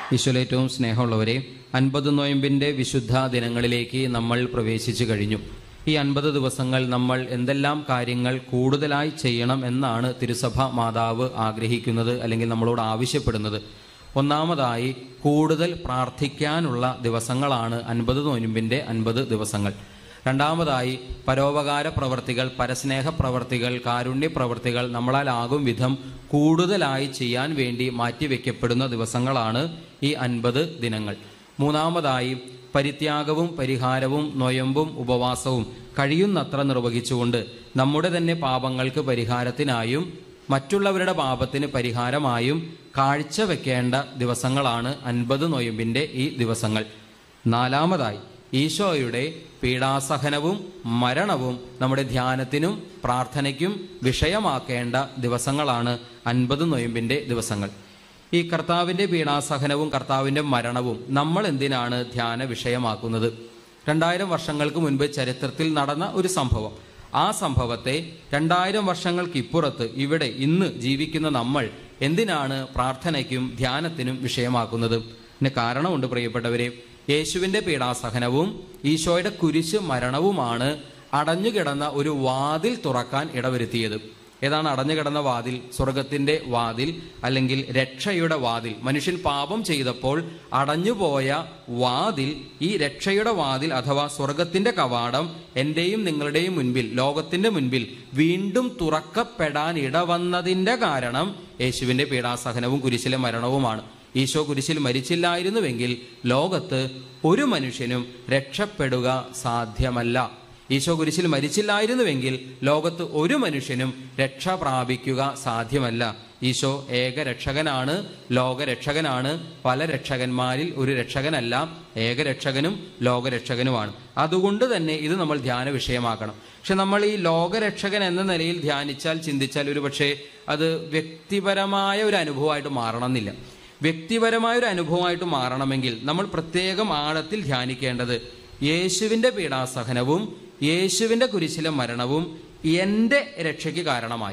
ഈശ്വലേറ്റവും സ്നേഹമുള്ളവരെ അൻപത് നോയമ്പിൻ്റെ വിശുദ്ധ ദിനങ്ങളിലേക്ക് നമ്മൾ പ്രവേശിച്ചു കഴിഞ്ഞു ഈ അൻപത് ദിവസങ്ങൾ നമ്മൾ എന്തെല്ലാം കാര്യങ്ങൾ കൂടുതലായി ചെയ്യണം എന്നാണ് തിരുസഭ മാതാവ് ആഗ്രഹിക്കുന്നത് അല്ലെങ്കിൽ നമ്മളോട് ആവശ്യപ്പെടുന്നത് ഒന്നാമതായി കൂടുതൽ പ്രാർത്ഥിക്കാനുള്ള ദിവസങ്ങളാണ് അൻപത് നോയമ്പിൻ്റെ അൻപത് ദിവസങ്ങൾ രണ്ടാമതായി പരോപകാര പ്രവർത്തികൾ പരസ്നേഹ പ്രവർത്തികൾ കാരുണ്യ പ്രവർത്തികൾ നമ്മളാലാകും വിധം കൂടുതലായി ചെയ്യാൻ വേണ്ടി മാറ്റിവെക്കപ്പെടുന്ന ദിവസങ്ങളാണ് ഈ അൻപത് ദിനങ്ങൾ മൂന്നാമതായി പരിത്യാഗവും പരിഹാരവും നൊയമ്പും ഉപവാസവും കഴിയുന്നത്ര നിർവഹിച്ചുകൊണ്ട് നമ്മുടെ തന്നെ പാപങ്ങൾക്ക് പരിഹാരത്തിനായും മറ്റുള്ളവരുടെ പാപത്തിന് പരിഹാരമായും കാഴ്ചവെക്കേണ്ട ദിവസങ്ങളാണ് അൻപത് നൊയമ്പിൻ്റെ ഈ ദിവസങ്ങൾ നാലാമതായി ഈശോയുടെ പീഡാസഹനവും മരണവും നമ്മുടെ ധ്യാനത്തിനും പ്രാർത്ഥനയ്ക്കും വിഷയമാക്കേണ്ട ദിവസങ്ങളാണ് അൻപത് നൊയമ്പിൻ്റെ ദിവസങ്ങൾ ഈ കർത്താവിൻ്റെ പീഡാസഹനവും കർത്താവിൻ്റെ മരണവും നമ്മൾ എന്തിനാണ് ധ്യാന വിഷയമാക്കുന്നത് രണ്ടായിരം വർഷങ്ങൾക്ക് മുൻപ് ചരിത്രത്തിൽ നടന്ന ഒരു സംഭവം ആ സംഭവത്തെ രണ്ടായിരം വർഷങ്ങൾക്കിപ്പുറത്ത് ഇവിടെ ഇന്ന് ജീവിക്കുന്ന നമ്മൾ എന്തിനാണ് പ്രാർത്ഥനയ്ക്കും ധ്യാനത്തിനും വിഷയമാക്കുന്നത് ഇതിന് കാരണമുണ്ട് പ്രിയപ്പെട്ടവരെ യേശുവിൻ്റെ പീഡാസഹനവും ഈശോയുടെ കുരിശ് മരണവുമാണ് അടഞ്ഞുകിടന്ന ഒരു വാതിൽ തുറക്കാൻ ഇടവരുത്തിയത് ഏതാണ് അടഞ്ഞു കിടന്ന വാതിൽ സ്വർഗത്തിന്റെ വാതിൽ അല്ലെങ്കിൽ രക്ഷയുടെ വാതിൽ മനുഷ്യൻ പാപം ചെയ്തപ്പോൾ അടഞ്ഞുപോയ വാതിൽ ഈ രക്ഷയുടെ വാതിൽ അഥവാ സ്വർഗത്തിന്റെ കവാടം എന്റെയും നിങ്ങളുടെയും മുൻപിൽ ലോകത്തിന്റെ മുൻപിൽ വീണ്ടും തുറക്കപ്പെടാൻ ഇടവന്നതിന്റെ കാരണം യേശുവിന്റെ പീഡാസഹനവും കുരിശിലെ മരണവുമാണ് ഈശോ കുരിശിൽ മരിച്ചില്ലായിരുന്നുവെങ്കിൽ ലോകത്ത് ഒരു മനുഷ്യനും രക്ഷപ്പെടുക സാധ്യമല്ല ഈശോ കുരിശിൽ മരിച്ചില്ലായിരുന്നുവെങ്കിൽ ലോകത്ത് ഒരു മനുഷ്യനും രക്ഷ പ്രാപിക്കുക സാധ്യമല്ല ഈശോ ഏക രക്ഷകനാണ് ലോകരക്ഷകനാണ് പല രക്ഷകന്മാരിൽ ഒരു രക്ഷകനല്ല ഏകരക്ഷകനും ലോകരക്ഷകനുമാണ് അതുകൊണ്ട് തന്നെ ഇത് നമ്മൾ ധ്യാന വിഷയമാക്കണം പക്ഷെ നമ്മൾ ഈ ലോകരക്ഷകൻ എന്ന നിലയിൽ ധ്യാനിച്ചാൽ ചിന്തിച്ചാൽ ഒരു പക്ഷേ അത് വ്യക്തിപരമായ ഒരു അനുഭവമായിട്ട് മാറണമെന്നില്ല വ്യക്തിപരമായ ഒരു അനുഭവമായിട്ട് മാറണമെങ്കിൽ നമ്മൾ പ്രത്യേകം ആഴത്തിൽ ധ്യാനിക്കേണ്ടത് യേശുവിൻ്റെ പീഡാസഹനവും യേശുവിൻ്റെ കുരിശിലെ മരണവും എൻ്റെ രക്ഷയ്ക്ക് കാരണമായി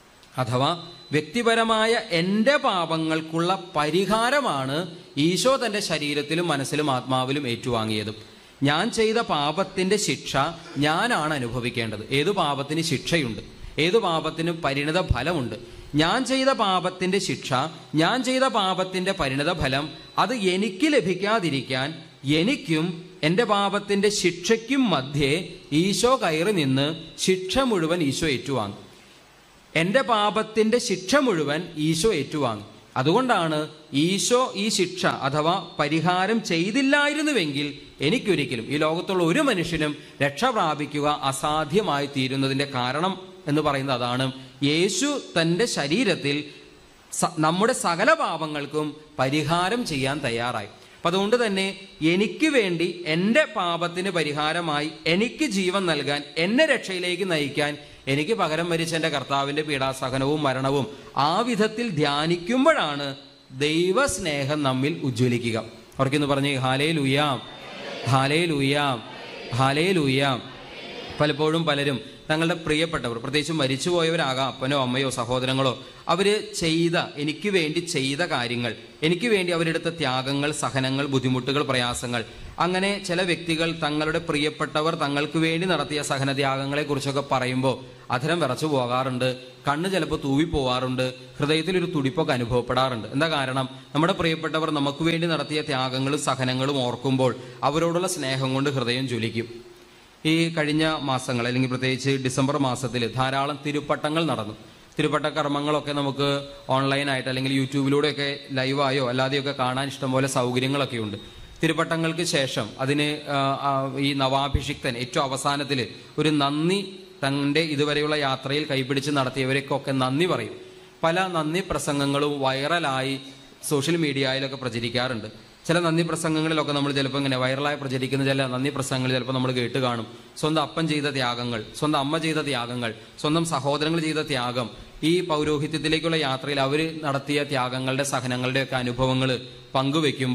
അഥവാ വ്യക്തിപരമായ എൻ്റെ പാപങ്ങൾക്കുള്ള പരിഹാരമാണ് ഈശോ തൻ്റെ ശരീരത്തിലും മനസ്സിലും ആത്മാവിലും ഏറ്റുവാങ്ങിയത് ഞാൻ ചെയ്ത പാപത്തിൻ്റെ ശിക്ഷ ഞാനാണ് അനുഭവിക്കേണ്ടത് ഏതു പാപത്തിന് ശിക്ഷയുണ്ട് ഏതു പാപത്തിനും പരിണിത ഫലമുണ്ട് ഞാൻ ചെയ്ത പാപത്തിന്റെ ശിക്ഷ ഞാൻ ചെയ്ത പാപത്തിന്റെ പരിണിത ഫലം അത് എനിക്ക് ലഭിക്കാതിരിക്കാൻ എനിക്കും എൻ്റെ പാപത്തിന്റെ ശിക്ഷയ്ക്കും മധ്യേ ഈശോ കയറി നിന്ന് ശിക്ഷ മുഴുവൻ ഈശോ ഏറ്റുവാങ്ങി എൻ്റെ പാപത്തിന്റെ ശിക്ഷ മുഴുവൻ ഈശോ ഏറ്റുവാങ്ങി അതുകൊണ്ടാണ് ഈശോ ഈ ശിക്ഷ അഥവാ പരിഹാരം ചെയ്തില്ലായിരുന്നുവെങ്കിൽ എനിക്കൊരിക്കലും ഈ ലോകത്തുള്ള ഒരു മനുഷ്യനും രക്ഷ പ്രാപിക്കുക അസാധ്യമായി തീരുന്നതിൻ്റെ കാരണം എന്ന് പറയുന്നത് അതാണ് യേശു തൻ്റെ ശരീരത്തിൽ സ- നമ്മുടെ സകല പാപങ്ങൾക്കും പരിഹാരം ചെയ്യാൻ തയ്യാറായി അപ്പം അതുകൊണ്ട് തന്നെ എനിക്ക് വേണ്ടി എൻ്റെ പാപത്തിന് പരിഹാരമായി എനിക്ക് ജീവൻ നൽകാൻ എന്നെ രക്ഷയിലേക്ക് നയിക്കാൻ എനിക്ക് പകരം മരിച്ച എൻ്റെ കർത്താവിൻ്റെ പീഡാസഹനവും മരണവും ആ വിധത്തിൽ ധ്യാനിക്കുമ്പോഴാണ് ദൈവസ്നേഹം നമ്മിൽ ഉജ്ജ്വലിക്കുക അവർക്കിന്ന് പറഞ്ഞ് ഹാലേ ലുയാം ഹാലേ ലുയാം ഹാലേ ലുയാം പലപ്പോഴും പലരും തങ്ങളുടെ പ്രിയപ്പെട്ടവർ പ്രത്യേകിച്ച് മരിച്ചുപോയവരാകാം അപ്പനോ അമ്മയോ സഹോദരങ്ങളോ അവര് ചെയ്ത എനിക്ക് വേണ്ടി ചെയ്ത കാര്യങ്ങൾ എനിക്ക് വേണ്ടി അവരെടുത്ത ത്യാഗങ്ങൾ സഹനങ്ങൾ ബുദ്ധിമുട്ടുകൾ പ്രയാസങ്ങൾ അങ്ങനെ ചില വ്യക്തികൾ തങ്ങളുടെ പ്രിയപ്പെട്ടവർ തങ്ങൾക്ക് വേണ്ടി നടത്തിയ സഹനത്യാഗങ്ങളെ കുറിച്ചൊക്കെ പറയുമ്പോൾ അധരം വിറച്ചു പോകാറുണ്ട് കണ്ണ് ചിലപ്പോൾ തൂവിപ്പോവാറുണ്ട് ഹൃദയത്തിൽ ഒരു തുടിപ്പൊക്കെ അനുഭവപ്പെടാറുണ്ട് എന്താ കാരണം നമ്മുടെ പ്രിയപ്പെട്ടവർ നമുക്ക് വേണ്ടി നടത്തിയ ത്യാഗങ്ങളും സഹനങ്ങളും ഓർക്കുമ്പോൾ അവരോടുള്ള സ്നേഹം കൊണ്ട് ഹൃദയം ജ്വലിക്കും ഈ കഴിഞ്ഞ മാസങ്ങൾ അല്ലെങ്കിൽ പ്രത്യേകിച്ച് ഡിസംബർ മാസത്തിൽ ധാരാളം തിരുപ്പട്ടങ്ങൾ നടന്നു തിരുപ്പട്ട കർമ്മങ്ങളൊക്കെ നമുക്ക് ഓൺലൈനായിട്ട് അല്ലെങ്കിൽ യൂട്യൂബിലൂടെയൊക്കെ ലൈവായോ അല്ലാതെയൊക്കെ കാണാൻ ഇഷ്ടംപോലെ സൗകര്യങ്ങളൊക്കെ ഉണ്ട് തിരുപ്പട്ടങ്ങൾക്ക് ശേഷം അതിന് ആ, ആ, ഈ നവാഭിഷിക്തൻ ഏറ്റവും അവസാനത്തിൽ ഒരു നന്ദി തൻ്റെ ഇതുവരെയുള്ള യാത്രയിൽ കൈപിടിച്ച് നടത്തിയവരൊക്കെ നന്ദി പറയും പല നന്ദി പ്രസംഗങ്ങളും വൈറലായി സോഷ്യൽ മീഡിയയിലൊക്കെ പ്രചരിക്കാറുണ്ട് ചില നന്ദി പ്രസംഗങ്ങളിലൊക്കെ നമ്മൾ ചിലപ്പോൾ ഇങ്ങനെ വൈറലായി പ്രചരിക്കുന്ന ചില നന്ദി പ്രസംഗങ്ങൾ ചിലപ്പോൾ നമ്മൾ കേട്ട് കാണും സ്വന്തം അപ്പൻ ചെയ്ത ത്യാഗങ്ങൾ സ്വന്തം അമ്മ ചെയ്ത ത്യാഗങ്ങൾ സ്വന്തം സഹോദരങ്ങൾ ചെയ്ത ത്യാഗം ഈ പൗരോഹിത്യത്തിലേക്കുള്ള യാത്രയിൽ അവർ നടത്തിയ ത്യാഗങ്ങളുടെ സഹനങ്ങളുടെ ഒക്കെ അനുഭവങ്ങൾ പങ്കുവെക്കുമ്പോൾ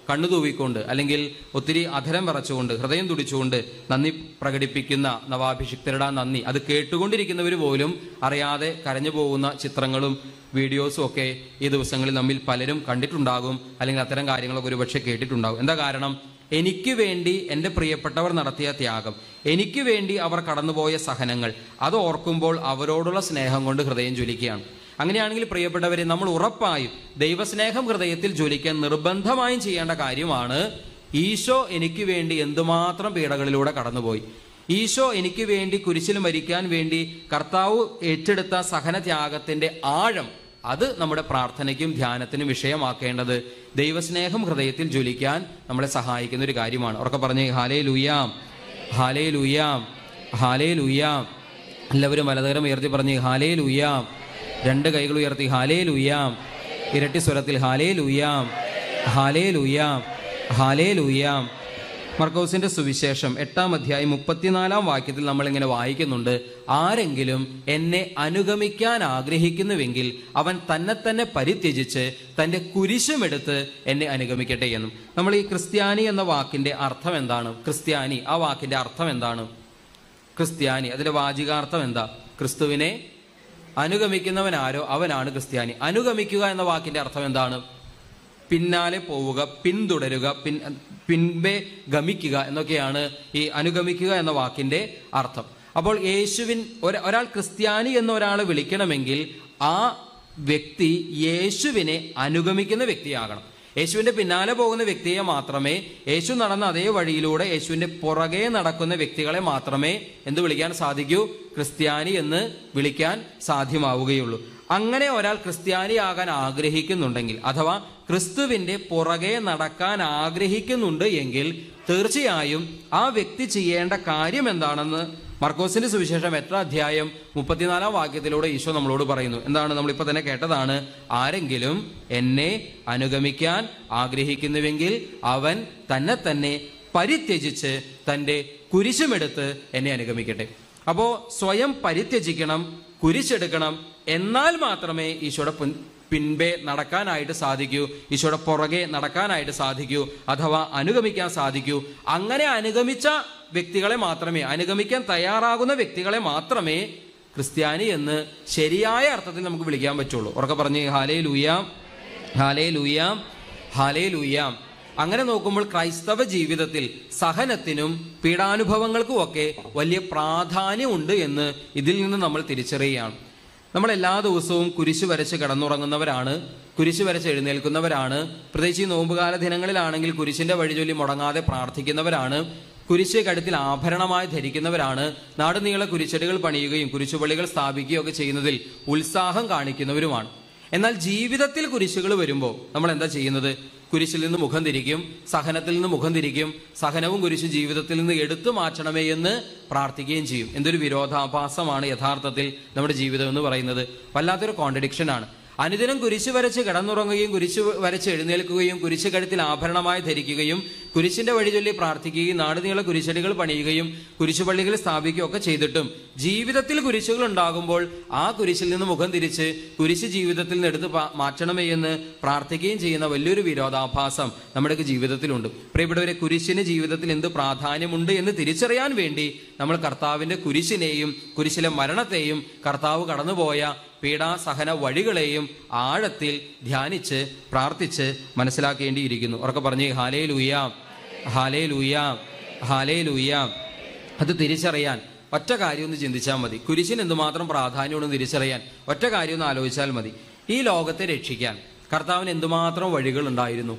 കണ്ണു തൂവിക്കൊണ്ട് അല്ലെങ്കിൽ ഒത്തിരി അധരം വിറച്ചുകൊണ്ട് ഹൃദയം തുടിച്ചുകൊണ്ട് നന്ദി പ്രകടിപ്പിക്കുന്ന നവാഭിഷിക്തരുടെ ആ നന്ദി അത് കേട്ടുകൊണ്ടിരിക്കുന്നവർ പോലും അറിയാതെ കരഞ്ഞു പോകുന്ന ചിത്രങ്ങളും വീഡിയോസും ഒക്കെ ഈ ദിവസങ്ങളിൽ നമ്മിൽ പലരും കണ്ടിട്ടുണ്ടാകും അല്ലെങ്കിൽ അത്തരം കാര്യങ്ങളൊക്കെ ഒരുപക്ഷെ കേട്ടിട്ടുണ്ടാകും എന്താ കാരണം എനിക്ക് വേണ്ടി എൻ്റെ പ്രിയപ്പെട്ടവർ നടത്തിയ ത്യാഗം എനിക്ക് വേണ്ടി അവർ കടന്നുപോയ സഹനങ്ങൾ അത് ഓർക്കുമ്പോൾ അവരോടുള്ള സ്നേഹം കൊണ്ട് ഹൃദയം ജ്വലിക്കുകയാണ് അങ്ങനെയാണെങ്കിൽ പ്രിയപ്പെട്ടവരെ നമ്മൾ ഉറപ്പായും ദൈവസ്നേഹം ഹൃദയത്തിൽ ജ്വലിക്കാൻ നിർബന്ധമായും ചെയ്യേണ്ട കാര്യമാണ് ഈശോ എനിക്ക് വേണ്ടി എന്തുമാത്രം പീഡകളിലൂടെ കടന്നുപോയി ഈശോ എനിക്ക് വേണ്ടി കുരിശിൽ മരിക്കാൻ വേണ്ടി കർത്താവ് ഏറ്റെടുത്ത സഹനത്യാഗത്തിന്റെ ആഴം അത് നമ്മുടെ പ്രാർത്ഥനയ്ക്കും ധ്യാനത്തിനും വിഷയമാക്കേണ്ടത് ദൈവസ്നേഹം ഹൃദയത്തിൽ ജ്വലിക്കാൻ നമ്മളെ സഹായിക്കുന്ന ഒരു കാര്യമാണ് ഉറക്കെ പറഞ്ഞ് ഹാലേ ലുയാം ഹാലേ ലുയാം ഹാലേ ലുയാം എല്ലാവരും വലതകരം ഉയർത്തി പറഞ്ഞ് ഹാലേ ലുയാം രണ്ട് കൈകൾ ഉയർത്തി ഹാലേ ലുയാം ഇരട്ടി സ്വരത്തിൽ ഹാലേ ലുയാം ഹാലേ ലുയാം ഹാലേ ലുയാം മർക്കോസിന്റെ സുവിശേഷം എട്ടാം അധ്യായം മുപ്പത്തിനാലാം വാക്യത്തിൽ നമ്മൾ ഇങ്ങനെ വായിക്കുന്നുണ്ട് ആരെങ്കിലും എന്നെ അനുഗമിക്കാൻ ആഗ്രഹിക്കുന്നുവെങ്കിൽ അവൻ തന്നെ തന്നെ പരിത്യജിച്ച് തന്റെ കുരിശുമെടുത്ത് എന്നെ അനുഗമിക്കട്ടെ എന്നും നമ്മൾ ഈ ക്രിസ്ത്യാനി എന്ന വാക്കിന്റെ അർത്ഥം എന്താണ് ക്രിസ്ത്യാനി ആ വാക്കിന്റെ അർത്ഥം എന്താണ് ക്രിസ്ത്യാനി അതിന്റെ വാചികാർത്ഥം എന്താ ക്രിസ്തുവിനെ അനുഗമിക്കുന്നവൻ ആരോ അവനാണ് ക്രിസ്ത്യാനി അനുഗമിക്കുക എന്ന വാക്കിന്റെ അർത്ഥം എന്താണ് പിന്നാലെ പോവുക പിന്തുടരുക പിൻ പിൻപേ ഗമിക്കുക എന്നൊക്കെയാണ് ഈ അനുഗമിക്കുക എന്ന വാക്കിന്റെ അർത്ഥം അപ്പോൾ യേശുവിൻ ഒര- ഒരാൾ ക്രിസ്ത്യാനി എന്ന ഒരാളെ വിളിക്കണമെങ്കിൽ ആ വ്യക്തി യേശുവിനെ അനുഗമിക്കുന്ന വ്യക്തിയാകണം യേശുവിന്റെ പിന്നാലെ പോകുന്ന വ്യക്തിയെ മാത്രമേ യേശു നടന്ന അതേ വഴിയിലൂടെ യേശുവിന്റെ പുറകെ നടക്കുന്ന വ്യക്തികളെ മാത്രമേ എന്ത് വിളിക്കാൻ സാധിക്കൂ ക്രിസ്ത്യാനി എന്ന് വിളിക്കാൻ സാധ്യമാവുകയുള്ളൂ അങ്ങനെ ഒരാൾ ക്രിസ്ത്യാനിയാകാൻ ആഗ്രഹിക്കുന്നുണ്ടെങ്കിൽ അഥവാ ക്രിസ്തുവിന്റെ പുറകെ നടക്കാൻ ആഗ്രഹിക്കുന്നുണ്ട് എങ്കിൽ തീർച്ചയായും ആ വ്യക്തി ചെയ്യേണ്ട കാര്യം എന്താണെന്ന് മർക്കോസിന്റെ സുവിശേഷം എത്ര അധ്യായം മുപ്പത്തിനാലാം വാക്യത്തിലൂടെ ഈശോ നമ്മളോട് പറയുന്നു എന്താണ് നമ്മളിപ്പോൾ തന്നെ കേട്ടതാണ് ആരെങ്കിലും എന്നെ അനുഗമിക്കാൻ ആഗ്രഹിക്കുന്നുവെങ്കിൽ അവൻ തന്നെ തന്നെ പരിത്യജിച്ച് തൻ്റെ കുരിശുമെടുത്ത് എന്നെ അനുഗമിക്കട്ടെ അപ്പോൾ സ്വയം പരിത്യജിക്കണം കുരിശെടുക്കണം എന്നാൽ മാത്രമേ ഈശോയുടെ പിൻ- പിൻപേ നടക്കാനായിട്ട് സാധിക്കൂ ഈശോയുടെ പുറകെ നടക്കാനായിട്ട് സാധിക്കൂ അഥവാ അനുഗമിക്കാൻ സാധിക്കൂ അങ്ങനെ അനുഗമിച്ച വ്യക്തികളെ മാത്രമേ അനുഗമിക്കാൻ തയ്യാറാകുന്ന വ്യക്തികളെ മാത്രമേ ക്രിസ്ത്യാനി എന്ന് ശരിയായ അർത്ഥത്തിൽ നമുക്ക് വിളിക്കാൻ പറ്റുള്ളൂ ഉറക്കെ പറഞ്ഞ് ഹാലേ ലൂയാം ഹാലേ ലൂയാം ഹാലേ ലൂയാം അങ്ങനെ നോക്കുമ്പോൾ ക്രൈസ്തവ ജീവിതത്തിൽ സഹനത്തിനും പീഡാനുഭവങ്ങൾക്കും ഒക്കെ വലിയ പ്രാധാന്യമുണ്ട് എന്ന് ഇതിൽ നിന്ന് നമ്മൾ തിരിച്ചറിയുകയാണ് നമ്മൾ എല്ലാ ദിവസവും കുരിശ് വരച്ച് കിടന്നുറങ്ങുന്നവരാണ് കുരിശ് വരച്ച് എഴുന്നേൽക്കുന്നവരാണ് പ്രത്യേകിച്ച് ഈ നോമ്പുകാല ദിനങ്ങളിലാണെങ്കിൽ കുരിശിന്റെ വഴി ചൊല്ലി മുടങ്ങാതെ പ്രാർത്ഥിക്കുന്നവരാണ് കുരിശ് കഴുത്തിൽ ആഭരണമായി ധരിക്കുന്നവരാണ് നാടുനീള കുരിശടികൾ പണിയുകയും കുരിശുപള്ളികൾ സ്ഥാപിക്കുകയും ഒക്കെ ചെയ്യുന്നതിൽ ഉത്സാഹം കാണിക്കുന്നവരുമാണ് എന്നാൽ ജീവിതത്തിൽ കുരിശുകൾ വരുമ്പോൾ നമ്മൾ എന്താ ചെയ്യുന്നത് കുരിശിൽ നിന്ന് മുഖം തിരിക്കും സഹനത്തിൽ നിന്ന് മുഖം തിരിക്കും സഹനവും കുരിശും ജീവിതത്തിൽ നിന്ന് എടുത്തു മാറ്റണമേ എന്ന് പ്രാർത്ഥിക്കുകയും ചെയ്യും എന്തൊരു വിരോധാഭാസമാണ് യഥാർത്ഥത്തിൽ നമ്മുടെ ജീവിതം എന്ന് പറയുന്നത് വല്ലാത്തൊരു കോൺട്രഡിക്ഷൻ ആണ് അനുദിനം കുരിശ് വരച്ച് കിടന്നുറങ്ങുകയും കുരിശ് വരച്ച് എഴുന്നേൽക്കുകയും കുരിശ് കഴുത്തിൽ ആഭരണമായി ധരിക്കുകയും കുരിശിന്റെ വഴി ചൊല്ലി പ്രാർത്ഥിക്കുകയും നാടുനീള കുരിശടികൾ പണിയുകയും കുരിശുപള്ളികൾ സ്ഥാപിക്കുകയും ഒക്കെ ചെയ്തിട്ടും ജീവിതത്തിൽ കുരിശുകൾ ഉണ്ടാകുമ്പോൾ ആ കുരിശിൽ നിന്ന് മുഖം തിരിച്ച് കുരിശ് ജീവിതത്തിൽ നിന്ന് എടുത്ത് പാ- മാറ്റണമേ എന്ന് പ്രാർത്ഥിക്കുകയും ചെയ്യുന്ന വലിയൊരു വിരോധാഭാസം നമ്മുടെയൊക്കെ ജീവിതത്തിലുണ്ട് പ്രിയപ്പെട്ടവരെ കുരിശിന് ജീവിതത്തിൽ എന്ത് പ്രാധാന്യമുണ്ട് എന്ന് തിരിച്ചറിയാൻ വേണ്ടി നമ്മൾ കർത്താവിന്റെ കുരിശിനെയും കുരിശിലെ മരണത്തെയും കർത്താവ് കടന്നുപോയ പീഡാസഹന വഴികളെയും ആഴത്തിൽ ധ്യാനിച്ച് പ്രാർത്ഥിച്ച് മനസ്സിലാക്കേണ്ടിയിരിക്കുന്നു ഉറക്കെ പറഞ്ഞ് ഹാലേ ലൂയാം ഹാലേ ലൂയാം ഹാലേ ലൂയാം അത് തിരിച്ചറിയാൻ ഒറ്റ കാര്യം ഒന്ന് ചിന്തിച്ചാൽ മതി കുരിശിന് എന്തുമാത്രം പ്രാധാന്യമുണ്ടെന്ന് തിരിച്ചറിയാൻ ഒറ്റ കാര്യം ഒന്ന് ആലോചിച്ചാൽ മതി ഈ ലോകത്തെ രക്ഷിക്കാൻ കർത്താവിന് എന്തുമാത്രം വഴികൾ ഉണ്ടായിരുന്നു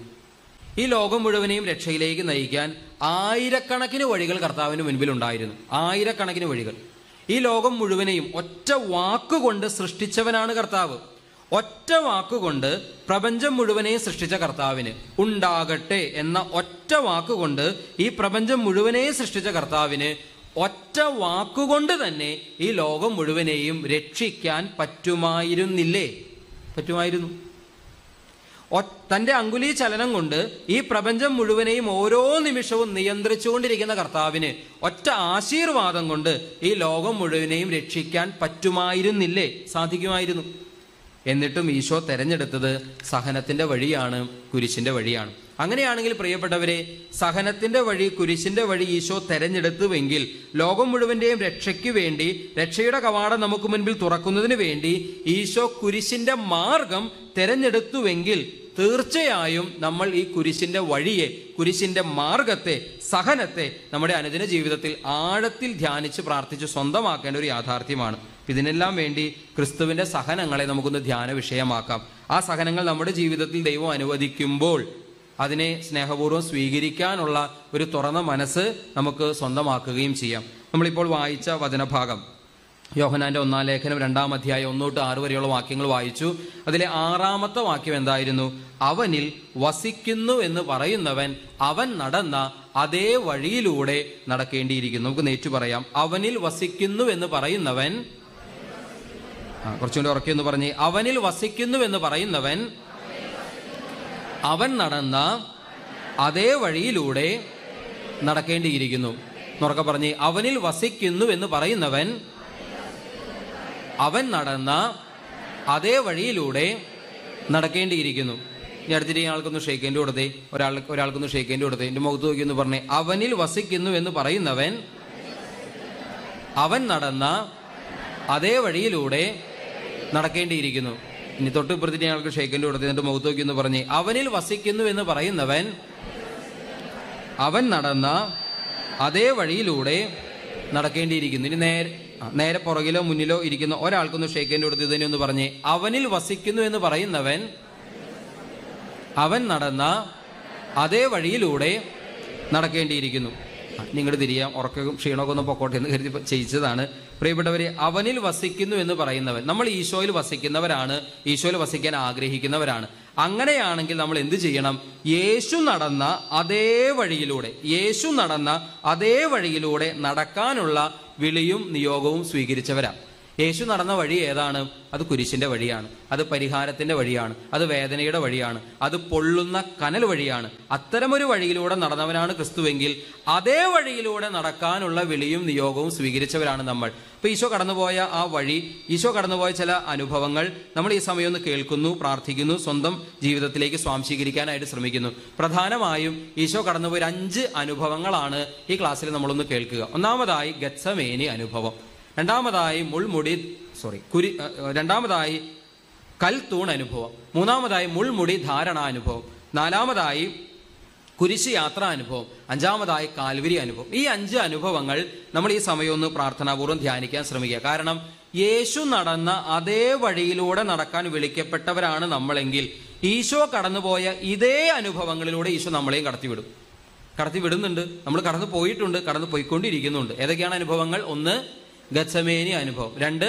ഈ ലോകം മുഴുവനെയും രക്ഷയിലേക്ക് നയിക്കാൻ ആയിരക്കണക്കിന് വഴികൾ കർത്താവിന് മുൻപിൽ ഉണ്ടായിരുന്നു ആയിരക്കണക്കിന് വഴികൾ ഈ ലോകം മുഴുവനെയും ഒറ്റ വാക്കുകൊണ്ട് സൃഷ്ടിച്ചവനാണ് കർത്താവ് ഒറ്റ വാക്കുകൊണ്ട് പ്രപഞ്ചം മുഴുവനെയും സൃഷ്ടിച്ച കർത്താവിന് ഉണ്ടാകട്ടെ എന്ന ഒറ്റ വാക്കുകൊണ്ട് ഈ പ്രപഞ്ചം മുഴുവനെയും സൃഷ്ടിച്ച കർത്താവിന് ഒറ്റ വാക്കുകൊണ്ട് തന്നെ ഈ ലോകം മുഴുവനെയും രക്ഷിക്കാൻ പറ്റുമായിരുന്നില്ലേ പറ്റുമായിരുന്നു ഒ- തന്റെ അങ്കുലി ചലനം കൊണ്ട് ഈ പ്രപഞ്ചം മുഴുവനെയും ഓരോ നിമിഷവും നിയന്ത്രിച്ചുകൊണ്ടിരിക്കുന്ന കർത്താവിന് ഒറ്റ ആശീർവാദം കൊണ്ട് ഈ ലോകം മുഴുവനെയും രക്ഷിക്കാൻ പറ്റുമായിരുന്നില്ലേ സാധിക്കുമായിരുന്നു എന്നിട്ടും ഈശോ തെരഞ്ഞെടുത്തത് സഹനത്തിന്റെ വഴിയാണ് കുരിശിന്റെ വഴിയാണ് അങ്ങനെയാണെങ്കിൽ പ്രിയപ്പെട്ടവരെ സഹനത്തിന്റെ വഴി കുരിശിന്റെ വഴി ഈശോ തെരഞ്ഞെടുത്തുവെങ്കിൽ ലോകം മുഴുവന്റെയും രക്ഷയ്ക്ക് വേണ്ടി രക്ഷയുടെ കവാടം നമുക്ക് മുൻപിൽ തുറക്കുന്നതിന് വേണ്ടി ഈശോ കുരിശിന്റെ മാർഗം തെരഞ്ഞെടുത്തുവെങ്കിൽ തീർച്ചയായും നമ്മൾ ഈ കുരിശിന്റെ വഴിയെ കുരിശിന്റെ മാർഗത്തെ സഹനത്തെ നമ്മുടെ അനുദിന ജീവിതത്തിൽ ആഴത്തിൽ ധ്യാനിച്ച് പ്രാർത്ഥിച്ച് സ്വന്തമാക്കേണ്ട ഒരു യാഥാർത്ഥ്യമാണ് ഇതിനെല്ലാം വേണ്ടി ക്രിസ്തുവിന്റെ സഹനങ്ങളെ നമുക്കൊന്ന് ധ്യാന വിഷയമാക്കാം ആ സഹനങ്ങൾ നമ്മുടെ ജീവിതത്തിൽ ദൈവം അനുവദിക്കുമ്പോൾ അതിനെ സ്നേഹപൂർവ്വം സ്വീകരിക്കാനുള്ള ഒരു തുറന്ന മനസ്സ് നമുക്ക് സ്വന്തമാക്കുകയും ചെയ്യാം നമ്മളിപ്പോൾ വായിച്ച വചനഭാഗം യോഹനാന്റെ ഒന്നാം ലേഖനം രണ്ടാം അധ്യായം ഒന്ന് തൊട്ട് ആറ് വരെയുള്ള വാക്യങ്ങൾ വായിച്ചു അതിലെ ആറാമത്തെ വാക്യം എന്തായിരുന്നു അവനിൽ വസിക്കുന്നു എന്ന് പറയുന്നവൻ അവൻ നടന്ന അതേ വഴിയിലൂടെ നടക്കേണ്ടിയിരിക്കുന്നു നമുക്ക് നേറ്റു പറയാം അവനിൽ വസിക്കുന്നു എന്ന് പറയുന്നവൻ ആ, കുറച്ചുകൂടി ഉറക്കിയെന്ന് പറഞ്ഞ് അവനിൽ വസിക്കുന്നു എന്ന് പറയുന്നവൻ അവൻ നടന്ന അതേ വഴിയിലൂടെ നടക്കേണ്ടിയിരിക്കുന്നു എന്നുറക്കെ പറഞ്ഞ് അവനിൽ വസിക്കുന്നു എന്ന് പറയുന്നവൻ അവൻ നടന്ന അതേ വഴിയിലൂടെ നടക്കേണ്ടിയിരിക്കുന്നു ഇനി അടുത്തിട്ട് ആൾക്കൊന്ന് ഷെയ്ക്കേണ്ടി കൊടുത്തേ ഒരാൾ ഒരാൾക്കൊന്ന് ഷെയ്ക്കേണ്ടി കൊടുത്തേ എൻ്റെ മുഖത്ത് നോക്കി എന്ന് പറഞ്ഞേ അവനിൽ വസിക്കുന്നു എന്ന് പറയുന്നവൻ അവൻ നടന്ന അതേ വഴിയിലൂടെ നടക്കേണ്ടിയിരിക്കുന്നു ഇനി തൊട്ട് ഇപ്പുറത്തിട്ട് ആൾക്ക് ഷെയ്ക്കേണ്ടി കൊടുത്തേ എന്നിട്ട് മുഖത്ത് നോക്കി എന്ന് പറഞ്ഞേ അവനിൽ വസിക്കുന്നു എന്ന് പറയുന്നവൻ അവൻ നടന്ന അതേ വഴിയിലൂടെ നടക്കേണ്ടിയിരിക്കുന്നു ഇനി നേരെ ആ, നേരെ പുറകിലോ മുന്നിലോ ഇരിക്കുന്ന ഒരാൾക്കൊന്ന് ഷെയ്ക്കേണ്ടി കൊടുത്ത് ഇതിനെ ഒന്ന് പറഞ്ഞേ അവനിൽ വസിക്കുന്നു എന്ന് പറയുന്നവൻ അവൻ നടന്ന അതേ വഴിയിലൂടെ നടക്കേണ്ടിയിരിക്കുന്നു നിങ്ങളുടെ തിരിയാം ഉറക്കവും ക്ഷീണമൊക്കെ ഒന്ന് പൊക്കോട്ടെ എന്ന് കരുതി ചെയ്യിച്ചതാണ് പ്രിയപ്പെട്ടവരെ അവനിൽ വസിക്കുന്നു എന്ന് പറയുന്നവൻ നമ്മൾ ഈശോയിൽ വസിക്കുന്നവരാണ് ഈശോയിൽ വസിക്കാൻ ആഗ്രഹിക്കുന്നവരാണ് അങ്ങനെയാണെങ്കിൽ നമ്മൾ എന്ത് ചെയ്യണം യേശു നടന്ന അതേ വഴിയിലൂടെ യേശു നടന്ന അതേ വഴിയിലൂടെ നടക്കാനുള്ള വിളിയും നിയോഗവും സ്വീകരിച്ചവരാണ് യേശു നടന്ന വഴി ഏതാണ് അത് കുരിശിന്റെ വഴിയാണ് അത് പരിഹാരത്തിന്റെ വഴിയാണ് അത് വേദനയുടെ വഴിയാണ് അത് പൊള്ളുന്ന കനൽ വഴിയാണ് അത്തരമൊരു വഴിയിലൂടെ നടന്നവനാണ് ക്രിസ്തുവെങ്കിൽ അതേ വഴിയിലൂടെ നടക്കാനുള്ള വിളിയും നിയോഗവും സ്വീകരിച്ചവരാണ് നമ്മൾ അപ്പൊ ഈശോ കടന്നുപോയ ആ വഴി ഈശോ കടന്നുപോയ ചില അനുഭവങ്ങൾ നമ്മൾ ഈ സമയം ഒന്ന് കേൾക്കുന്നു പ്രാർത്ഥിക്കുന്നു സ്വന്തം ജീവിതത്തിലേക്ക് സ്വാംശീകരിക്കാനായിട്ട് ശ്രമിക്കുന്നു പ്രധാനമായും ഈശോ കടന്നുപോയ ഒരു അഞ്ച് അനുഭവങ്ങളാണ് ഈ ക്ലാസ്സിൽ നമ്മളൊന്ന് കേൾക്കുക ഒന്നാമതായി ഗത്സമേനി അനുഭവം രണ്ടാമതായി മുൾമുടി സോറി കുരി അഹ് അഹ് രണ്ടാമതായി കൽത്തൂൺ അനുഭവം മൂന്നാമതായി മുൾമുടി ധാരണ അനുഭവം നാലാമതായി കുരിശ് യാത്രാ അനുഭവം അഞ്ചാമതായി കാൽവരി അനുഭവം ഈ അഞ്ച് അനുഭവങ്ങൾ നമ്മൾ ഈ സമയം ഒന്ന് പ്രാർത്ഥനാപൂർവ്വം ധ്യാനിക്കാൻ ശ്രമിക്കുക കാരണം യേശു നടന്ന അതേ വഴിയിലൂടെ നടക്കാൻ വിളിക്കപ്പെട്ടവരാണ് നമ്മളെങ്കിൽ ഈശോ കടന്നുപോയ ഇതേ അനുഭവങ്ങളിലൂടെ ഈശോ നമ്മളെയും കടത്തിവിടും കടത്തി വിടുന്നുണ്ട് നമ്മൾ കടന്നു പോയിട്ടുണ്ട് കടന്നു പോയിക്കൊണ്ടിരിക്കുന്നുണ്ട് ഏതൊക്കെയാണ് അനുഭവങ്ങൾ ഒന്ന് ഗച്ചമേനി അനുഭവം രണ്ട്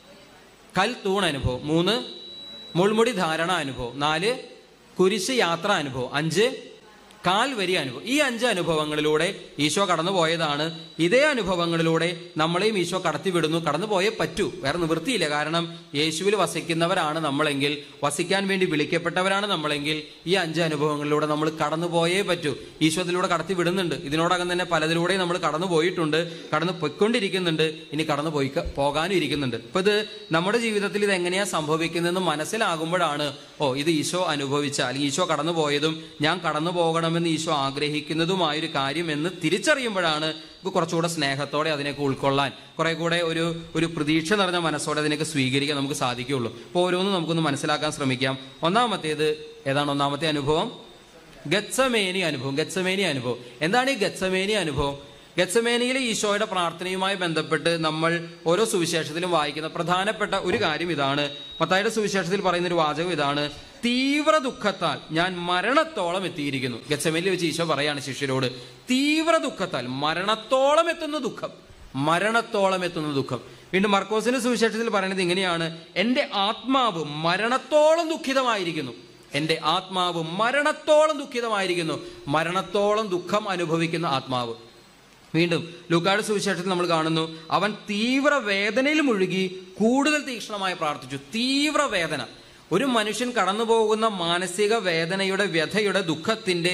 കൽ തൂൺ അനുഭവം മൂന്ന് മുൾമുടി ധാരണ അനുഭവം നാല് കുരിശ് യാത്ര അനുഭവം അഞ്ച് കാൽ വരി അനുഭവം ഈ അഞ്ച് അനുഭവങ്ങളിലൂടെ ഈശോ കടന്നു പോയതാണ് ഇതേ അനുഭവങ്ങളിലൂടെ നമ്മളെയും ഈശോ കടത്തി വിടുന്നു കടന്നു പോയേ പറ്റൂ വേറെ നിവൃത്തിയില്ല കാരണം യേശുവിൽ വസിക്കുന്നവരാണ് നമ്മളെങ്കിൽ വസിക്കാൻ വേണ്ടി വിളിക്കപ്പെട്ടവരാണ് നമ്മളെങ്കിൽ ഈ അഞ്ച് അനുഭവങ്ങളിലൂടെ നമ്മൾ കടന്നു പോയേ പറ്റൂ ഈശോ ഇതിലൂടെ കടത്തി വിടുന്നുണ്ട് ഇതിനോടകം തന്നെ പലതിലൂടെയും നമ്മൾ കടന്നു പോയിട്ടുണ്ട് കടന്നു പൊയ്ക്കൊണ്ടിരിക്കുന്നുണ്ട് ഇനി കടന്നു പോയി പോകാനും ഇരിക്കുന്നുണ്ട് ഇപ്പൊ ഇത് നമ്മുടെ ജീവിതത്തിൽ ഇത് എങ്ങനെയാ സംഭവിക്കുന്നതെന്ന് മനസ്സിലാകുമ്പോഴാണ് ഓ ഇത് ഈശോ അനുഭവിച്ച അല്ലെങ്കിൽ ഈശോ കടന്നു പോയതും ഞാൻ കടന്നു പോകണമെന്ന് ഈശോ ആഗ്രഹിക്കുന്നതുമായൊരു കാര്യം എന്ന് തിരിച്ചറിയുമ്പോഴാണ് നമുക്ക് കുറച്ചുകൂടെ സ്നേഹത്തോടെ അതിനൊക്കെ ഉൾക്കൊള്ളാൻ കുറെ കൂടെ ഒരു ഒരു പ്രതീക്ഷ നിറഞ്ഞ മനസ്സോടെ അതിനൊക്കെ സ്വീകരിക്കാൻ നമുക്ക് സാധിക്കുകയുള്ളൂ അപ്പോൾ ഓരോന്നും നമുക്കൊന്ന് മനസ്സിലാക്കാൻ ശ്രമിക്കാം ഒന്നാമത്തേത് ഏതാണ് ഒന്നാമത്തെ അനുഭവം ഗത്സമേനി അനുഭവം ഗത്സമേനി അനുഭവം എന്താണ് ഈ ഗത്സമേനി അനുഭവം ഗത്സമേനിയിലെ ഈശോയുടെ പ്രാർത്ഥനയുമായി ബന്ധപ്പെട്ട് നമ്മൾ ഓരോ സുവിശേഷത്തിലും വായിക്കുന്ന പ്രധാനപ്പെട്ട ഒരു കാര്യം ഇതാണ് മത്തായുടെ സുവിശേഷത്തിൽ പറയുന്ന ഒരു വാചകം ഇതാണ് തീവ്ര ദുഃഖത്താൽ ഞാൻ മരണത്തോളം എത്തിയിരിക്കുന്നു ഗത്സമേനിൽ വെച്ച് ഈശോ പറയാണ് ശിഷ്യരോട് തീവ്ര ദുഃഖത്താൽ മരണത്തോളം എത്തുന്ന ദുഃഖം മരണത്തോളം എത്തുന്ന ദുഃഖം വീണ്ടും മർക്കോസിന്റെ സുവിശേഷത്തിൽ പറയുന്നത് ഇങ്ങനെയാണ് എൻ്റെ ആത്മാവ് മരണത്തോളം ദുഃഖിതമായിരിക്കുന്നു എൻ്റെ ആത്മാവ് മരണത്തോളം ദുഃഖിതമായിരിക്കുന്നു മരണത്തോളം ദുഃഖം അനുഭവിക്കുന്ന ആത്മാവ് വീണ്ടും ലൂക്കാട് സുവിശേഷത്തിൽ നമ്മൾ കാണുന്നു അവൻ തീവ്ര വേദനയിൽ മുഴുകി കൂടുതൽ തീക്ഷ്ണമായി പ്രാർത്ഥിച്ചു തീവ്ര വേദന ഒരു മനുഷ്യൻ കടന്നു പോകുന്ന മാനസിക വേദനയുടെ വ്യഥയുടെ ദുഃഖത്തിന്റെ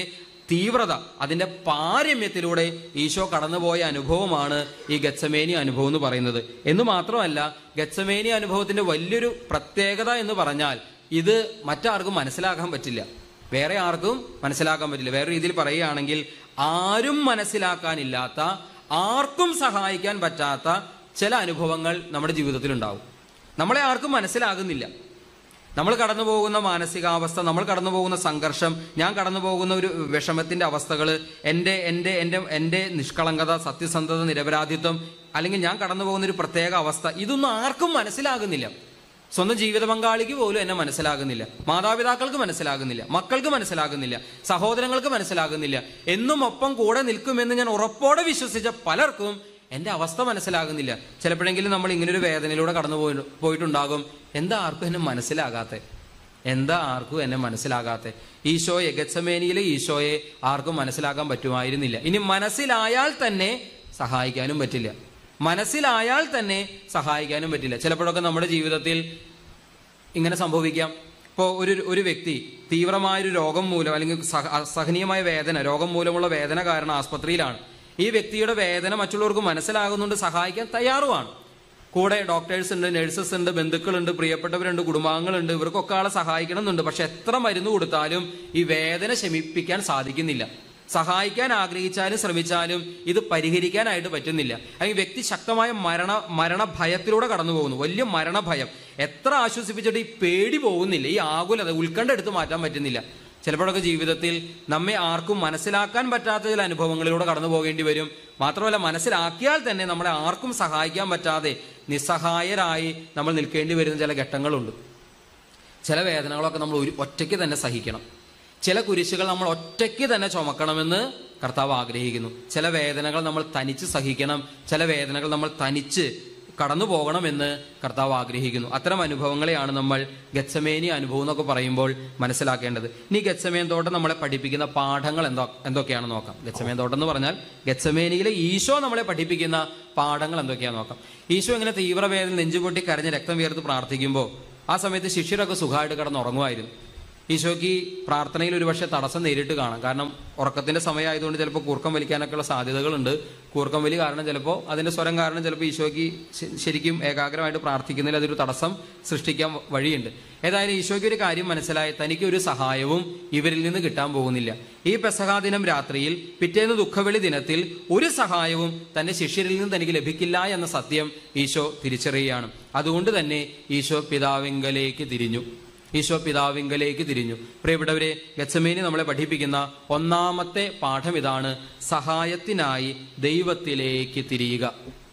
തീവ്രത അതിൻ്റെ പാരമ്യത്തിലൂടെ ഈശോ കടന്നുപോയ അനുഭവമാണ് ഈ ഗച്ചമേനി അനുഭവം എന്ന് പറയുന്നത് എന്ന് മാത്രമല്ല ഗച്ചമേനി അനുഭവത്തിന്റെ വലിയൊരു പ്രത്യേകത എന്ന് പറഞ്ഞാൽ ഇത് മറ്റാർക്കും മനസ്സിലാക്കാൻ പറ്റില്ല വേറെ ആർക്കും മനസ്സിലാക്കാൻ പറ്റില്ല വേറെ രീതിയിൽ പറയുകയാണെങ്കിൽ ആരും മനസ്സിലാക്കാനില്ലാത്ത ആർക്കും സഹായിക്കാൻ പറ്റാത്ത ചില അനുഭവങ്ങൾ നമ്മുടെ ജീവിതത്തിൽ ഉണ്ടാവും നമ്മളെ ആർക്കും മനസ്സിലാകുന്നില്ല നമ്മൾ കടന്നു പോകുന്ന മാനസികാവസ്ഥ നമ്മൾ കടന്നു പോകുന്ന സംഘർഷം ഞാൻ കടന്നു പോകുന്ന ഒരു വിഷമത്തിന്റെ അവസ്ഥകൾ എൻ്റെ എൻ്റെ എൻ്റെ എൻ്റെ നിഷ്കളങ്കത സത്യസന്ധത നിരപരാധിത്വം അല്ലെങ്കിൽ ഞാൻ കടന്നു പോകുന്ന ഒരു പ്രത്യേക അവസ്ഥ ഇതൊന്നും ആർക്കും മനസ്സിലാകുന്നില്ല സ്വന്തം ജീവിത പങ്കാളിക്ക് പോലും എന്നെ മനസ്സിലാകുന്നില്ല മാതാപിതാക്കൾക്ക് മനസ്സിലാകുന്നില്ല മക്കൾക്ക് മനസ്സിലാകുന്നില്ല സഹോദരങ്ങൾക്ക് മനസ്സിലാകുന്നില്ല എന്നും ഒപ്പം കൂടെ നിൽക്കുമെന്ന് ഞാൻ ഉറപ്പോടെ വിശ്വസിച്ച പലർക്കും എൻ്റെ അവസ്ഥ മനസ്സിലാകുന്നില്ല ചിലപ്പോഴെങ്കിലും നമ്മൾ ഇങ്ങനൊരു വേദനയിലൂടെ കടന്നു പോയി പോയിട്ടുണ്ടാകും എന്താ ആർക്കും എന്നെ മനസ്സിലാകാത്തെ എന്താ ആർക്കും എന്നെ മനസ്സിലാകാത്തെ ഈശോയെ ഗച്ചമേനിയിലെ ഈശോയെ ആർക്കും മനസ്സിലാക്കാൻ പറ്റുമായിരുന്നില്ല ഇനി മനസ്സിലായാൽ തന്നെ സഹായിക്കാനും പറ്റില്ല മനസ്സിലായാൽ തന്നെ സഹായിക്കാനും പറ്റില്ല ചിലപ്പോഴൊക്കെ നമ്മുടെ ജീവിതത്തിൽ ഇങ്ങനെ സംഭവിക്കാം ഇപ്പോൾ ഒരു ഒരു വ്യക്തി തീവ്രമായൊരു രോഗം മൂലം അല്ലെങ്കിൽ സഹ അസഹനീയമായ വേദന രോഗം മൂലമുള്ള വേദന കാരണം ആസ്പത്രിയിലാണ് ഈ വ്യക്തിയുടെ വേദന മറ്റുള്ളവർക്ക് മനസ്സിലാകുന്നുണ്ട് സഹായിക്കാൻ തയ്യാറുമാണ് കൂടെ ഡോക്ടേഴ്സ് ഉണ്ട് നഴ്സസ് ഉണ്ട് ബന്ധുക്കളുണ്ട് പ്രിയപ്പെട്ടവരുണ്ട് കുടുംബാംഗങ്ങളുണ്ട് ഇവർക്കൊക്കെ ആളെ സഹായിക്കണം എന്നുണ്ട് പക്ഷെ എത്ര മരുന്ന് കൊടുത്താലും ഈ വേദന ശമിപ്പിക്കാൻ സാധിക്കുന്നില്ല സഹായിക്കാൻ ആഗ്രഹിച്ചാലും ശ്രമിച്ചാലും ഇത് പരിഹരിക്കാനായിട്ട് പറ്റുന്നില്ല അല്ലെങ്കിൽ വ്യക്തി ശക്തമായ മരണ മരണഭയത്തിലൂടെ കടന്നു പോകുന്നു വലിയ മരണഭയം എത്ര ആശ്വസിപ്പിച്ചിട്ട് ഈ പേടി പോകുന്നില്ല ഈ ആകുലത ഉത്കണ്ഠ എടുത്ത് മാറ്റാൻ പറ്റുന്നില്ല ചിലപ്പോഴൊക്കെ ജീവിതത്തിൽ നമ്മെ ആർക്കും മനസ്സിലാക്കാൻ പറ്റാത്ത ചില അനുഭവങ്ങളിലൂടെ കടന്നു പോകേണ്ടി വരും മാത്രമല്ല മനസ്സിലാക്കിയാൽ തന്നെ നമ്മളെ ആർക്കും സഹായിക്കാൻ പറ്റാതെ നിസ്സഹായരായി നമ്മൾ നിൽക്കേണ്ടി വരുന്ന ചില ഘട്ടങ്ങളുണ്ട് ചില വേദനകളൊക്കെ നമ്മൾ ഒരു ഒറ്റയ്ക്ക് തന്നെ സഹിക്കണം ചില കുരിശുകൾ നമ്മൾ ഒറ്റയ്ക്ക് തന്നെ ചുമക്കണമെന്ന് കർത്താവ് ആഗ്രഹിക്കുന്നു ചില വേദനകൾ നമ്മൾ തനിച്ച് സഹിക്കണം ചില വേദനകൾ നമ്മൾ തനിച്ച് കടന്നു പോകണമെന്ന് കർത്താവ് ആഗ്രഹിക്കുന്നു അത്തരം അനുഭവങ്ങളെയാണ് നമ്മൾ ഗച്ചമേനി അനുഭവം എന്നൊക്കെ പറയുമ്പോൾ മനസ്സിലാക്കേണ്ടത് ഇനി ഗച്ചമേൻ തോട്ടം നമ്മളെ പഠിപ്പിക്കുന്ന പാഠങ്ങൾ എന്തോ എന്തൊക്കെയാണെന്ന് നോക്കാം ഗച്ചമേൻ തോട്ടം എന്ന് പറഞ്ഞാൽ ഗച്ചമേനിയിലെ ഈശോ നമ്മളെ പഠിപ്പിക്കുന്ന പാഠങ്ങൾ എന്തൊക്കെയാണെന്ന് നോക്കാം ഈശോ ഇങ്ങനെ തീവ്രവേദന നെഞ്ചുപൊട്ടി കരഞ്ഞ് രക്തം വിയർത്ത് പ്രാർത്ഥിക്കുമ്പോൾ ആ സമയത്ത് ശിഷ്യരൊക്കെ സുഖമായിട്ട് കിടന്ന് ഉറങ്ങുമായിരുന്നു ഈശോയ്ക്ക് പ്രാർത്ഥനയിൽ ഒരുപക്ഷെ തടസ്സം നേരിട്ട് കാണാം കാരണം ഉറക്കത്തിന്റെ സമയമായതുകൊണ്ട് ചിലപ്പോൾ കൂർക്കം വലിക്കാനൊക്കെയുള്ള സാധ്യതകളുണ്ട് കൂർക്കം വലി കാരണം ചിലപ്പോൾ അതിന്റെ സ്വരം കാരണം ചിലപ്പോൾ ഈശോയ്ക്ക് ശ- ശരിക്കും ഏകാഗ്രമായിട്ട് പ്രാർത്ഥിക്കുന്നതിൽ അതൊരു തടസ്സം സൃഷ്ടിക്കാൻ വഴിയുണ്ട് ഏതായാലും ഈശോയ്ക്ക് ഒരു കാര്യം മനസ്സിലായി തനിക്ക് ഒരു സഹായവും ഇവരിൽ നിന്ന് കിട്ടാൻ പോകുന്നില്ല ഈ പെസഹാ ദിനം രാത്രിയിൽ പിറ്റേന്ന് ദുഃഖവെളി ദിനത്തിൽ ഒരു സഹായവും തന്റെ ശിഷ്യരിൽ നിന്ന് തനിക്ക് ലഭിക്കില്ല എന്ന സത്യം ഈശോ തിരിച്ചറിയുകയാണ് അതുകൊണ്ട് തന്നെ ഈശോ പിതാവിങ്കലേക്ക് തിരിഞ്ഞു ഈശോ പിതാവിങ്കലേക്ക് തിരിഞ്ഞു പ്രിയപ്പെട്ടവരെ ഗച്ചമേനി നമ്മളെ പഠിപ്പിക്കുന്ന ഒന്നാമത്തെ പാഠം ഇതാണ് സഹായത്തിനായി ദൈവത്തിലേക്ക് തിരിയുക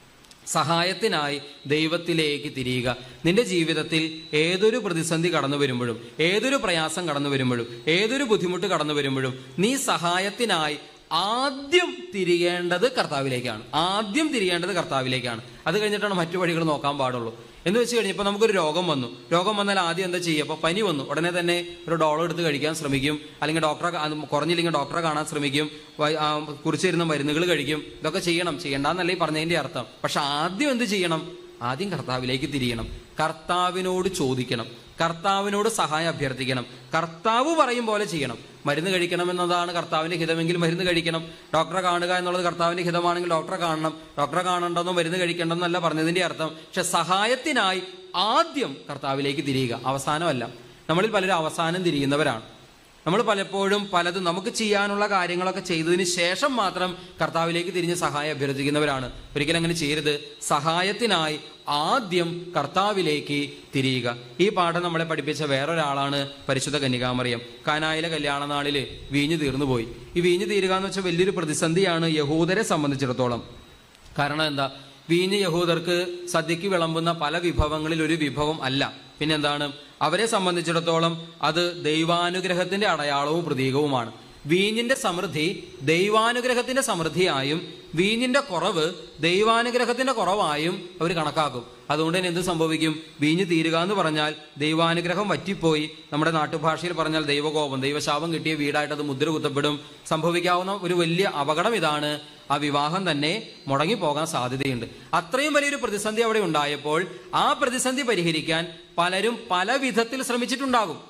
സഹായത്തിനായി ദൈവത്തിലേക്ക് തിരിയുക നിന്റെ ജീവിതത്തിൽ ഏതൊരു പ്രതിസന്ധി കടന്നു വരുമ്പോഴും ഏതൊരു പ്രയാസം കടന്നു വരുമ്പോഴും ഏതൊരു ബുദ്ധിമുട്ട് കടന്നു വരുമ്പോഴും നീ സഹായത്തിനായി ആദ്യം തിരിയേണ്ടത് കർത്താവിലേക്കാണ് ആദ്യം തിരിയേണ്ടത് കർത്താവിലേക്കാണ് അത് കഴിഞ്ഞിട്ടാണ് മറ്റു വഴികൾ നോക്കാൻ പാടുള്ളൂ എന്ന് വെച്ച് കഴിഞ്ഞപ്പോൾ നമുക്കൊരു രോഗം വന്നു രോഗം വന്നാൽ ആദ്യം എന്താ ചെയ്യുക അപ്പോൾ പനി വന്നു ഉടനെ തന്നെ ഒരു ഡോളർ എടുത്ത് കഴിക്കാൻ ശ്രമിക്കും അല്ലെങ്കിൽ ഡോക്ടറെ കാ- അത് കുറഞ്ഞില്ലെങ്കിൽ ഡോക്ടറെ കാണാൻ ശ്രമിക്കും വൈ- ആ, കുറിച്ചിരുന്ന മരുന്നുകൾ കഴിക്കും ഇതൊക്കെ ചെയ്യണം ചെയ്യണ്ടെന്നല്ലേ ഈ പറഞ്ഞതിന്റെ അർത്ഥം പക്ഷെ ആദ്യം എന്ത് ചെയ്യണം ആദ്യം കർത്താവിലേക്ക് തിരിയണം കർത്താവിനോട് ചോദിക്കണം കർത്താവിനോട് സഹായം അഭ്യർത്ഥിക്കണം കർത്താവ് പറയും പോലെ ചെയ്യണം മരുന്ന് കഴിക്കണം എന്നതാണ് കർത്താവിന്റെ ഹിതമെങ്കിൽ മരുന്ന് കഴിക്കണം ഡോക്ടറെ കാണുക എന്നുള്ളത് കർത്താവിന്റെ ഹിതമാണെങ്കിൽ ഡോക്ടറെ കാണണം ഡോക്ടറെ കാണണ്ടെന്നോ മരുന്ന് കഴിക്കണ്ടെന്നല്ല പറഞ്ഞതിന്റെ അർത്ഥം പക്ഷെ സഹായത്തിനായി ആദ്യം കർത്താവിലേക്ക് തിരിയുക അവസാനമല്ല നമ്മളിൽ പലരും അവസാനം തിരിയുന്നവരാണ് നമ്മൾ പലപ്പോഴും പലതും നമുക്ക് ചെയ്യാനുള്ള കാര്യങ്ങളൊക്കെ ചെയ്തതിന് ശേഷം മാത്രം കർത്താവിലേക്ക് തിരിഞ്ഞ് സഹായം അഭ്യർത്ഥിക്കുന്നവരാണ് ഒരിക്കലും അങ്ങനെ ചെയ്യരുത് സഹായത്തിനായി ആദ്യം കർത്താവിലേക്ക് തിരിയുക ഈ പാഠം നമ്മളെ പഠിപ്പിച്ച വേറൊരാളാണ് പരിശുദ്ധ കന്യകാമറിയം കാനായിലെ കല്യാണ നാളില് വീഞ്ഞു തീർന്നു പോയി ഈ വീഞ്ഞു തീരുക എന്ന് വെച്ചാൽ വലിയൊരു പ്രതിസന്ധിയാണ് യഹൂദരെ സംബന്ധിച്ചിടത്തോളം കാരണം എന്താ വീഞ്ഞ് യഹൂദർക്ക് സദ്യക്ക് വിളമ്പുന്ന പല വിഭവങ്ങളിൽ ഒരു വിഭവം അല്ല പിന്നെന്താണ് അവരെ സംബന്ധിച്ചിടത്തോളം അത് ദൈവാനുഗ്രഹത്തിന്റെ അടയാളവും പ്രതീകവുമാണ് വീഞ്ഞിന്റെ സമൃദ്ധി ദൈവാനുഗ്രഹത്തിന്റെ സമൃദ്ധിയായും വീഞ്ഞിന്റെ കുറവ് ദൈവാനുഗ്രഹത്തിന്റെ കുറവായും അവർ കണക്കാക്കും അതുകൊണ്ട് തന്നെ എന്ത് സംഭവിക്കും വീഞ്ഞ് തീരുക എന്ന് പറഞ്ഞാൽ ദൈവാനുഗ്രഹം വറ്റിപ്പോയി നമ്മുടെ നാട്ടുഭാഷയിൽ പറഞ്ഞാൽ ദൈവകോപം ദൈവശാപം കിട്ടിയ വീടായിട്ട് അത് മുദ്ര കുത്തപ്പെടും സംഭവിക്കാവുന്ന ഒരു വലിയ അപകടം ഇതാണ് ആ വിവാഹം തന്നെ മുടങ്ങിപ്പോകാൻ സാധ്യതയുണ്ട് അത്രയും വലിയൊരു പ്രതിസന്ധി അവിടെ ഉണ്ടായപ്പോൾ ആ പ്രതിസന്ധി പരിഹരിക്കാൻ പലരും പല വിധത്തിൽ ശ്രമിച്ചിട്ടുണ്ടാകും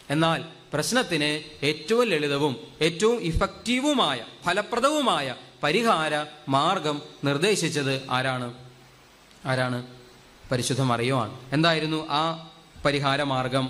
എന്നാൽ പ്രശ്നത്തിന് ഏറ്റവും ലളിതവും ഏറ്റവും ഇഫക്റ്റീവുമായ ഫലപ്രദവുമായ പരിഹാര മാർഗം നിർദ്ദേശിച്ചത് ആരാണ് ആരാണ് പരിശുദ്ധ മറിയുമാണ് എന്തായിരുന്നു ആ പരിഹാര മാർഗം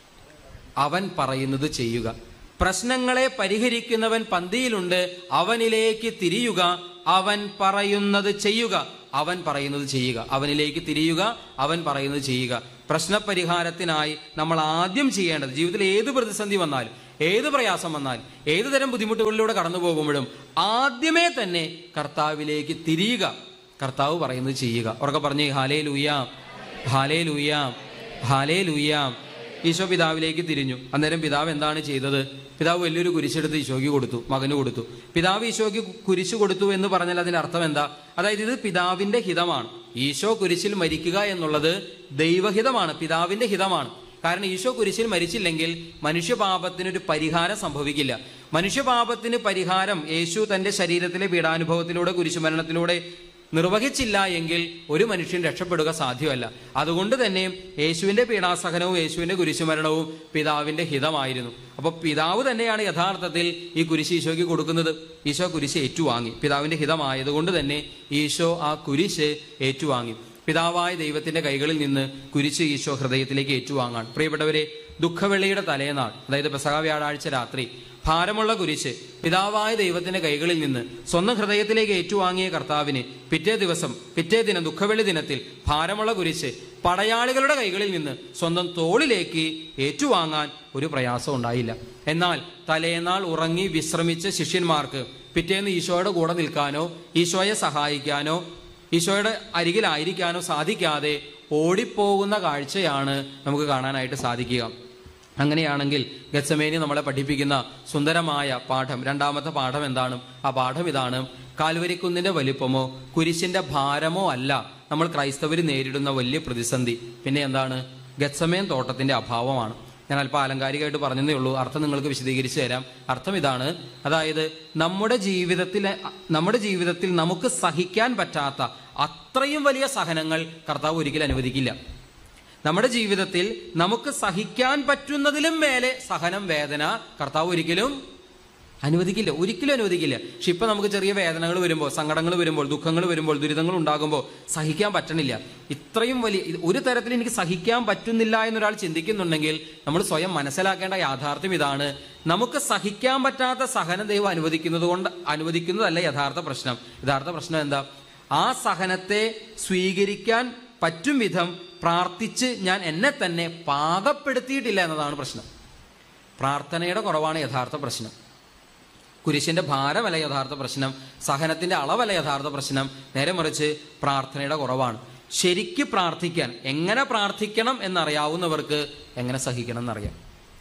അവൻ പറയുന്നത് ചെയ്യുക പ്രശ്നങ്ങളെ പരിഹരിക്കുന്നവൻ പന്തിയിലുണ്ട് അവനിലേക്ക് തിരിയുക അവൻ പറയുന്നത് ചെയ്യുക അവൻ പറയുന്നത് ചെയ്യുക അവനിലേക്ക് തിരിയുക അവൻ പറയുന്നത് ചെയ്യുക പ്രശ്നപരിഹാരത്തിനായി നമ്മൾ ആദ്യം ചെയ്യേണ്ടത് ജീവിതത്തിൽ ഏത് പ്രതിസന്ധി വന്നാലും ഏത് പ്രയാസം വന്നാലും ഏത് തരം ബുദ്ധിമുട്ടുകളിലൂടെ കടന്നു പോകുമ്പോഴും ആദ്യമേ തന്നെ കർത്താവിലേക്ക് തിരിയുക കർത്താവ് പറയുന്നത് ചെയ്യുക ഉറക്കെ പറഞ്ഞേ ഹാലേ ലൂയാം ഹാലേ ലൂയാം ഹാലേ ലൂയാം ഈശോ പിതാവിലേക്ക് തിരിഞ്ഞു അന്നേരം പിതാവ് എന്താണ് ചെയ്തത് പിതാവ് വലിയൊരു കുരിശെടുത്ത് ഈശോയ്ക്ക് കൊടുത്തു മകന് കൊടുത്തു പിതാവ് ഈശോയ്ക്ക് കുരിശ് കൊടുത്തു എന്ന് പറഞ്ഞാൽ അതിന്റെ അർത്ഥം എന്താ അതായത് ഇത് പിതാവിന്റെ ഹിതമാണ് ഈശോ കുരിശിൽ മരിക്കുക എന്നുള്ളത് ദൈവഹിതമാണ് പിതാവിന്റെ ഹിതമാണ് കാരണം ഈശോ കുരിശിൽ മരിച്ചില്ലെങ്കിൽ മനുഷ്യപാപത്തിനൊരു പരിഹാരം സംഭവിക്കില്ല മനുഷ്യപാപത്തിന് പരിഹാരം യേശു തന്റെ ശരീരത്തിലെ പീഡാനുഭവത്തിലൂടെ കുരിശുമരണത്തിലൂടെ നിർവഹിച്ചില്ല എങ്കിൽ ഒരു മനുഷ്യൻ രക്ഷപ്പെടുക സാധ്യമല്ല അതുകൊണ്ട് തന്നെ യേശുവിന്റെ പീഡാസഹനവും യേശുവിന്റെ കുരിശുമരണവും പിതാവിന്റെ ഹിതമായിരുന്നു അപ്പോൾ പിതാവ് തന്നെയാണ് യഥാർത്ഥത്തിൽ ഈ കുരിശ് ഈശോയ്ക്ക് കൊടുക്കുന്നത് ഈശോ കുരിശ് ഏറ്റുവാങ്ങി പിതാവിന്റെ ഹിതമായതുകൊണ്ട് തന്നെ ഈശോ ആ കുരിശ് ഏറ്റുവാങ്ങി പിതാവായ ദൈവത്തിന്റെ കൈകളിൽ നിന്ന് കുരിശ് ഈശോ ഹൃദയത്തിലേക്ക് ഏറ്റുവാങ്ങാൻ പ്രിയപ്പെട്ടവരെ ദുഃഖവെള്ളിയുടെ തലേനാൾ അതായത് പെസഹ വ്യാഴാഴ്ച രാത്രി ഭാരമുള്ള കുരിശ് പിതാവായ ദൈവത്തിന്റെ കൈകളിൽ നിന്ന് സ്വന്തം ഹൃദയത്തിലേക്ക് ഏറ്റുവാങ്ങിയ കർത്താവിന് പിറ്റേ ദിവസം പിറ്റേ ദിനം ദുഃഖവെള്ളി ദിനത്തിൽ ഭാരമുള്ള കുരിശ് പടയാളികളുടെ കൈകളിൽ നിന്ന് സ്വന്തം തോളിലേക്ക് ഏറ്റുവാങ്ങാൻ ഒരു പ്രയാസം ഉണ്ടായില്ല എന്നാൽ തലേനാൾ ഉറങ്ങി വിശ്രമിച്ച ശിഷ്യന്മാർക്ക് പിറ്റേന്ന് ഈശോയുടെ കൂടെ നിൽക്കാനോ ഈശോയെ സഹായിക്കാനോ ഈശോയുടെ അരികിലായിരിക്കാനോ സാധിക്കാതെ ഓടിപ്പോകുന്ന കാഴ്ചയാണ് നമുക്ക് കാണാനായിട്ട് സാധിക്കുക അങ്ങനെയാണെങ്കിൽ ഗച്ചമേനി നമ്മളെ പഠിപ്പിക്കുന്ന സുന്ദരമായ പാഠം രണ്ടാമത്തെ പാഠം എന്താണ് ആ പാഠം ഇതാണ് കാൽവരിക്കുന്നിന്റെ വലിപ്പമോ കുരിശിന്റെ ഭാരമോ അല്ല നമ്മൾ ക്രൈസ്തവർ നേരിടുന്ന വലിയ പ്രതിസന്ധി പിന്നെ എന്താണ് ഗച്ചമേൻ തോട്ടത്തിന്റെ അഭാവമാണ് ഞാൻ അല്പം ആലങ്കാരികമായിട്ട് പറഞ്ഞതേ ഉള്ളൂ അർത്ഥം നിങ്ങൾക്ക് വിശദീകരിച്ചു തരാം അർത്ഥം ഇതാണ് അതായത് നമ്മുടെ ജീവിതത്തിൽ നമ്മുടെ ജീവിതത്തിൽ നമുക്ക് സഹിക്കാൻ പറ്റാത്ത അത്രയും വലിയ സഹനങ്ങൾ കർത്താവ് ഒരിക്കലും അനുവദിക്കില്ല നമ്മുടെ ജീവിതത്തിൽ നമുക്ക് സഹിക്കാൻ പറ്റുന്നതിലും മേലെ സഹനം വേദന കർത്താവ് ഒരിക്കലും അനുവദിക്കില്ല ഒരിക്കലും അനുവദിക്കില്ല പക്ഷെ ഇപ്പൊ നമുക്ക് ചെറിയ വേദനകൾ വരുമ്പോൾ സങ്കടങ്ങൾ വരുമ്പോൾ ദുഃഖങ്ങൾ വരുമ്പോൾ ദുരിതങ്ങൾ ഉണ്ടാകുമ്പോൾ സഹിക്കാൻ പറ്റണില്ല ഇത്രയും വലിയ ഇത് ഒരു തരത്തിൽ എനിക്ക് സഹിക്കാൻ പറ്റുന്നില്ല എന്നൊരാൾ ചിന്തിക്കുന്നുണ്ടെങ്കിൽ നമ്മൾ സ്വയം മനസ്സിലാക്കേണ്ട യാഥാർത്ഥ്യം ഇതാണ് നമുക്ക് സഹിക്കാൻ പറ്റാത്ത സഹനം ദൈവം അനുവദിക്കുന്നത് കൊണ്ട് അനുവദിക്കുന്നതല്ല യഥാർത്ഥ പ്രശ്നം യഥാർത്ഥ പ്രശ്നം എന്താ ആ സഹനത്തെ സ്വീകരിക്കാൻ പറ്റും വിധം പ്രാർത്ഥിച്ച് ഞാൻ എന്നെ തന്നെ പാകപ്പെടുത്തിയിട്ടില്ല എന്നതാണ് പ്രശ്നം പ്രാർത്ഥനയുടെ കുറവാണ് യഥാർത്ഥ പ്രശ്നം കുരിശിന്റെ ഭാരമല്ല യഥാർത്ഥ പ്രശ്നം സഹനത്തിന്റെ അളവല്ല യഥാർത്ഥ പ്രശ്നം നേരെ മറിച്ച് പ്രാർത്ഥനയുടെ കുറവാണ് ശരിക്ക് പ്രാർത്ഥിക്കാൻ എങ്ങനെ പ്രാർത്ഥിക്കണം എന്നറിയാവുന്നവർക്ക് എങ്ങനെ സഹിക്കണം എന്നറിയാം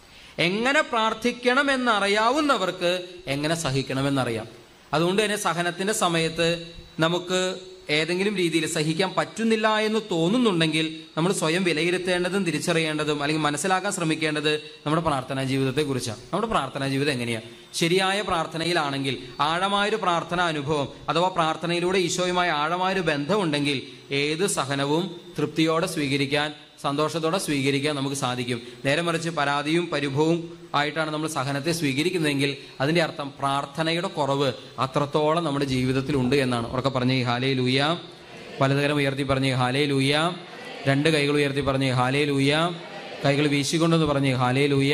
എങ്ങനെ പ്രാർത്ഥിക്കണം എന്നറിയാവുന്നവർക്ക് എങ്ങനെ സഹിക്കണമെന്നറിയാം അതുകൊണ്ട് തന്നെ സഹനത്തിന്റെ സമയത്ത് നമുക്ക് ഏതെങ്കിലും രീതിയിൽ സഹിക്കാൻ പറ്റുന്നില്ല എന്ന് തോന്നുന്നുണ്ടെങ്കിൽ നമ്മൾ സ്വയം വിലയിരുത്തേണ്ടതും തിരിച്ചറിയേണ്ടതും അല്ലെങ്കിൽ മനസ്സിലാക്കാൻ ശ്രമിക്കേണ്ടത് നമ്മുടെ പ്രാർത്ഥനാ ജീവിതത്തെ കുറിച്ചാണ് നമ്മുടെ പ്രാർത്ഥനാ ജീവിതം എങ്ങനെയാണ് ശരിയായ പ്രാർത്ഥനയിലാണെങ്കിൽ ആഴമായൊരു പ്രാർത്ഥനാ അനുഭവം അഥവാ പ്രാർത്ഥനയിലൂടെ ഈശോയുമായി ആഴമായൊരു ബന്ധമുണ്ടെങ്കിൽ ഏത് സഹനവും തൃപ്തിയോടെ സ്വീകരിക്കാൻ സന്തോഷത്തോടെ സ്വീകരിക്കാൻ നമുക്ക് സാധിക്കും നേരെ മറിച്ച് പരാതിയും പരിഭവവും ആയിട്ടാണ് നമ്മൾ സഹനത്തെ സ്വീകരിക്കുന്നതെങ്കിൽ അതിന്റെ അർത്ഥം പ്രാർത്ഥനയുടെ കുറവ് അത്രത്തോളം നമ്മുടെ ജീവിതത്തിൽ ഉണ്ട് എന്നാണ് ഉറക്കെ പറഞ്ഞ ഈ ഹാലേ ലൂയ പലതരം ഉയർത്തി പറഞ്ഞ് ഹാലേ ലൂയ രണ്ട് കൈകൾ ഉയർത്തി പറഞ്ഞ് ഹാലേ ലൂയ കൈകൾ വീശിക്കൊണ്ടെന്ന് പറഞ്ഞ് ഹാലേ ലൂയ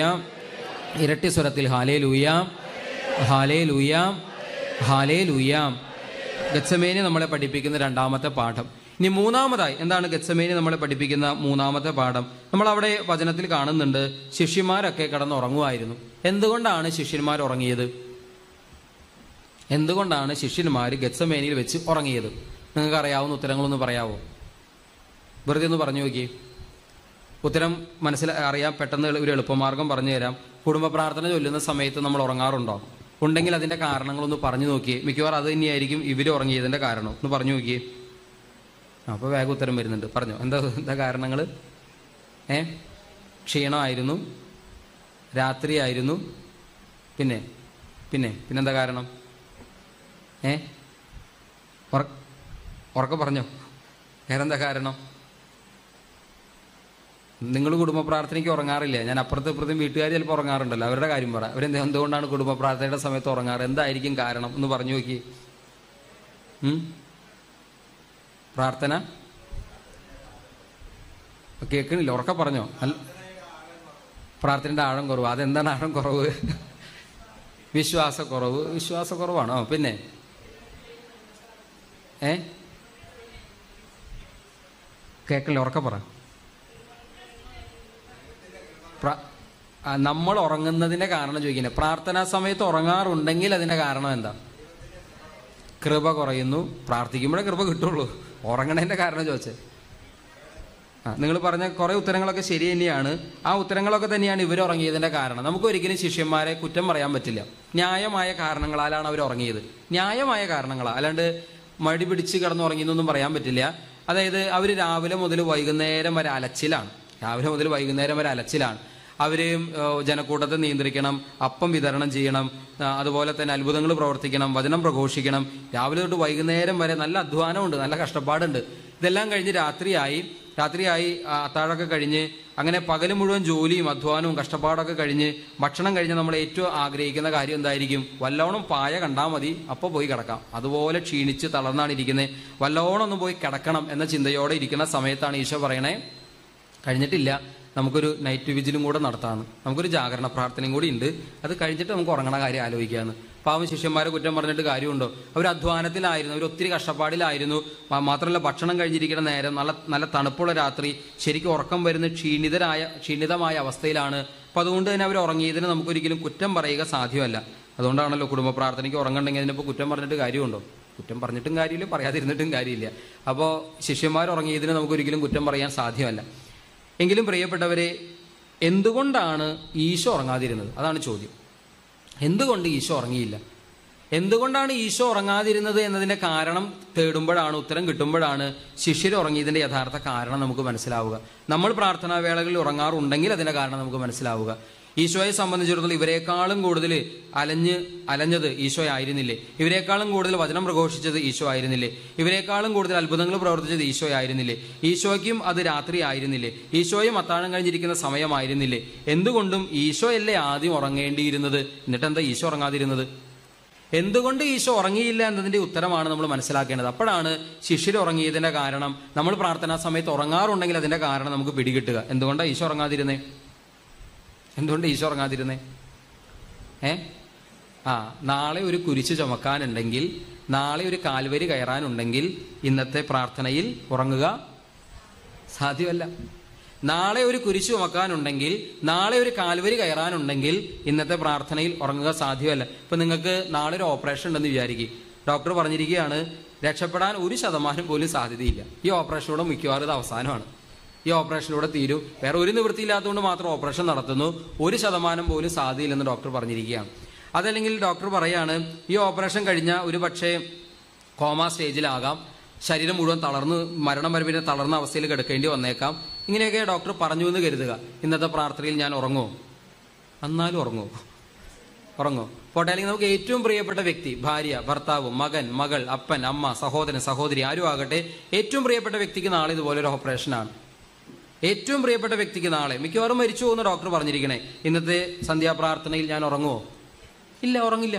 ഇരട്ടി സ്വരത്തിൽ ഹാലേ ലൂയ ഹാലേ ലൂയ ഹാലേ ലൂയ ഗച്ചമേനി നമ്മളെ പഠിപ്പിക്കുന്ന രണ്ടാമത്തെ പാഠം ഇനി മൂന്നാമതായി എന്താണ് ഗച്ചമേനി നമ്മളെ പഠിപ്പിക്കുന്ന മൂന്നാമത്തെ പാഠം നമ്മൾ അവിടെ വചനത്തിൽ കാണുന്നുണ്ട് ശിഷ്യന്മാരൊക്കെ കിടന്നുറങ്ങുമായിരുന്നു എന്തുകൊണ്ടാണ് ശിഷ്യന്മാർ ഉറങ്ങിയത് എന്തുകൊണ്ടാണ് ശിഷ്യന്മാർ ഗച്ചമേനിയിൽ വെച്ച് ഉറങ്ങിയത് നിങ്ങൾക്ക് അറിയാവുന്ന ഉത്തരങ്ങളൊന്ന് പറയാവോ വെറുതെ ഒന്ന് പറഞ്ഞു നോക്കിയേ ഉത്തരം മനസ്സിൽ അറിയാൻ പെട്ടെന്ന് ഒരു എളുപ്പമാർഗം പറഞ്ഞു തരാം കുടുംബ പ്രാർത്ഥന ചൊല്ലുന്ന സമയത്ത് നമ്മൾ ഉറങ്ങാറുണ്ടോ ഉണ്ടെങ്കിൽ അതിന്റെ കാരണങ്ങളൊന്ന് പറഞ്ഞു നോക്കിയേ മിക്കവാറും അത് തന്നെയായിരിക്കും ഇവർ ഉറങ്ങിയതിന്റെ കാരണം ഒന്ന് പറഞ്ഞു നോക്കിയേ അപ്പോൾ വേഗം ഉത്തരം വരുന്നുണ്ട് പറഞ്ഞോ എന്താ എന്താ കാരണങ്ങൾ ഏ ക്ഷീണമായിരുന്നു രാത്രിയായിരുന്നു പിന്നെ പിന്നെ പിന്നെന്താ കാരണം ഏ ഉറ- ഉറക്കെ പറഞ്ഞോ വേറെന്താ കാരണം നിങ്ങൾ കുടുംബ പ്രാർത്ഥനയ്ക്ക് ഉറങ്ങാറില്ല ഞാൻ അപ്പുറത്തെ ഇപ്പുറത്തും വീട്ടുകാർ ചിലപ്പോൾ ഉറങ്ങാറുണ്ടല്ലോ അവരുടെ കാര്യം പറ അവരെന്ത് എന്തുകൊണ്ടാണ് കുടുംബ പ്രാർത്ഥനയുടെ സമയത്ത് ഉറങ്ങാറ് എന്തായിരിക്കും കാരണം എന്ന് പറഞ്ഞു നോക്കി ഉം? പ്രാർത്ഥന കേൾക്കണില്ല ഉറക്കെ പറഞ്ഞോ അല്ല പ്രാർത്ഥനയുടെ ആഴം കുറവ് അതെന്താണ് ആഴം കുറവ് വിശ്വാസക്കുറവ് വിശ്വാസക്കുറവാണോ പിന്നെ ഏ കേൾക്കില്ല ഉറക്കെ പറ പ്ര- ആ, നമ്മൾ ഉറങ്ങുന്നതിന്റെ കാരണം ചോദിക്കുന്നത് പ്രാർത്ഥനാ സമയത്ത് ഉറങ്ങാറുണ്ടെങ്കിൽ അതിന്റെ കാരണം എന്താ കൃപ കുറയുന്നു പ്രാർത്ഥിക്കുമ്പോഴേ കൃപ കിട്ടുള്ളൂ ഉറങ്ങണതിന്റെ കാരണം ചോദിച്ചേ ആ നിങ്ങൾ പറഞ്ഞ കുറേ ഉത്തരങ്ങളൊക്കെ ശരി തന്നെയാണ് ആ ഉത്തരങ്ങളൊക്കെ തന്നെയാണ് ഇവർ ഉറങ്ങിയതിന്റെ കാരണം നമുക്ക് ഒരിക്കലും ശിഷ്യന്മാരെ കുറ്റം പറയാൻ പറ്റില്ല ന്യായമായ കാരണങ്ങളാലാണ് അവർ ഉറങ്ങിയത് ന്യായമായ കാരണങ്ങളാ അല്ലാണ്ട് മടി പിടിച്ച് കിടന്നുറങ്ങിയെന്നൊന്നും പറയാൻ പറ്റില്ല അതായത് അവർ രാവിലെ മുതൽ വൈകുന്നേരം വരെ അലച്ചിലാണ് രാവിലെ മുതൽ വൈകുന്നേരം വരെ അലച്ചിലാണ് അവർ ജനക്കൂട്ടത്തെ നിയന്ത്രിക്കണം അപ്പം വിതരണം ചെയ്യണം ആ, അതുപോലെ തന്നെ അത്ഭുതങ്ങൾ പ്രവർത്തിക്കണം വചനം പ്രഘോഷിക്കണം രാവിലെ തൊട്ട് വൈകുന്നേരം വരെ നല്ല അധ്വാനമുണ്ട് നല്ല കഷ്ടപ്പാടുണ്ട് ഇതെല്ലാം കഴിഞ്ഞ് രാത്രിയായി രാത്രിയായി ആ, അത്താഴമൊക്കെ കഴിഞ്ഞ് അങ്ങനെ പകല് മുഴുവൻ ജോലിയും അധ്വാനവും കഷ്ടപ്പാടൊക്കെ കഴിഞ്ഞ് ഭക്ഷണം കഴിഞ്ഞ് നമ്മൾ ഏറ്റവും ആഗ്രഹിക്കുന്ന കാര്യം എന്തായിരിക്കും വല്ലോണം പായ കണ്ടാൽ മതി അപ്പോൾ പോയി കിടക്കാം അതുപോലെ ക്ഷീണിച്ച് തളർന്നാണ് ഇരിക്കുന്നത് വല്ലോണം ഒന്ന് പോയി കിടക്കണം എന്ന ചിന്തയോടെ ഇരിക്കുന്ന സമയത്താണ് ഈശോ പറയണേ കഴിഞ്ഞിട്ടില്ല നമുക്കൊരു നൈറ്റ് വിജിലും കൂടെ നടത്താമെന്ന് നമുക്കൊരു ജാഗരണ പ്രാർത്ഥനയും കൂടി ഉണ്ട് അത് കഴിഞ്ഞിട്ട് നമുക്ക് ഉറങ്ങണ കാര്യം ആലോചിക്കാമെന്ന് പാവം ശിഷ്യന്മാരെ കുറ്റം പറഞ്ഞിട്ട് കാര്യമുണ്ടോ അവർ അധ്വാനത്തിലായിരുന്നു അവർ ഒത്തിരി കഷ്ടപ്പാടിലായിരുന്നു മാ- മാത്രമല്ല ഭക്ഷണം കഴിഞ്ഞിരിക്കുന്ന നേരം നല്ല നല്ല തണുപ്പുള്ള രാത്രി ശരിക്കും ഉറക്കം വരുന്ന ക്ഷീണിതരായ ക്ഷീണിതമായ അവസ്ഥയിലാണ് അപ്പം അതുകൊണ്ട് തന്നെ അവർ ഉറങ്ങിയതിന് നമുക്കൊരിക്കലും കുറ്റം പറയുക സാധ്യമല്ല അതുകൊണ്ടാണല്ലോ കുടുംബ പ്രാർത്ഥനയ്ക്ക് ഉറങ്ങണ്ടെങ്കിൽ അതിനിപ്പോൾ കുറ്റം പറഞ്ഞിട്ട് കാര്യമുണ്ടോ കുറ്റം പറഞ്ഞിട്ടും കാര്യമില്ല പറയാതിരുന്നിട്ടും കാര്യമില്ല അപ്പോൾ ശിഷ്യന്മാർ ഉറങ്ങിയതിന് നമുക്കൊരിക്കലും കുറ്റം പറയാൻ സാധ്യമല്ല എങ്കിലും പ്രിയപ്പെട്ടവരെ എന്തുകൊണ്ടാണ് ഈശോ ഉറങ്ങാതിരുന്നത് അതാണ് ചോദ്യം എന്തുകൊണ്ട് ഈശോ ഉറങ്ങിയില്ല എന്തുകൊണ്ടാണ് ഈശോ ഉറങ്ങാതിരുന്നത് എന്നതിന്റെ കാരണം തേടുമ്പോഴാണ് ഉത്തരം കിട്ടുമ്പോഴാണ് ശിഷ്യർ ഉറങ്ങിയതിന്റെ യഥാർത്ഥ കാരണം നമുക്ക് മനസ്സിലാവുക നമ്മൾ പ്രാർത്ഥനാ വേളകളിൽ ഉറങ്ങാറുണ്ടെങ്കിൽ അതിന്റെ കാരണം നമുക്ക് മനസ്സിലാവുക ഈശോയെ സംബന്ധിച്ചിടത്തോളം ഇവരെക്കാളും കൂടുതൽ അലഞ്ഞ് അലഞ്ഞത് ഈശോ ആയിരുന്നില്ലേ ഇവരെക്കാളും കൂടുതൽ വചനം പ്രഘോഷിച്ചത് ഈശോ ആയിരുന്നില്ലേ ഇവരെക്കാളും കൂടുതൽ അത്ഭുതങ്ങൾ പ്രവർത്തിച്ചത് ഈശോ ആയിരുന്നില്ലേ ഈശോയ്ക്കും അത് രാത്രി ആയിരുന്നില്ലേ ഈശോയും അത്താഴം കഴിഞ്ഞിരിക്കുന്ന സമയമായിരുന്നില്ലേ എന്തുകൊണ്ടും ഈശോയല്ലേ ആദ്യം ഉറങ്ങേണ്ടിയിരുന്നത് എന്നിട്ട് എന്താ ഈശോ ഉറങ്ങാതിരുന്നത് എന്തുകൊണ്ട് ഈശോ ഉറങ്ങിയില്ല എന്നതിന്റെ ഉത്തരമാണ് നമ്മൾ മനസ്സിലാക്കേണ്ടത് അപ്പോഴാണ് ശിഷ്യർ ഉറങ്ങിയതിന്റെ കാരണം നമ്മൾ പ്രാർത്ഥനാ സമയത്ത് ഉറങ്ങാറുണ്ടെങ്കിൽ അതിന്റെ കാരണം നമുക്ക് പിടികിട്ടുക എന്തുകൊണ്ടാണ് ഈശോ ഉറങ്ങാതിരുന്നേ എന്തുകൊണ്ട് ഈശോ ഉറങ്ങാതിരുന്നേ ഏ ആ നാളെ ഒരു കുരിശ് ചുമക്കാനുണ്ടെങ്കിൽ നാളെ ഒരു കാൽവരി കയറാനുണ്ടെങ്കിൽ ഇന്നത്തെ പ്രാർത്ഥനയിൽ ഉറങ്ങുക സാധ്യമല്ല നാളെ ഒരു കുരിശ് ചുമക്കാനുണ്ടെങ്കിൽ നാളെ ഒരു കാൽവരി കയറാനുണ്ടെങ്കിൽ ഇന്നത്തെ പ്രാർത്ഥനയിൽ ഉറങ്ങുക സാധ്യമല്ല ഇപ്പൊ നിങ്ങൾക്ക് നാളെ ഒരു ഓപ്പറേഷൻ ഉണ്ടെന്ന് വിചാരിക്കും ഡോക്ടർ പറഞ്ഞിരിക്കുകയാണ് രക്ഷപ്പെടാൻ ഒരു ശതമാനം പോലും സാധ്യതയില്ല ഈ ഓപ്പറേഷനോടെ മിക്കവാറും ഇത് അവസാനമാണ് ഈ ഓപ്പറേഷനിലൂടെ തീരും വേറെ ഒരു നിവൃത്തിയില്ലാത്തതുകൊണ്ട് മാത്രം ഓപ്പറേഷൻ നടത്തുന്നു ഒരു ശതമാനം പോലും സാധ്യതയില്ലെന്ന് ഡോക്ടർ പറഞ്ഞിരിക്കുകയാണ് അതല്ലെങ്കിൽ ഡോക്ടർ പറയാണ് ഈ ഓപ്പറേഷൻ കഴിഞ്ഞ ഒരു പക്ഷേ കോമ സ്റ്റേജിലാകാം ശരീരം മുഴുവൻ തളർന്ന് മരണം വരെ പിന്നെ തളർന്ന അവസ്ഥയിൽ കിടക്കേണ്ടി വന്നേക്കാം ഇങ്ങനെയൊക്കെ ഡോക്ടർ പറഞ്ഞു എന്ന് കരുതുക ഇന്നത്തെ പ്രാർത്ഥനയിൽ ഞാൻ ഉറങ്ങുമോ എന്നാലും ഉറങ്ങുമോ ഉറങ്ങോ പോട്ടെ അല്ലെങ്കിൽ നമുക്ക് ഏറ്റവും പ്രിയപ്പെട്ട വ്യക്തി ഭാര്യ ഭർത്താവ് മകൻ മകൾ അപ്പൻ അമ്മ സഹോദരൻ സഹോദരി ആരും ആകട്ടെ ഏറ്റവും പ്രിയപ്പെട്ട വ്യക്തിക്ക് നാളെ ഇതുപോലെ ഒരു ഓപ്പറേഷനാണ് ഏറ്റവും പ്രിയപ്പെട്ട വ്യക്തിക്ക് നാളെ മിക്കവാറും മരിച്ചു പോകുന്ന ഡോക്ടർ പറഞ്ഞിരിക്കണേ ഇന്നത്തെ സന്ധ്യാപ്രാർത്ഥനയിൽ ഞാൻ ഉറങ്ങുമോ ഇല്ല ഉറങ്ങില്ല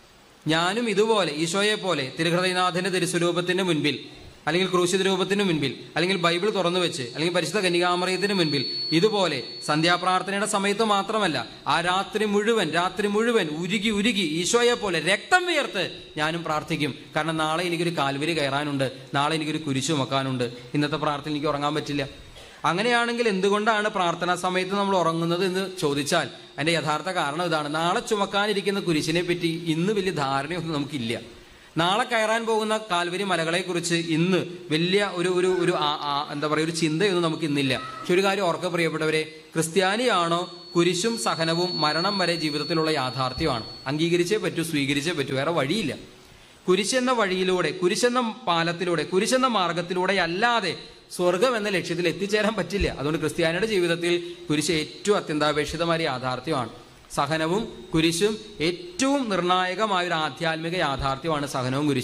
ഞാനും ഇതുപോലെ ഈശോയെ പോലെ തിരുഹൃദയനാഥന്റെ തിരുസ്വരൂപത്തിന് മുൻപിൽ അല്ലെങ്കിൽ ക്രൂശിത രൂപത്തിന് മുൻപിൽ അല്ലെങ്കിൽ ബൈബിൾ തുറന്നു വെച്ച് അല്ലെങ്കിൽ പരിശുദ്ധ കന്യകാമറയത്തിന് മുൻപിൽ ഇതുപോലെ സന്ധ്യാപ്രാർത്ഥനയുടെ സമയത്ത് മാത്രമല്ല ആ രാത്രി മുഴുവൻ രാത്രി മുഴുവൻ ഉരുകി ഉരുകി ഈശോയെ പോലെ രക്തം വിയർത്ത് ഞാനും പ്രാർത്ഥിക്കും കാരണം നാളെ എനിക്കൊരു കാൽവരി കയറാനുണ്ട് നാളെ എനിക്കൊരു കുരിശു വെക്കാനുണ്ട് ഇന്നത്തെ പ്രാർത്ഥന എനിക്ക് ഉറങ്ങാൻ പറ്റില്ല അങ്ങനെയാണെങ്കിൽ എന്തുകൊണ്ടാണ് പ്രാർത്ഥനാ സമയത്ത് നമ്മൾ ഉറങ്ങുന്നത് എന്ന് ചോദിച്ചാൽ അതിന്റെ യഥാർത്ഥ കാരണം ഇതാണ് നാളെ ചുമക്കാനിരിക്കുന്ന കുരിശിനെ പറ്റി ഇന്ന് വലിയ ധാരണയൊന്നും നമുക്കില്ല നാളെ കയറാൻ പോകുന്ന കാൽവരി മലകളെ കുറിച്ച് ഇന്ന് വലിയ ഒരു ഒരു ഒരു ആ- ആ- എന്താ പറയുക ഒരു ചിന്തയൊന്നും നമുക്ക് ഇന്നില്ല പക്ഷെ ഒരു കാര്യം ഓർക്ക പ്രിയപ്പെട്ടവരെ ക്രിസ്ത്യാനിയാണോ കുരിശും സഹനവും മരണം വരെ ജീവിതത്തിലുള്ള യാഥാർത്ഥ്യമാണ് അംഗീകരിച്ചേ പറ്റൂ സ്വീകരിച്ചേ പറ്റൂ വേറെ വഴിയില്ല കുരിശെന്ന വഴിയിലൂടെ കുരിശെന്ന പാലത്തിലൂടെ കുരിശെന്ന മാർഗത്തിലൂടെ അല്ലാതെ സ്വർഗം എന്ന ലക്ഷ്യത്തിൽ എത്തിച്ചേരാൻ പറ്റില്ല അതുകൊണ്ട് ക്രിസ്ത്യാനിയുടെ ജീവിതത്തിൽ കുരിശ് ഏറ്റവും അത്യന്താപേക്ഷിതമായ യാഥാർത്ഥ്യമാണ് സഹനവും കുരിശും ഏറ്റവും നിർണായകമായ ഒരു ആധ്യാത്മിക യാഥാർത്ഥ്യമാണ് സഹനവും കുരിശും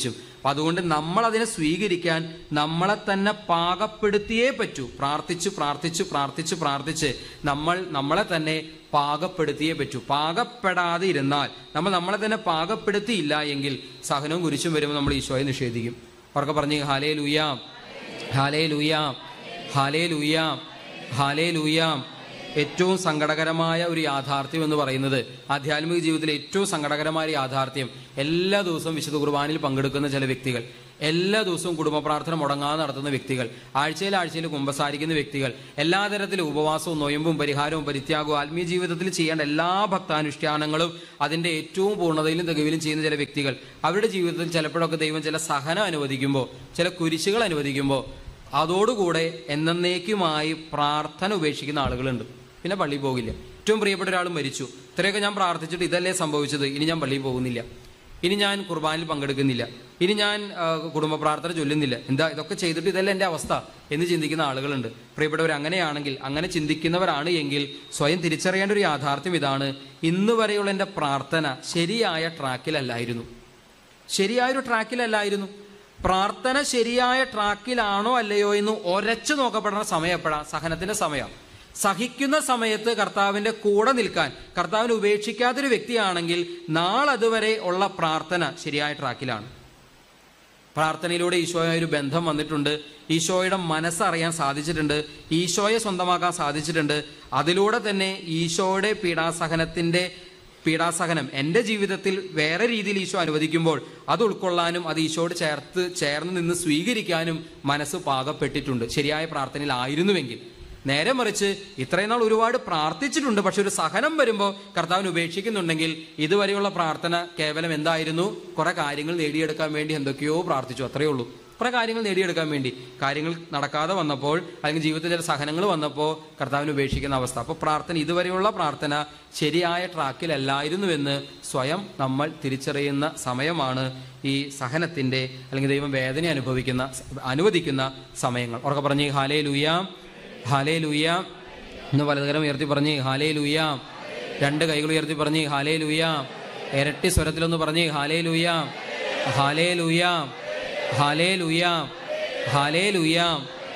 അപ്പം അതുകൊണ്ട് നമ്മൾ അതിനെ സ്വീകരിക്കാൻ നമ്മളെ തന്നെ പാകപ്പെടുത്തിയേ പറ്റൂ പ്രാർത്ഥിച്ച് പ്രാർത്ഥിച്ച് പ്രാർത്ഥിച്ച് പ്രാർത്ഥിച്ച് നമ്മൾ നമ്മളെ തന്നെ പാകപ്പെടുത്തിയേ പറ്റൂ പാകപ്പെടാതെ ഇരുന്നാൽ നമ്മൾ നമ്മളെ തന്നെ പാകപ്പെടുത്തിയില്ല എങ്കിൽ സഹനവും കുരിശും വരുമ്പോൾ നമ്മൾ ഈശോയെ നിഷേധിക്കും അവർക്ക് പറഞ്ഞ് ഹാലേ ലൂയാം ഹാലേ ലൂയാം ഹാലേ ലൂയാം ഹാലേ ലൂയാം ഏറ്റവും സങ്കടകരമായ ഒരു യാഥാർത്ഥ്യം എന്ന് പറയുന്നത് ആധ്യാത്മിക ജീവിതത്തിലെ ഏറ്റവും സങ്കടകരമായ ഒരു യാഥാർത്ഥ്യം എല്ലാ ദിവസവും വിശുദ്ധ കുർബാനയിൽ പങ്കെടുക്കുന്ന ചില വ്യക്തികൾ എല്ലാ ദിവസവും കുടുംബ പ്രാർത്ഥന മുടങ്ങാതെ നടത്തുന്ന വ്യക്തികൾ ആഴ്ചയിൽ ആഴ്ചയിൽ കുമ്പസാരിക്കുന്ന വ്യക്തികൾ എല്ലാ തരത്തിലും ഉപവാസവും നൊയമ്പും പരിഹാരവും പരിത്യാഗവും ആത്മീയ ജീവിതത്തിൽ ചെയ്യേണ്ട എല്ലാ ഭക്താനുഷ്ഠാനങ്ങളും അതിന്റെ ഏറ്റവും പൂർണ്ണതയിലും തികവിലും ചെയ്യുന്ന ചില വ്യക്തികൾ അവരുടെ ജീവിതത്തിൽ ചിലപ്പോഴൊക്കെ ദൈവം ചില സഹനം അനുവദിക്കുമ്പോൾ ചില കുരിശുകൾ അനുവദിക്കുമ്പോൾ അതോടുകൂടെ എന്നേക്കുമായി പ്രാർത്ഥന ഉപേക്ഷിക്കുന്ന ആളുകളുണ്ട് പിന്നെ പള്ളിയിൽ പോകില്ല ഏറ്റവും പ്രിയപ്പെട്ട ഒരാൾ മരിച്ചു ഇത്രയൊക്കെ ഞാൻ പ്രാർത്ഥിച്ചിട്ട് ഇതല്ലേ സംഭവിച്ചത് ഇനി ഞാൻ പള്ളിയിൽ പോകുന്നില്ല ഇനി ഞാൻ കുർബാനയിൽ പങ്കെടുക്കുന്നില്ല ഇനി ഞാൻ ആ, കുടുംബ പ്രാർത്ഥന ചൊല്ലുന്നില്ല എന്താ ഇതൊക്കെ ചെയ്തിട്ട് ഇതല്ല എൻ്റെ അവസ്ഥ എന്ന് ചിന്തിക്കുന്ന ആളുകളുണ്ട് പ്രിയപ്പെട്ടവർ അങ്ങനെയാണെങ്കിൽ അങ്ങനെ ചിന്തിക്കുന്നവരാണ് എങ്കിൽ സ്വയം തിരിച്ചറിയേണ്ട ഒരു യാഥാർത്ഥ്യം ഇതാണ് ഇന്ന് വരെയുള്ള എൻ്റെ പ്രാർത്ഥന ശരിയായ ട്രാക്കിലല്ലായിരുന്നു ശരിയായൊരു ട്രാക്കിലല്ലായിരുന്നു പ്രാർത്ഥന ശരിയായ ട്രാക്കിലാണോ അല്ലയോ എന്ന് ഒരച്ചു നോക്കപ്പെടുന്ന സമയം എപ്പോഴാണ് സഹനത്തിന്റെ സമയം സഹിക്കുന്ന സമയത്ത് കർത്താവിന്റെ കൂടെ നിൽക്കാൻ കർത്താവിനെ ഉപേക്ഷിക്കാത്തൊരു വ്യക്തിയാണെങ്കിൽ നാളതുവരെ ഉള്ള പ്രാർത്ഥന ശരിയായ ട്രാക്കിലാണ് പ്രാർത്ഥനയിലൂടെ ഈശോയെ ഒരു ബന്ധം വന്നിട്ടുണ്ട് ഈശോയുടെ മനസ്സറിയാൻ സാധിച്ചിട്ടുണ്ട് ഈശോയെ സ്വന്തമാക്കാൻ സാധിച്ചിട്ടുണ്ട് അതിലൂടെ തന്നെ ഈശോയുടെ പീഡാസഹനത്തിന്റെ പീഡാസഹനം എൻ്റെ ജീവിതത്തിൽ വേറെ രീതിയിൽ ഈശോ അനുവദിക്കുമ്പോൾ അത് ഉൾക്കൊള്ളാനും അത് ഈശോയോട് ചേർത്ത് ചേർന്ന് നിന്ന് സ്വീകരിക്കാനും മനസ്സ് പാകപ്പെട്ടിട്ടുണ്ട് ശരിയായ പ്രാർത്ഥനയിലായിരുന്നുവെങ്കിൽ നേരെ മറിച്ച് ഇത്രയും നാൾ ഒരുപാട് പ്രാർത്ഥിച്ചിട്ടുണ്ട് പക്ഷെ ഒരു സഹനം വരുമ്പോൾ കർത്താവിന് ഉപേക്ഷിക്കുന്നുണ്ടെങ്കിൽ ഇതുവരെയുള്ള പ്രാർത്ഥന കേവലം എന്തായിരുന്നു കുറെ കാര്യങ്ങൾ നേടിയെടുക്കാൻ വേണ്ടി എന്തൊക്കെയോ പ്രാർത്ഥിച്ചു അത്രയേ ഉള്ളൂ കുറെ കാര്യങ്ങൾ നേടിയെടുക്കാൻ വേണ്ടി കാര്യങ്ങൾ നടക്കാതെ വന്നപ്പോൾ അല്ലെങ്കിൽ ജീവിതത്തിൽ ചില സഹനങ്ങൾ വന്നപ്പോൾ കർത്താവിന് ഉപേക്ഷിക്കുന്ന അവസ്ഥ അപ്പോൾ പ്രാർത്ഥന ഇതുവരെയുള്ള പ്രാർത്ഥന ശരിയായ ട്രാക്കിലല്ലായിരുന്നുവെന്ന് സ്വയം നമ്മൾ തിരിച്ചറിയുന്ന സമയമാണ് ഈ സഹനത്തിന്റെ അല്ലെങ്കിൽ ദൈവം വേദന അനുഭവിക്കുന്ന അനുവദിക്കുന്ന സമയങ്ങൾ ഉറക്കെ പറഞ്ഞ് ഹാലേ ലൂയാം ഹാലേ ലൂയാം എന്ന് വലതുകരം ഉയർത്തി പറഞ്ഞ് ഹാലേ ലൂയാം രണ്ട് കൈകൾ ഉയർത്തി പറഞ്ഞ് ഹാലേ ലൂയാം ഇരട്ടി സ്വരത്തിലൊന്ന് പറഞ്ഞ് ഹാലേ ലൂയാം ഹാലേ ലൂയാം ഹാലേ ലൂയാം ഹാലേ ലൂയാം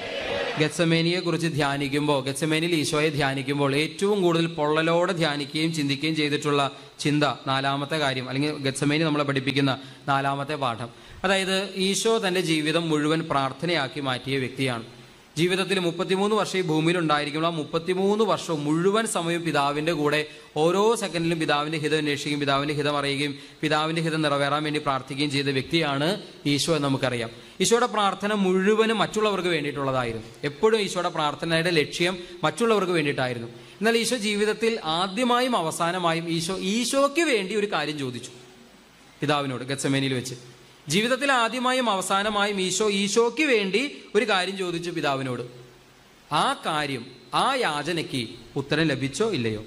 ഗത്സമേനിയെ കുറിച്ച് ധ്യാനിക്കുമ്പോൾ ഗത്സമേനിയിൽ ഈശോയെ ധ്യാനിക്കുമ്പോൾ ഏറ്റവും കൂടുതൽ പൊള്ളലോടെ ധ്യാനിക്കുകയും ചിന്തിക്കുകയും ചെയ്തിട്ടുള്ള ചിന്ത നാലാമത്തെ കാര്യം അല്ലെങ്കിൽ ഗത്സമേനി നമ്മളെ പഠിപ്പിക്കുന്ന നാലാമത്തെ പാഠം അതായത് ഈശോ തന്റെ ജീവിതം മുഴുവൻ പ്രാർത്ഥനയാക്കി മാറ്റിയ വ്യക്തിയാണ് ജീവിതത്തിൽ മുപ്പത്തിമൂന്ന് വർഷം ഈ ഭൂമിയിൽ ഉണ്ടായിരിക്കുമ്പോൾ ആ മുപ്പത്തിമൂന്ന് വർഷവും മുഴുവൻ സമയവും പിതാവിന്റെ കൂടെ ഓരോ സെക്കൻഡിലും പിതാവിന്റെ ഹിതം അന്വേഷിക്കുകയും പിതാവിന്റെ ഹിതം അറിയുകയും പിതാവിന്റെ ഹിതം നിറവേറാൻ വേണ്ടി പ്രാർത്ഥിക്കുകയും ചെയ്ത വ്യക്തിയാണ് ഈശോ എന്ന് നമുക്കറിയാം ഈശോയുടെ പ്രാർത്ഥന മുഴുവനും മറ്റുള്ളവർക്ക് വേണ്ടിയിട്ടുള്ളതായിരുന്നു എപ്പോഴും ഈശോയുടെ പ്രാർത്ഥനയുടെ ലക്ഷ്യം മറ്റുള്ളവർക്ക് വേണ്ടിയിട്ടായിരുന്നു എന്നാൽ ഈശോ ജീവിതത്തിൽ ആദ്യമായും അവസാനമായും ഈശോ ഈശോയ്ക്ക് വേണ്ടി ഒരു കാര്യം ചോദിച്ചു പിതാവിനോട് ഗത്സമേനിയിൽ വെച്ച് ജീവിതത്തിൽ ആദ്യമായും അവസാനമായും ഈശോ ഈശോയ്ക്ക് വേണ്ടി ഒരു കാര്യം ചോദിച്ചു പിതാവിനോട് ആ കാര്യം ആ യാചനയ്ക്ക് ഉത്തരം ലഭിച്ചോ ഇല്ലയോ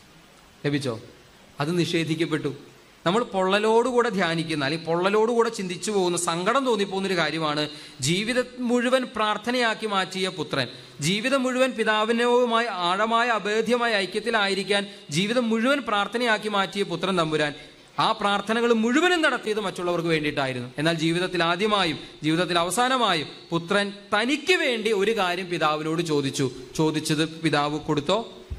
ലഭിച്ചോ അത് നിഷേധിക്കപ്പെട്ടു നമ്മൾ പൊള്ളലോടുകൂടെ ധ്യാനിക്കുന്ന അല്ലെങ്കിൽ പൊള്ളലോടുകൂടെ ചിന്തിച്ചു പോകുന്ന സങ്കടം തോന്നിപ്പോകുന്ന ഒരു കാര്യമാണ് ജീവിതം മുഴുവൻ പ്രാർത്ഥനയാക്കി മാറ്റിയ പുത്രൻ ജീവിതം മുഴുവൻ പിതാവിനവുമായി ആഴമായ അഭേദ്യമായ ഐക്യത്തിലായിരിക്കാൻ ജീവിതം മുഴുവൻ പ്രാർത്ഥനയാക്കി മാറ്റിയ പുത്രൻ തമ്പുരാൻ ആ പ്രാർത്ഥനകൾ മുഴുവനും നടത്തിയത് മറ്റുള്ളവർക്ക് വേണ്ടിയിട്ടായിരുന്നു എന്നാൽ ജീവിതത്തിൽ ആദ്യമായും ജീവിതത്തിൽ അവസാനമായും പുത്രൻ തനിക്ക് വേണ്ടി ഒരു കാര്യം പിതാവിനോട് ചോദിച്ചു ചോദിച്ചത് പിതാവ് കൊടുത്തോ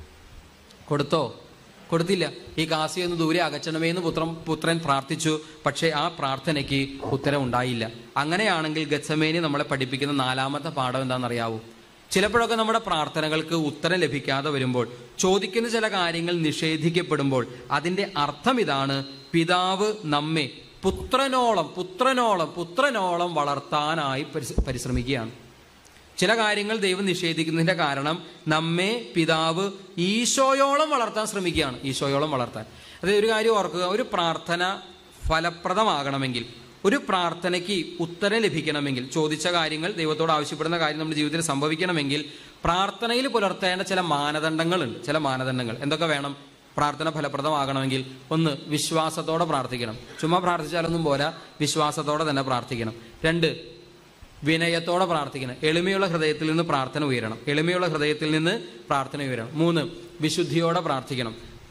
കൊടുത്തോ കൊടുത്തില്ല ഈ കാസി ഒന്ന് ദൂരെ അകറ്റണമേ എന്ന് പുത്രൻ പുത്രൻ പ്രാർത്ഥിച്ചു പക്ഷേ ആ പ്രാർത്ഥനയ്ക്ക് ഉത്തരം ഉണ്ടായില്ല അങ്ങനെയാണെങ്കിൽ ഗച്ചമേനി നമ്മളെ പഠിപ്പിക്കുന്ന നാലാമത്തെ പാഠം എന്താണെന്നറിയാവൂ ചിലപ്പോഴൊക്കെ നമ്മുടെ പ്രാർത്ഥനകൾക്ക് ഉത്തരം ലഭിക്കാതെ വരുമ്പോൾ ചോദിക്കുന്ന ചില കാര്യങ്ങൾ നിഷേധിക്കപ്പെടുമ്പോൾ അതിന്റെ അർത്ഥം ഇതാണ് പിതാവ് നമ്മെ പുത്രനോളം പുത്രനോളം പുത്രനോളം വളർത്താനായി പരിശ്ര- പരിശ്രമിക്കുകയാണ് ചില കാര്യങ്ങൾ ദൈവം നിഷേധിക്കുന്നതിന്റെ കാരണം നമ്മെ പിതാവ് ഈശോയോളം വളർത്താൻ ശ്രമിക്കുകയാണ് ഈശോയോളം വളർത്താൻ അതായത് ഒരു കാര്യം ഓർക്കുക ഒരു പ്രാർത്ഥന ഫലപ്രദമാകണമെങ്കിൽ ഒരു പ്രാർത്ഥനയ്ക്ക് ഉത്തരം ലഭിക്കണമെങ്കിൽ ചോദിച്ച കാര്യങ്ങൾ ദൈവത്തോട് ആവശ്യപ്പെടുന്ന കാര്യം നമ്മുടെ ജീവിതത്തിൽ സംഭവിക്കണമെങ്കിൽ പ്രാർത്ഥനയിൽ പുലർത്തേണ്ട ചില മാനദണ്ഡങ്ങളുണ്ട് ചില മാനദണ്ഡങ്ങൾ എന്തൊക്കെ വേണം പ്രാർത്ഥന ഫലപ്രദമാകണമെങ്കിൽ ഒന്ന് വിശ്വാസത്തോടെ പ്രാർത്ഥിക്കണം ചുമ്മാ പ്രാർത്ഥിച്ചാലൊന്നും പോരാ വിശ്വാസത്തോടെ തന്നെ പ്രാർത്ഥിക്കണം രണ്ട് വിനയത്തോടെ പ്രാർത്ഥിക്കണം എളിമയുള്ള ഹൃദയത്തിൽ നിന്ന് പ്രാർത്ഥന ഉയരണം എളിമയുള്ള ഹൃദയത്തിൽ നിന്ന് പ്രാർത്ഥന ഉയരണം മൂന്ന് വിശുദ്ധിയോടെ പ്രാർത്ഥിക്കണം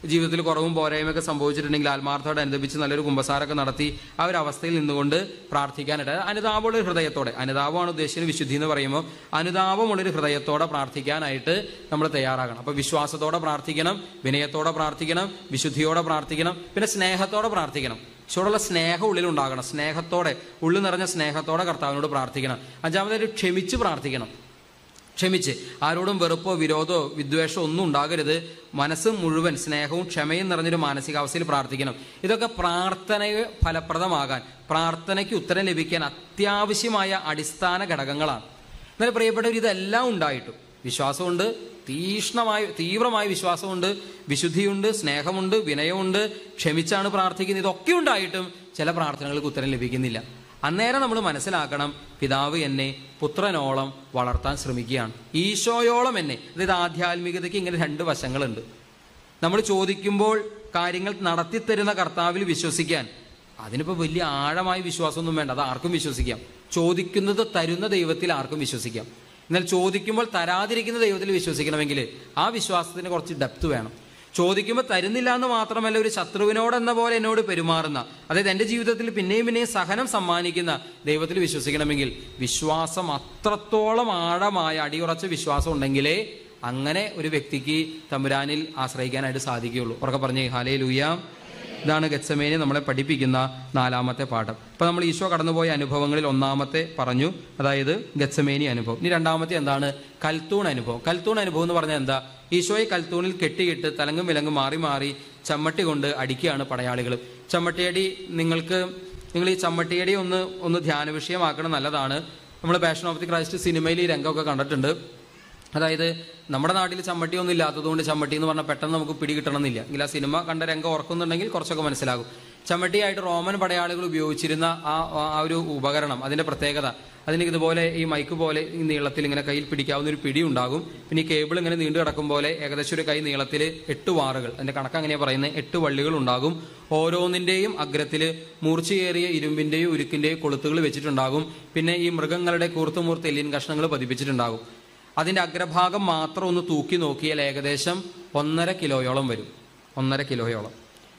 ജീവിതത്തിൽ കുറവും പോരായ്മയൊക്കെ സംഭവിച്ചിട്ടുണ്ടെങ്കിൽ ആത്മാർത്ഥത്തോടെ അനുദപിച്ച് നല്ലൊരു കുമ്പസാരമൊക്കെ നടത്തി ആ ഒരു അവസ്ഥയിൽ നിന്നുകൊണ്ട് പ്രാർത്ഥിക്കാനായിട്ട് അനുതാപമുള്ള ഒരു ഹൃദയത്തോടെ അനുതാപമാണ് ഉദ്ദേശിക്കുന്നത് വിശുദ്ധി എന്ന് പറയുമ്പോൾ അനുതാപമുള്ളൊരു ഹൃദയത്തോടെ പ്രാർത്ഥിക്കാനായിട്ട് നമ്മൾ തയ്യാറാകണം അപ്പോൾ വിശ്വാസത്തോടെ പ്രാർത്ഥിക്കണം വിനയത്തോടെ പ്രാർത്ഥിക്കണം വിശുദ്ധിയോടെ പ്രാർത്ഥിക്കണം പിന്നെ സ്നേഹത്തോടെ പ്രാർത്ഥിക്കണം ഈശോടുള്ള സ്നേഹം ഉള്ളിലുണ്ടാകണം സ്നേഹത്തോടെ ഉള്ളിൽ നിറഞ്ഞ സ്നേഹത്തോടെ കർത്താവിനോട് പ്രാർത്ഥിക്കണം അഞ്ചാമതായിട്ട് ക്ഷമിച്ച് പ്രാർത്ഥിക്കണം ക്ഷമിച്ച് ആരോടും വെറുപ്പോ വിരോധമോ വിദ്വേഷമോ ഒന്നും ഉണ്ടാകരുത് മനസ്സ് മുഴുവൻ സ്നേഹവും ക്ഷമയും നിറഞ്ഞൊരു മാനസികാവസ്ഥയിൽ പ്രാർത്ഥിക്കണം ഇതൊക്കെ പ്രാർത്ഥനയെ ഫലപ്രദമാകാൻ പ്രാർത്ഥനയ്ക്ക് ഉത്തരം ലഭിക്കാൻ അത്യാവശ്യമായ അടിസ്ഥാന ഘടകങ്ങളാണ് എന്നാൽ പ്രിയപ്പെട്ടവർ ഇതെല്ലാം ഉണ്ടായിട്ടും വിശ്വാസമുണ്ട് തീഷ്ണമായ തീവ്രമായ വിശ്വാസമുണ്ട് വിശുദ്ധിയുണ്ട് സ്നേഹമുണ്ട് വിനയമുണ്ട് ക്ഷമിച്ചാണ് പ്രാർത്ഥിക്കുന്നത് ഇതൊക്കെ ഉണ്ടായിട്ടും ചില പ്രാർത്ഥനകൾക്ക് ഉത്തരം ലഭിക്കുന്നില്ല അന്നേരം നമ്മൾ മനസ്സിലാക്കണം പിതാവ് എന്നെ പുത്രനോളം വളർത്താൻ ശ്രമിക്കുകയാണ് ഈശോയോളം എന്നെ അതായത് ആധ്യാത്മികതയ്ക്ക് ഇങ്ങനെ രണ്ട് വശങ്ങളുണ്ട് നമ്മൾ ചോദിക്കുമ്പോൾ കാര്യങ്ങൾ നടത്തിത്തരുന്ന കർത്താവിൽ വിശ്വസിക്കാൻ അതിനിപ്പോൾ വലിയ ആഴമായ വിശ്വാസമൊന്നും വേണ്ട അത് ആർക്കും വിശ്വസിക്കാം ചോദിക്കുന്നത് തരുന്ന ദൈവത്തിൽ ആർക്കും വിശ്വസിക്കാം എന്നാൽ ചോദിക്കുമ്പോൾ തരാതിരിക്കുന്ന ദൈവത്തിൽ വിശ്വസിക്കണമെങ്കിൽ ആ വിശ്വാസത്തിന് കുറച്ച് ഡെപ്ത് വേണം ചോദിക്കുമ്പോൾ തരുന്നില്ല എന്ന് മാത്രമല്ല ഒരു ശത്രുവിനോടെന്ന പോലെ എന്നോട് പെരുമാറുന്ന അതായത് എൻ്റെ ജീവിതത്തിൽ പിന്നെയും പിന്നെയും സഹനം സമ്മാനിക്കുന്ന ദൈവത്തിൽ വിശ്വസിക്കണമെങ്കിൽ വിശ്വാസം അത്രത്തോളം ആഴമായ അടിയുറച്ച വിശ്വാസം ഉണ്ടെങ്കിലേ അങ്ങനെ ഒരു വ്യക്തിക്ക് തമ്പുരാനിൽ ആശ്രയിക്കാനായിട്ട് സാധിക്കുകയുള്ളൂ ഉറക്കെ പറഞ്ഞേ ഹാലേ ലൂയാം ഇതാണ് ഗച്ചമേനെ നമ്മളെ പഠിപ്പിക്കുന്ന നാലാമത്തെ പാഠം ഇപ്പൊ നമ്മൾ ഈശോ കടന്നുപോയ അനുഭവങ്ങളിൽ ഒന്നാമത്തെ പറഞ്ഞു അതായത് ഗച്ചമേനി അനുഭവം ഇനി രണ്ടാമത്തെ എന്താണ് കൽത്തൂൺ അനുഭവം കൽത്തൂൺ അനുഭവം എന്ന് പറഞ്ഞാൽ എന്താ ഈശോയെ കൽത്തൂണിൽ കെട്ടിയിട്ട് തലങ്ങും വിലങ്ങും മാറി മാറി ചമ്മട്ടി കൊണ്ട് അടിക്കുകയാണ് പടയാളികൾ ചമ്മട്ടിയടി നിങ്ങൾക്ക് നിങ്ങൾ ഈ ചമ്മട്ടിയടി ഒന്ന് ഒന്ന് ധ്യാന വിഷയമാക്കണം നല്ലതാണ് നമ്മൾ പാഷൻ ഓഫ് ദി ക്രൈസ്റ്റ് സിനിമയിൽ ഈ രംഗമൊക്കെ കണ്ടിട്ടുണ്ട് അതായത് നമ്മുടെ നാട്ടിൽ ചമ്മട്ടിയൊന്നും ഇല്ലാത്തതുകൊണ്ട് ചമ്മട്ടി എന്ന് പറഞ്ഞാൽ പെട്ടെന്ന് നമുക്ക് പിടികിട്ടണമെന്നില്ല എങ്കിൽ ആ സിനിമ കണ്ട രംഗം ഓർക്കുന്നുണ്ടെങ്കിൽ കുറച്ചൊക്കെ മനസ്സിലാകും ചമ്മട്ടിയായിട്ട് റോമൻ പടയാളികൾ ഉപയോഗിച്ചിരുന്ന ആ ആ ഒരു ഉപകരണം അതിന്റെ പ്രത്യേകത അതിന് ഇതുപോലെ ഈ മൈക്ക് പോലെ ഈ നീളത്തിൽ ഇങ്ങനെ കയ്യിൽ പിടിക്കാവുന്ന ഒരു പിടി ഉണ്ടാകും പിന്നെ ഈ കേബിൾ ഇങ്ങനെ നീണ്ടു കിടക്കും പോലെ ഏകദേശം ഒരു കൈ നീളത്തിൽ എട്ട് വാറുകൾ അതിന്റെ കണക്ക് അങ്ങനെയാണ് പറയുന്നത് എട്ട് വള്ളികൾ ഉണ്ടാകും ഓരോന്നിന്റെയും അഗ്രത്തിൽ മൂർച്ചയേറിയ ഇരുമ്പിന്റെയും ഉരുക്കിന്റെയും കൊളുത്തുകൾ വെച്ചിട്ടുണ്ടാകും പിന്നെ ഈ മൃഗങ്ങളുടെ കൂർത്ത് മൂർത്ത് എല്ലിൻ കഷ്ണങ്ങൾ പതിപ്പിച്ചിട്ടുണ്ടാകും അതിന്റെ അഗ്രഭാഗം മാത്രം ഒന്ന് തൂക്കി നോക്കിയാൽ ഏകദേശം ഒന്നര കിലോയോളം വരും ഒന്നര കിലോയോളം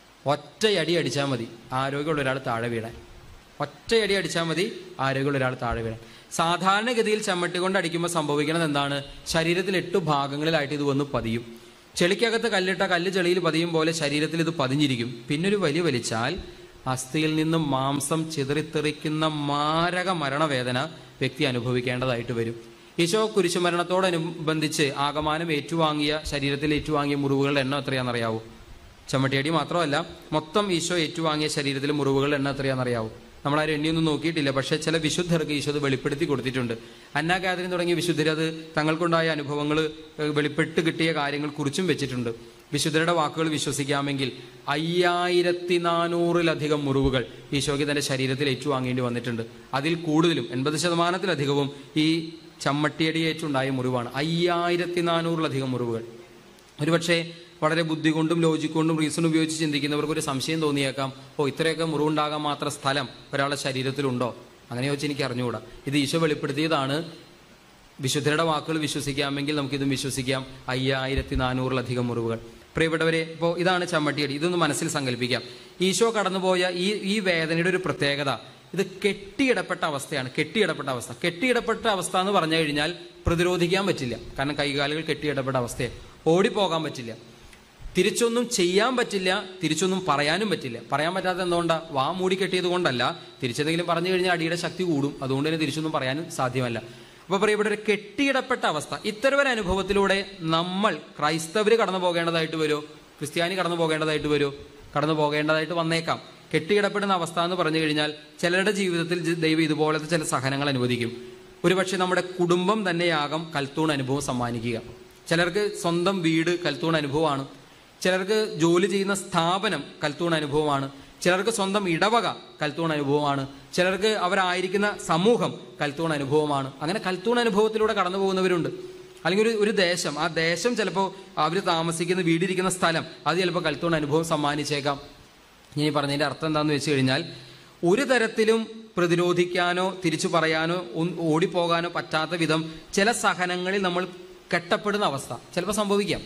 ഒറ്റയടി അടിച്ചാൽ മതി ആരോഗ്യമുള്ള ഒരാൾ താഴെ വീഴാൻ ഒറ്റയടി അടിച്ചാൽ മതി ആരോഗ്യമുള്ള ഒരാൾ താഴെ വീഴാൻ സാധാരണഗതിയിൽ ചമ്മട്ടി കൊണ്ട് അടിക്കുമ്പോൾ സംഭവിക്കുന്നത് എന്താണ് ശരീരത്തിൽ എട്ട് ഭാഗങ്ങളിലായിട്ട് ഇത് വന്ന് പതിയും ചെളിക്കകത്ത് കല്ലിട്ട കല്ല് ചെളിയിൽ പതിയും പോലെ ശരീരത്തിൽ ഇത് പതിഞ്ഞിരിക്കും പിന്നൊരു വലി വലിച്ചാൽ അസ്ഥിയിൽ നിന്നും മാംസം ചിതറിത്തെറിക്കുന്ന മാരക മരണവേദന വ്യക്തി അനുഭവിക്കേണ്ടതായിട്ട് വരും ഈശോ കുരിശുമരണത്തോടനുബന്ധിച്ച് ആകമാനം ഏറ്റുവാങ്ങിയ ശരീരത്തിൽ ഏറ്റുവാങ്ങിയ മുറിവുകളുടെ എണ്ണം എത്രയാണെന്നറിയാവോ ചമ്മട്ടിയടി മാത്രമല്ല മൊത്തം ഈശോ ഏറ്റുവാങ്ങിയ ശരീരത്തിലെ മുറിവുകളുടെ എണ്ണം എത്രയാണെന്നറിയാവോ നമ്മൾ ആ എണ്ണിയൊന്നും നോക്കിയിട്ടില്ല പക്ഷേ ചില വിശുദ്ധർക്ക് ഈശോ അത് വെളിപ്പെടുത്തി കൊടുത്തിട്ടുണ്ട് അന്ന കാതറിൻ തുടങ്ങിയ വിശുദ്ധർ അത് തങ്ങൾക്കുണ്ടായ അനുഭവങ്ങൾ വെളിപ്പെട്ട് കിട്ടിയ കാര്യങ്ങൾ കുറിച്ചും വെച്ചിട്ടുണ്ട് വിശുദ്ധരുടെ വാക്കുകൾ വിശ്വസിക്കാമെങ്കിൽ അയ്യായിരത്തി നാനൂറിലധികം മുറിവുകൾ ഈശോയ്ക്ക് തന്റെ ശരീരത്തിൽ ഏറ്റുവാങ്ങേണ്ടി വന്നിട്ടുണ്ട് അതിൽ കൂടുതലും എൺപത് ശതമാനത്തിലധികവും ഈ ചമ്മട്ടിയടിയേറ്റുണ്ടായ മുറിവാണ് അയ്യായിരത്തി നാനൂറിലധികം മുറിവുകൾ ഒരുപക്ഷെ വളരെ ബുദ്ധി കൊണ്ടും ലോജിക് കൊണ്ടും റീസൺ ഉപയോഗിച്ച് ചിന്തിക്കുന്നവർക്ക് ഒരു സംശയം തോന്നിയേക്കാം ഓ ഇത്രയൊക്കെ മുറിവുണ്ടാകാൻ മാത്രം സ്ഥലം ഒരാളുടെ ശരീരത്തിലുണ്ടോ അങ്ങനെ ചോദിച്ചാൽ എനിക്ക് അറിഞ്ഞുകൂടാ ഇത് ഈശോ വെളിപ്പെടുത്തിയതാണ് വിശുദ്ധരുടെ വാക്കുകൾ വിശ്വസിക്കാമെങ്കിൽ നമുക്കിതും വിശ്വസിക്കാം അയ്യായിരത്തി നാനൂറിലധികം മുറിവുകൾ പ്രിയപ്പെട്ടവരെ ഇപ്പോൾ ഇതാണ് ചമ്മട്ടിയടി ഇതൊന്ന് മനസ്സിൽ സങ്കല്പിക്കാം ഈശോ കടന്നുപോയ ഈ ഈ വേദനയുടെ ഒരു പ്രത്യേകത ഇത് കെട്ടിയിടപ്പെട്ട അവസ്ഥയാണ് കെട്ടിയിടപ്പെട്ട അവസ്ഥ കെട്ടിയിടപ്പെട്ട അവസ്ഥ എന്ന് പറഞ്ഞു കഴിഞ്ഞാൽ പ്രതിരോധിക്കാൻ പറ്റില്ല കാരണം കൈകാലുകൾ കെട്ടിയിടപ്പെട്ട അവസ്ഥയെ ഓടിപ്പോകാൻ പറ്റില്ല തിരിച്ചൊന്നും ചെയ്യാൻ പറ്റില്ല തിരിച്ചൊന്നും പറയാനും പറ്റില്ല പറയാൻ പറ്റാത്ത എന്തുകൊണ്ടാ വാ മൂടി കെട്ടിയത് കൊണ്ടല്ല തിരിച്ചെന്തെങ്കിലും പറഞ്ഞു കഴിഞ്ഞാൽ അടിയുടെ ശക്തി കൂടും അതുകൊണ്ട് തന്നെ തിരിച്ചൊന്നും പറയാനും സാധ്യമല്ല അപ്പൊ പ്രിയപ്പെട്ട ഒരു കെട്ടിയിടപ്പെട്ട അവസ്ഥ ഇത്തരം ഒരു അനുഭവത്തിലൂടെ നമ്മൾ ക്രൈസ്തവർ കടന്നു പോകേണ്ടതായിട്ട് വരുമോ ക്രിസ്ത്യാനി കടന്നു പോകേണ്ടതായിട്ട് വരുമോ കടന്നു പോകേണ്ടതായിട്ട് വന്നേക്കാം കെട്ടിയിടപ്പെടുന്ന അവസ്ഥ എന്ന് പറഞ്ഞു കഴിഞ്ഞാൽ ചിലരുടെ ജീവിതത്തിൽ ജ- ദൈവം ഇതുപോലത്തെ ചില സഹനങ്ങൾ അനുവദിക്കും ഒരുപക്ഷെ നമ്മുടെ കുടുംബം തന്നെയാകും കൽത്തൂൺ അനുഭവം സമ്മാനിക്കുക ചിലർക്ക് സ്വന്തം വീട് കൽത്തൂൺ അനുഭവമാണ് ചിലർക്ക് ജോലി ചെയ്യുന്ന സ്ഥാപനം കൽത്തൂൺ അനുഭവമാണ് ചിലർക്ക് സ്വന്തം ഇടവക കൽത്തൂൺ അനുഭവമാണ് ചിലർക്ക് അവരായിരിക്കുന്ന സമൂഹം കൽത്തൂൺ അനുഭവമാണ് അങ്ങനെ കൽത്തൂൺ അനുഭവത്തിലൂടെ കടന്നു പോകുന്നവരുണ്ട് അല്ലെങ്കിൽ ഒരു ഒരു ദേശം ആ ദേശം ചിലപ്പോൾ അവർ താമസിക്കുന്ന വീടിരിക്കുന്ന സ്ഥലം അത് ചിലപ്പോൾ കൽത്തൂൺ അനുഭവം സമ്മാനിച്ചേക്കാം ഞാൻ ഈ പറഞ്ഞതിന്റെ അർത്ഥം എന്താണെന്ന് വെച്ച് കഴിഞ്ഞാൽ ഒരു തരത്തിലും പ്രതിരോധിക്കാനോ തിരിച്ചു പറയാനോ ഒ- ഓടിപ്പോകാനോ പറ്റാത്ത വിധം ചില സഹനങ്ങളിൽ നമ്മൾ കെട്ടപ്പെടുന്ന അവസ്ഥ ചിലപ്പോൾ സംഭവിക്കാം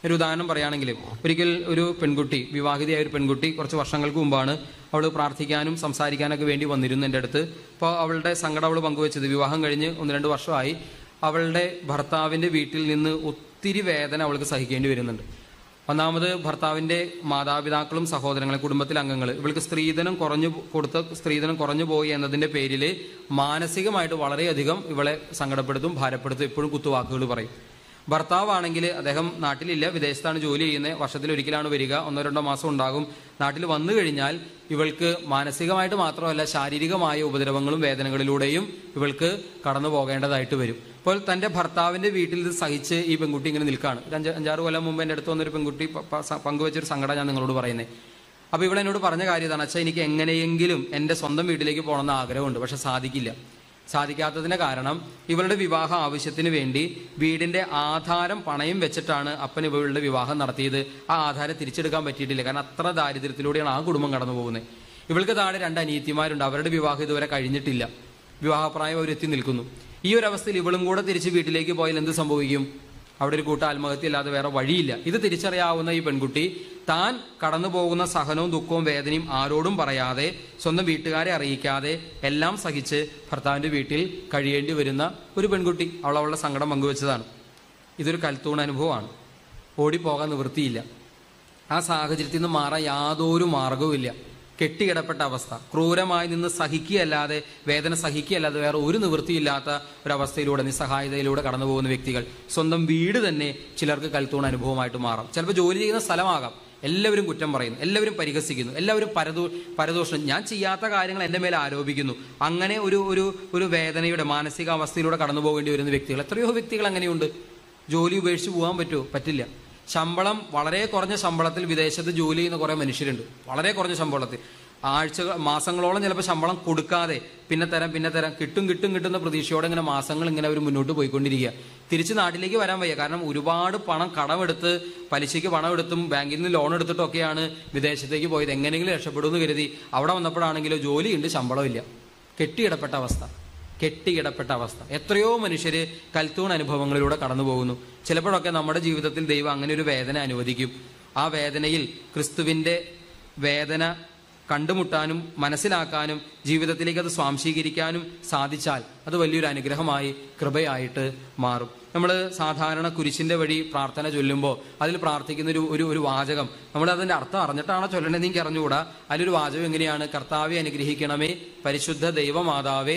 ഒരു ഉദാഹരണം പറയുകയാണെങ്കിൽ ഒരിക്കൽ ഒരു പെൺകുട്ടി വിവാഹിതയായ ഒരു പെൺകുട്ടി കുറച്ച് വർഷങ്ങൾക്ക് മുമ്പാണ് അവൾ പ്രാർത്ഥിക്കാനും സംസാരിക്കാനൊക്കെ വേണ്ടി വന്നിരുന്നു എൻ്റെ അടുത്ത് അപ്പോൾ അവളുടെ സങ്കടം അവൾ പങ്കുവച്ചത് വിവാഹം കഴിഞ്ഞ് ഒന്ന് രണ്ട് വർഷമായി അവളുടെ ഭർത്താവിൻ്റെ വീട്ടിൽ നിന്ന് ഒത്തിരി വേദന അവൾക്ക് സഹിക്കേണ്ടി വരുന്നുണ്ട് ഒന്നാമത് ഭർത്താവിൻ്റെ മാതാപിതാക്കളും സഹോദരങ്ങളും കുടുംബത്തിലെ അംഗങ്ങൾ ഇവൾക്ക് സ്ത്രീധനം കുറഞ്ഞു കൊടുത്ത സ്ത്രീധനം കുറഞ്ഞു പോയി എന്നതിൻ്റെ പേരിൽ മാനസികമായിട്ട് വളരെയധികം ഇവളെ സങ്കടപ്പെടുത്തും ഭാരപ്പെടുത്തും എപ്പോഴും കുത്തുവാക്കുകൾ പറയും ഭർത്താവാണെങ്കിൽ അദ്ദേഹം നാട്ടിലില്ല വിദേശത്താണ് ജോലി ചെയ്യുന്നത് വർഷത്തിൽ ഒരിക്കലാണ് വരിക ഒന്നോ രണ്ടോ മാസം ഉണ്ടാകും നാട്ടിൽ വന്നു കഴിഞ്ഞാൽ ഇവൾക്ക് മാനസികമായിട്ട് മാത്രമല്ല ശാരീരികമായ ഉപദ്രവങ്ങളും വേദനകളിലൂടെയും ഇവൾക്ക് കടന്നു പോകേണ്ടതായിട്ട് വരും അപ്പോൾ തൻ്റെ ഭർത്താവിൻ്റെ വീട്ടിൽ ഇത് സഹിച്ച് ഈ പെൺകുട്ടി ഇങ്ങനെ നിൽക്കുകയാണ് ഒരു അഞ്ച് അഞ്ചാറ് കൊല്ലം മുമ്പ് എൻ്റെ അടുത്ത് വന്നൊരു പെൺകുട്ടി പ- പ- സ- പങ്കുവച്ചൊരു സങ്കടം ഞാൻ നിങ്ങളോട് പറയുന്നത് അപ്പോൾ ഇവിടെ എന്നോട് പറഞ്ഞ കാര്യം ഇതാണ് അച്ഛാ എനിക്ക് എങ്ങനെയെങ്കിലും എൻ്റെ സ്വന്തം വീട്ടിലേക്ക് പോകണമെന്ന് ആഗ്രഹമുണ്ട് പക്ഷെ സാധിക്കില്ല സാധിക്കാത്തതിന് കാരണം ഇവളുടെ വിവാഹ ആവശ്യത്തിന് വേണ്ടി വീടിന്റെ ആധാരം പണയം വെച്ചിട്ടാണ് അപ്പൻ ഇവളുടെ വിവാഹം നടത്തിയത് ആ ആധാരം തിരിച്ചെടുക്കാൻ പറ്റിയിട്ടില്ല കാരണം അത്ര ദാരിദ്ര്യത്തിലൂടെയാണ് ആ കുടുംബം കടന്നു പോകുന്നത് ഇവൾക്ക് താഴെ രണ്ട് അനിയത്തിമാരുണ്ട് അവരുടെ വിവാഹം ഇതുവരെ കഴിഞ്ഞിട്ടില്ല വിവാഹപ്രായം അവരെത്തി നിൽക്കുന്നു ഈ ഒരു അവസ്ഥയിൽ ഇവളും കൂടെ തിരിച്ച് വീട്ടിലേക്ക് പോയാൽ എന്ത് സംഭവിക്കും അവിടെ ഒരു കൂട്ട ആത്മഹത്യ ഇല്ലാതെ വേറെ വഴിയില്ല ഇത് തിരിച്ചറിയാവുന്ന ഈ പെൺകുട്ടി താൻ കടന്നു പോകുന്ന സഹനവും ദുഃഖവും വേദനയും ആരോടും പറയാതെ സ്വന്തം വീട്ടുകാരെ അറിയിക്കാതെ എല്ലാം സഹിച്ച് ഭർത്താവിന്റെ വീട്ടിൽ കഴിയേണ്ടി വരുന്ന ഒരു പെൺകുട്ടി അവൾ അവളുടെ സങ്കടം പങ്കുവച്ചതാണ് ഇതൊരു കൽത്തൂൺ അനുഭവമാണ് ഓടിപ്പോകാൻ നിവൃത്തിയില്ല ആ സാഹചര്യത്തിൽ നിന്ന് മാറാൻ യാതൊരു മാർഗവുമില്ല കെട്ടിക്കിടപ്പെട്ട അവസ്ഥ ക്രൂരമായി നിന്ന് സഹിക്കുകയല്ലാതെ വേദന സഹിക്കുകയല്ലാതെ വേറെ ഒരു നിവൃത്തിയില്ലാത്ത ഒരവസ്ഥയിലൂടെ നിസ്സഹായതയിലൂടെ കടന്നു പോകുന്ന വ്യക്തികൾ സ്വന്തം വീട് തന്നെ ചിലർക്ക് കൽത്തൂൺ അനുഭവമായിട്ട് മാറാം ചിലപ്പോൾ ജോലി ചെയ്യുന്ന സ്ഥലമാകാം എല്ലാവരും കുറ്റം പറയുന്നു എല്ലാവരും പരിഹസിക്കുന്നു എല്ലാവരും പരദോ പരദോഷം ഞാൻ ചെയ്യാത്ത കാര്യങ്ങൾ എൻ്റെ മേലെ ആരോപിക്കുന്നു അങ്ങനെ ഒരു ഒരു ഒരു വേദനയുടെ മാനസികാവസ്ഥയിലൂടെ കടന്നു പോകേണ്ടി വരുന്ന വ്യക്തികൾ എത്രയോ വ്യക്തികൾ അങ്ങനെയുണ്ട് ജോലി ഉപേക്ഷിച്ച് പോകാൻ പറ്റുമോ പറ്റില്ല ശമ്പളം വളരെ കുറഞ്ഞ ശമ്പളത്തിൽ വിദേശത്ത് ജോലി ചെയ്യുന്ന കുറേ മനുഷ്യരുണ്ട് വളരെ കുറഞ്ഞ ശമ്പളത്തിൽ ആഴ്ചകൾ മാസങ്ങളോളം ചിലപ്പോൾ ശമ്പളം കൊടുക്കാതെ പിന്നെ തരാം പിന്നെ തരാം കിട്ടും കിട്ടും കിട്ടുന്ന പ്രതീക്ഷയോടെ ഇങ്ങനെ മാസങ്ങൾ ഇങ്ങനെ അവർ മുന്നോട്ട് പോയിക്കൊണ്ടിരിക്കുക തിരിച്ച് നാട്ടിലേക്ക് വരാൻ വയ്യ കാരണം ഒരുപാട് പണം കടമെടുത്ത് പലിശയ്ക്ക് പണം എടുത്തും ബാങ്കിൽ നിന്ന് ലോൺ എടുത്തിട്ടൊക്കെയാണ് വിദേശത്തേക്ക് പോയത് എങ്ങനെയെങ്കിലും രക്ഷപ്പെടുമെന്ന് കരുതി അവിടെ വന്നപ്പോഴാണെങ്കിലോ ജോലിയുണ്ട് ശമ്പളമില്ല കെട്ടിയിടപ്പെട്ട അവസ്ഥ കെട്ടിയിടപ്പെട്ട അവസ്ഥ എത്രയോ മനുഷ്യര് കൽത്തൂൺ അനുഭവങ്ങളിലൂടെ കടന്നു പോകുന്നു ചിലപ്പോഴൊക്കെ നമ്മുടെ ജീവിതത്തിൽ ദൈവം അങ്ങനെ ഒരു വേദന അനുവദിക്കും ആ വേദനയിൽ ക്രിസ്തുവിന്റെ വേദന കണ്ടുമുട്ടാനും മനസ്സിലാക്കാനും ജീവിതത്തിലേക്ക് അത് സ്വാംശീകരിക്കാനും സാധിച്ചാൽ അത് വലിയൊരു അനുഗ്രഹമായി കൃപയായിട്ട് മാറും നമ്മൾ സാധാരണ കുരിശിന്റെ വഴി പ്രാർത്ഥന ചൊല്ലുമ്പോൾ അതിൽ പ്രാർത്ഥിക്കുന്ന ഒരു ഒരു ഒരു വാചകം നമ്മൾ അതിന്റെ അർത്ഥം അറിഞ്ഞിട്ടാണോ ചൊല്ലണതെന്ന് എനിക്ക് അറിഞ്ഞുകൂടാ അതിലൊരു വാചകം എങ്ങനെയാണ് കർത്താവെ അനുഗ്രഹിക്കണമേ പരിശുദ്ധ ദൈവമാതാവേ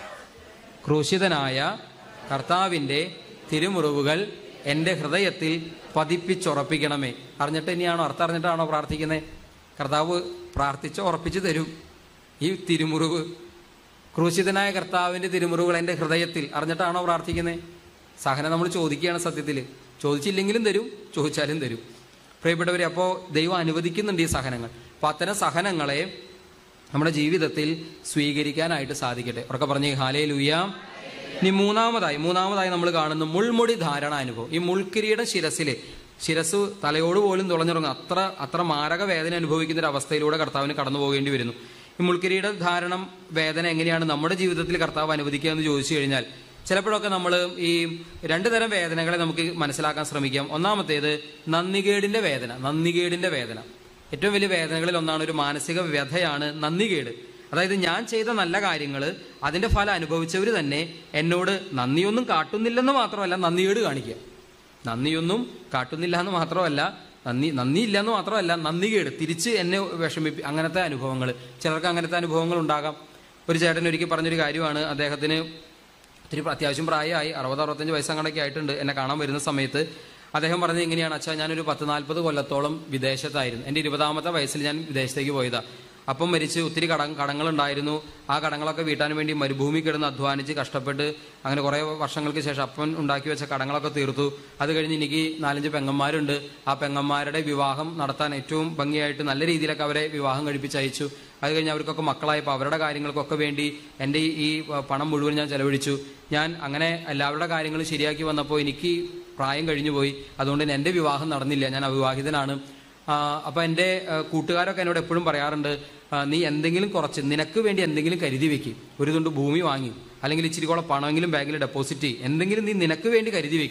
ക്രൂശിതനായ കർത്താവിൻ്റെ തിരുമുറിവുകൾ എൻ്റെ ഹൃദയത്തിൽ പതിപ്പിച്ചുറപ്പിക്കണമേ അറിഞ്ഞിട്ട് തന്നെയാണോ അർത്ഥം അറിഞ്ഞിട്ടാണോ പ്രാർത്ഥിക്കുന്നത് കർത്താവ് പ്രാർത്ഥിച്ച് ഉറപ്പിച്ച് തരും ഈ തിരുമുറിവ് ക്രൂശിതനായ കർത്താവിൻ്റെ തിരുമുറിവുകൾ എൻ്റെ ഹൃദയത്തിൽ അറിഞ്ഞിട്ടാണോ പ്രാർത്ഥിക്കുന്നത് സഹനം നമ്മൾ ചോദിക്കുകയാണ് സത്യത്തിൽ ചോദിച്ചില്ലെങ്കിലും തരും ചോദിച്ചാലും തരും പ്രിയപ്പെട്ടവരെ അപ്പോൾ ദൈവം അനുവദിക്കുന്നുണ്ട് ഈ സഹനങ്ങൾ അപ്പോൾ അത്തരം സഹനങ്ങളെ നമ്മുടെ ജീവിതത്തിൽ സ്വീകരിക്കാനായിട്ട് സാധിക്കട്ടെ ഉറക്കെ പറഞ്ഞേ ഹാലേ ലൂയാം ഇനി മൂന്നാമതായി മൂന്നാമതായി നമ്മൾ കാണുന്ന മുൾമുടി ധാരണ അനുഭവം ഈ മുൾക്കിരീടം ശിരസിൽ ശിരസ് തലയോട് പോലും തുളഞ്ഞിറങ്ങും അത്ര അത്ര മാരക വേദന അനുഭവിക്കുന്ന ഒരു അവസ്ഥയിലൂടെ കർത്താവിന് കടന്നു പോകേണ്ടി വരുന്നു ഈ മുൾക്കിരീട ധാരണം വേദന എങ്ങനെയാണ് നമ്മുടെ ജീവിതത്തിൽ കർത്താവ് അനുവദിക്കുക എന്ന് ചോദിച്ചു കഴിഞ്ഞാൽ ചിലപ്പോഴൊക്കെ നമ്മൾ ഈ രണ്ട് തരം വേദനകളെ നമുക്ക് മനസ്സിലാക്കാൻ ശ്രമിക്കാം ഒന്നാമത്തേത് നന്ദികേടിന്റെ വേദന നന്ദികേടിന്റെ വേദന ഏറ്റവും വലിയ വേദനകളിൽ ഒന്നാണ് ഒരു മാനസിക വ്യഥയാണ് നന്ദികേട് അതായത് ഞാൻ ചെയ്ത നല്ല കാര്യങ്ങൾ അതിന്റെ ഫലം അനുഭവിച്ചവർ തന്നെ എന്നോട് നന്ദിയൊന്നും കാട്ടുന്നില്ലെന്ന് മാത്രമല്ല നന്ദികേട് കാണിക്കുക നന്ദിയൊന്നും കാട്ടുന്നില്ല എന്ന് മാത്രമല്ല നന്ദി നന്ദിയില്ല എന്ന് മാത്രമല്ല നന്ദികേട് തിരിച്ച് എന്നെ വിഷമിപ്പി അങ്ങനത്തെ അനുഭവങ്ങൾ ചിലർക്ക് അങ്ങനത്തെ അനുഭവങ്ങൾ ഉണ്ടാകാം ഒരു ചേട്ടൻ ഒരിക്കൽ പറഞ്ഞൊരു കാര്യമാണ് അദ്ദേഹത്തിന് ഇത്തിരി അത്യാവശ്യം പ്രായമായി അറുപത് അറുപത്തഞ്ച് വയസ്സങ്ങടൊക്കെ ആയിട്ടുണ്ട് എന്നെ കാണാൻ വരുന്ന സമയത്ത് അദ്ദേഹം പറഞ്ഞത് എങ്ങനെയാണ് അച്ഛാ ഞാനൊരു പത്ത് നാൽപ്പത് കൊല്ലത്തോളം വിദേശത്തായിരുന്നു എൻ്റെ ഇരുപതാമത്തെ വയസ്സിൽ ഞാൻ വിദേശത്തേക്ക് പോയതാ അപ്പം മരിച്ച് ഒത്തിരി കട കടങ്ങളുണ്ടായിരുന്നു ആ കടങ്ങളൊക്കെ വീട്ടാൻ വേണ്ടി മരുഭൂമി കിടന്ന് അധ്വാനിച്ച് കഷ്ടപ്പെട്ട് അങ്ങനെ കുറേ വർഷങ്ങൾക്ക് ശേഷം അപ്പൻ ഉണ്ടാക്കി വെച്ച കടങ്ങളൊക്കെ തീർത്തു അത് കഴിഞ്ഞ് എനിക്ക് നാലഞ്ച് പെങ്ങന്മാരുണ്ട് ആ പെങ്ങന്മാരുടെ വിവാഹം നടത്താൻ ഏറ്റവും ഭംഗിയായിട്ട് നല്ല രീതിയിലൊക്കെ അവരെ വിവാഹം കഴിപ്പിച്ച് അയച്ചു അത് കഴിഞ്ഞ് അവർക്കൊക്കെ മക്കളായപ്പോൾ അവരുടെ കാര്യങ്ങൾക്കൊക്കെ വേണ്ടി എൻ്റെ ഈ- ഈ പണം മുഴുവൻ ഞാൻ ചെലവഴിച്ചു ഞാൻ അങ്ങനെ എല്ലാവരുടെ കാര്യങ്ങളും ശരിയാക്കി വന്നപ്പോൾ എനിക്ക് പ്രായം കഴിഞ്ഞു പോയി അതുകൊണ്ട് തന്നെ എൻ്റെ വിവാഹം നടന്നില്ല ഞാൻ അവിവാഹിതനാണ് ആ, അപ്പൊ എൻ്റെ ആ, കൂട്ടുകാരൊക്കെ എന്നോട് എപ്പോഴും പറയാറുണ്ട് ആ, നീ എന്തെങ്കിലും കുറച്ച് നിനക്ക് വേണ്ടി എന്തെങ്കിലും കരുതി വെക്ക് ഒരു തുണ്ട് ഭൂമി വാങ്ങി അല്ലെങ്കിൽ ഇച്ചിരി കൂടെ പണമെങ്കിലും ബാങ്കിൽ ഡെപ്പോസിറ്റ് ചെയ്യും എന്തെങ്കിലും നീ നിനക്ക് വേണ്ടി കരുതി വെക്ക്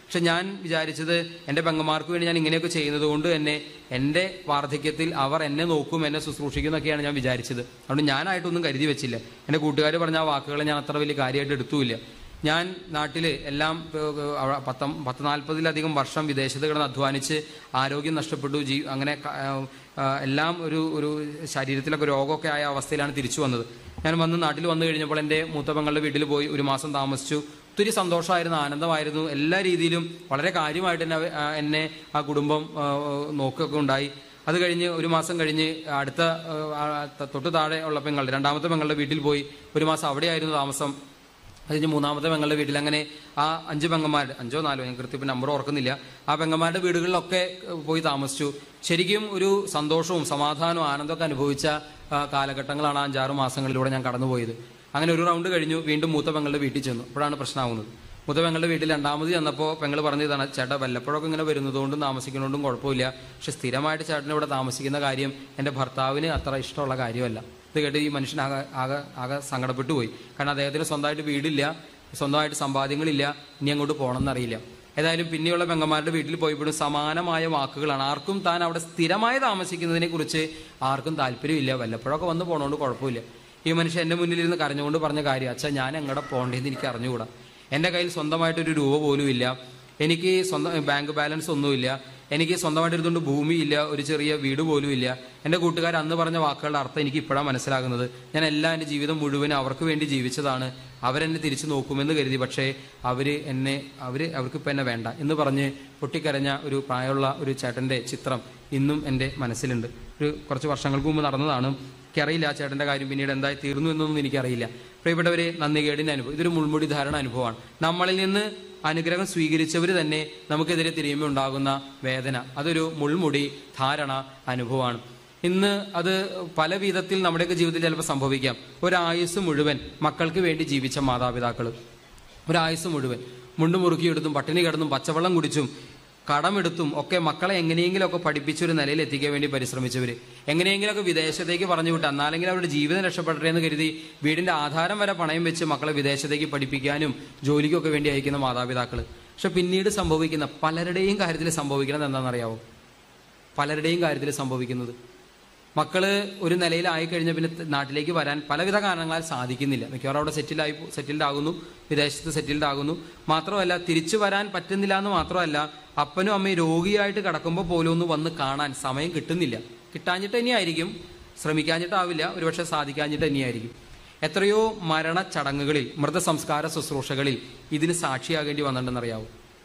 പക്ഷെ ഞാൻ വിചാരിച്ചത് എൻ്റെ പെങ്ങന്മാർക്ക് വേണ്ടി ഞാൻ ഇങ്ങനെയൊക്കെ ചെയ്യുന്നത് കൊണ്ട് തന്നെ എൻ്റെ വാർദ്ധക്യത്തിൽ അവർ എന്നെ നോക്കും എന്നെ ശുശ്രൂഷിക്കും എന്നൊക്കെയാണ് ഞാൻ വിചാരിച്ചത് അതുകൊണ്ട് ഞാനായിട്ടൊന്നും കരുതി വെച്ചില്ല എൻ്റെ കൂട്ടുകാർ പറഞ്ഞ ആ വാക്കുകളെ ഞാൻ അത്ര വലിയ കാര്യമായിട്ട് എടുത്തുമില്ല ഞാൻ നാട്ടിൽ എല്ലാം ഏഹ്, അവ- പത്ത പത്ത് നാൽപ്പതിലധികം വർഷം വിദേശത്ത് കിടന്ന് അധ്വാനിച്ച് ആരോഗ്യം നഷ്ടപ്പെട്ടു ജീ അങ്ങനെ ക- ഏഹ്, ഏഹ്, എല്ലാം ഒരു ഒരു ശരീരത്തിലൊക്കെ രോഗമൊക്കെ ആയ അവസ്ഥയിലാണ് തിരിച്ചു വന്നത് ഞാൻ വന്ന് നാട്ടിൽ വന്നു കഴിഞ്ഞപ്പോൾ എൻ്റെ മൂത്ത പെങ്ങളുടെ വീട്ടിൽ പോയി ഒരു മാസം താമസിച്ചു ഒത്തിരി സന്തോഷമായിരുന്നു ആനന്ദമായിരുന്നു എല്ലാ രീതിയിലും വളരെ കാര്യമായിട്ട് എന്നെ അവ- ആ, എന്നെ ആ കുടുംബം ആ, നോക്കുകയൊക്കെ ഉണ്ടായി അത് കഴിഞ്ഞ് ഒരു മാസം കഴിഞ്ഞ് അടുത്ത ആ, ത- തൊട്ട് താഴെ ഉള്ള പെങ്ങളുടെ രണ്ടാമത്തെ പെങ്ങളുടെ വീട്ടിൽ പോയി ഒരു മാസം അവിടെയായിരുന്നു താമസം അത് കഴിഞ്ഞ് മൂന്നാമത്തെ പെങ്ങളുടെ വീട്ടിൽ അങ്ങനെ ആ അഞ്ച് പെങ്ങന്മാരുടെ അഞ്ചോ നാലോ ഞാൻ കൃത്യം നമ്പർ ഓർക്കുന്നില്ല ആ പെങ്ങന്മാരുടെ വീടുകളിലൊക്കെ ഏഹ്, പോയി താമസിച്ചു ശരിക്കും ഒരു സന്തോഷവും സമാധാനവും ആനന്ദമൊക്കെ അനുഭവിച്ച ആ, കാലഘട്ടങ്ങളാണ് ആ അഞ്ചാറ് മാസങ്ങളിലൂടെ ഞാൻ കടന്നുപോയത് അങ്ങനെ ഒരു റൗണ്ട് കഴിഞ്ഞു വീണ്ടും മൂത്ത പെങ്ങളുടെ വീട്ടിൽ ചെന്നു അപ്പോഴാണ് പ്രശ്നമാവുന്നത് മൂത്ത പെങ്ങളുടെ വീട്ടിൽ രണ്ടാമത് ചെന്നപ്പോൾ പെങ്ങൾ പറഞ്ഞതാണ് ചേട്ടാ വല്ലപ്പോഴൊക്കെ ഇങ്ങനെ വരുന്നതുകൊണ്ടും താമസിക്കുന്നതുകൊണ്ടും കുഴപ്പമില്ല പക്ഷെ സ്ഥിരമായിട്ട് ചേട്ടൻ ഇവിടെ താമസിക്കുന്ന കാര്യം എൻ്റെ ഭർത്താവിന് അത്ര ഇഷ്ടമുള്ള കാര്യമല്ല ഇത് കേട്ട് ഈ മനുഷ്യൻ ആകെ ആകെ ആകെ സങ്കടപ്പെട്ടു പോയി കാരണം അദ്ദേഹത്തിന് സ്വന്തമായിട്ട് വീടില്ല സ്വന്തമായിട്ട് സമ്പാദ്യങ്ങളില്ല ഇനി അങ്ങോട്ട് പോകണമെന്നറിയില്ല ഏതായാലും പിന്നെയുള്ള പെങ്ങന്മാരുടെ വീട്ടിൽ പോയപ്പോഴും സമാനമായ വാക്കുകളാണ് ആർക്കും താൻ അവിടെ സ്ഥിരമായി താമസിക്കുന്നതിനെ കുറിച്ച് ആർക്കും താല്പര്യമില്ല വല്ലപ്പോഴൊക്കെ വന്ന് പോകണോണ്ട് കുഴപ്പമില്ല ഈ മനുഷ്യൻ എൻ്റെ മുന്നിലിരുന്ന് കരഞ്ഞുകൊണ്ട് പറഞ്ഞ കാര്യം അച്ഛാ ഞാൻ എങ്ങടെ പോകേണ്ടതെന്ന് എനിക്ക് അറിഞ്ഞുകൂടാ എൻ്റെ കയ്യിൽ സ്വന്തമായിട്ടൊരു രൂപ പോലും ഇല്ല എനിക്ക് സ്വന്തം ബാങ്ക് ബാലൻസ് ഒന്നുമില്ല എനിക്ക് സ്വന്തമായിട്ട് ഇരുന്നുകൊണ്ട് ഭൂമിയില്ല ഒരു ചെറിയ വീട് പോലും ഇല്ല എൻ്റെ കൂട്ടുകാർ അന്ന് പറഞ്ഞ വാക്കുകളുടെ അർത്ഥം എനിക്ക് ഇപ്പോഴാണ് മനസ്സിലാകുന്നത് ഞാൻ എല്ലാം എൻ്റെ ജീവിതം മുഴുവൻ അവർക്ക് വേണ്ടി ജീവിച്ചതാണ് അവരെന്നെ തിരിച്ചു നോക്കുമെന്ന് കരുതി പക്ഷേ അവർ എന്നെ അവർ അവർക്ക് ഇപ്പം എന്നെ വേണ്ട എന്ന് പറഞ്ഞ് പൊട്ടിക്കരഞ്ഞ ഒരു പ്രായമുള്ള ഒരു ചേട്ടൻ്റെ ചിത്രം ഇന്നും എൻ്റെ മനസ്സിലുണ്ട് ഒരു കുറച്ച് വർഷങ്ങൾക്ക് മുമ്പ് നടന്നതാണ് എനിക്കറിയില്ല ആ ചേട്ടൻ്റെ കാര്യം പിന്നീട് എന്തായി തീർന്നു എന്നൊന്നും എനിക്കറിയില്ല പ്രിയപ്പെട്ടവരെ നന്ദികേടിൻ്റെ അനുഭവം ഇതൊരു മുൾമുടി ധാരണ അനുഭവമാണ് നമ്മളിൽ നിന്ന് അനുഗ്രഹം സ്വീകരിച്ചവർ തന്നെ നമുക്കെതിരെ തിരിയുമ്പോൾ ഉണ്ടാകുന്ന വേദന അതൊരു മുൾമുടി ധാരണ അനുഭവമാണ് ഇന്ന് അത് പല വിധത്തിൽ നമ്മുടെയൊക്കെ ജീവിതത്തിൽ ചിലപ്പോൾ സംഭവിക്കാം ഒരായുസ് മുഴുവൻ മക്കൾക്ക് വേണ്ടി ജീവിച്ച മാതാപിതാക്കൾ ഒരായുസ് മുഴുവൻ മുണ്ട് മുറുക്കിയെടുത്തും പട്ടിണി കിടന്നും പച്ചവെള്ളം കുടിച്ചും കടമെടുത്തും ഒക്കെ മക്കളെ എങ്ങനെയെങ്കിലുമൊക്കെ പഠിപ്പിച്ചൊരു നിലയിൽ എത്തിക്കാൻ വേണ്ടി പരിശ്രമിച്ചവർ എങ്ങനെയെങ്കിലുമൊക്കെ വിദേശത്തേക്ക് പറഞ്ഞു വിട്ട് എന്നാലെങ്കിലും അവരുടെ ജീവിതം രക്ഷപ്പെടട്ടെ എന്ന് കരുതി വീടിന്റെ ആധാരം വരെ പണയം വെച്ച് മക്കളെ വിദേശത്തേക്ക് പഠിപ്പിക്കാനും ജോലിക്കൊക്കെ വേണ്ടി അയക്കുന്ന മാതാപിതാക്കൾ പക്ഷെ പിന്നീട് സംഭവിക്കുന്ന പലരുടെയും കാര്യത്തിൽ സംഭവിക്കുന്നത് എന്താണെന്നറിയാവോ പലരുടെയും കാര്യത്തിൽ സംഭവിക്കുന്നത് മക്കള് ഒരു നിലയിലായി കഴിഞ്ഞ പിന്നെ ത- നാട്ടിലേക്ക് വരാൻ പലവിധ കാരണങ്ങളാൽ സാധിക്കുന്നില്ല മിക്കവാറും അവിടെ സെറ്റിൽ ആയി സെറ്റിൽഡ് ആകുന്നു വിദേശത്ത് സെറ്റിൽഡ് ആകുന്നു മാത്രമല്ല തിരിച്ചു വരാൻ പറ്റുന്നില്ല എന്ന് മാത്രമല്ല അപ്പനും അമ്മയും രോഗിയായിട്ട് കിടക്കുമ്പോൾ പോലും ഒന്ന് വന്ന് കാണാൻ സമയം കിട്ടുന്നില്ല കിട്ടാഞ്ഞിട്ട് തന്നെയായിരിക്കും ശ്രമിക്കാഞ്ഞിട്ടാവില്ല ഒരുപക്ഷെ സാധിക്കാഞ്ഞിട്ട് തന്നെയായിരിക്കും എത്രയോ മരണ ചടങ്ങുകളിൽ മൃതസംസ്കാര ശുശ്രൂഷകളിൽ ഇതിന് സാക്ഷിയാകേണ്ടി വന്നിട്ടുണ്ടെന്നറിയാവോ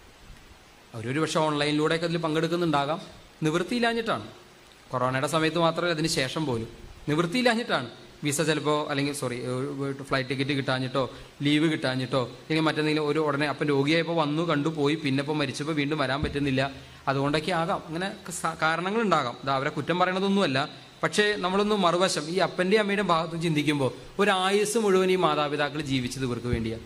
അവരൊരു പക്ഷെ ഓൺലൈനിലൂടെയൊക്കെ അതിൽ പങ്കെടുക്കുന്നുണ്ടാകാം നിവൃത്തിയില്ലാഞ്ഞിട്ടാണ് കൊറോണയുടെ സമയത്ത് മാത്രമല്ല അതിന് ശേഷം പോലും നിവൃത്തിയില്ലാഞ്ഞിട്ടാണ് വിസ ചിലപ്പോൾ അല്ലെങ്കിൽ സോറി ഫ്ലൈറ്റ് ടിക്കറ്റ് കിട്ടാഞ്ഞിട്ടോ ലീവ് കിട്ടാഞ്ഞിട്ടോ അല്ലെങ്കിൽ മറ്റെന്തെങ്കിലും ഒരു ഉടനെ അപ്പം രോഗിയായപ്പോൾ വന്നു കണ്ടു പോയി പിന്നെ ഇപ്പോൾ മരിച്ചപ്പോൾ വീണ്ടും വരാൻ പറ്റുന്നില്ല അതുകൊണ്ടൊക്കെ ആകാം അങ്ങനെ സ- കാരണങ്ങളുണ്ടാകാം ഇത് അവരെ കുറ്റം പറയണതൊന്നുമല്ല പക്ഷേ നമ്മളൊന്ന് മറുവശം ഈ അപ്പൻ്റെയും അമ്മയുടെയും ഭാഗത്തും ചിന്തിക്കുമ്പോൾ ഒരു ആയുസ് മുഴുവൻ ഈ മാതാപിതാക്കൾ ജീവിച്ചത് ഇവർക്ക് വേണ്ടിയാണ്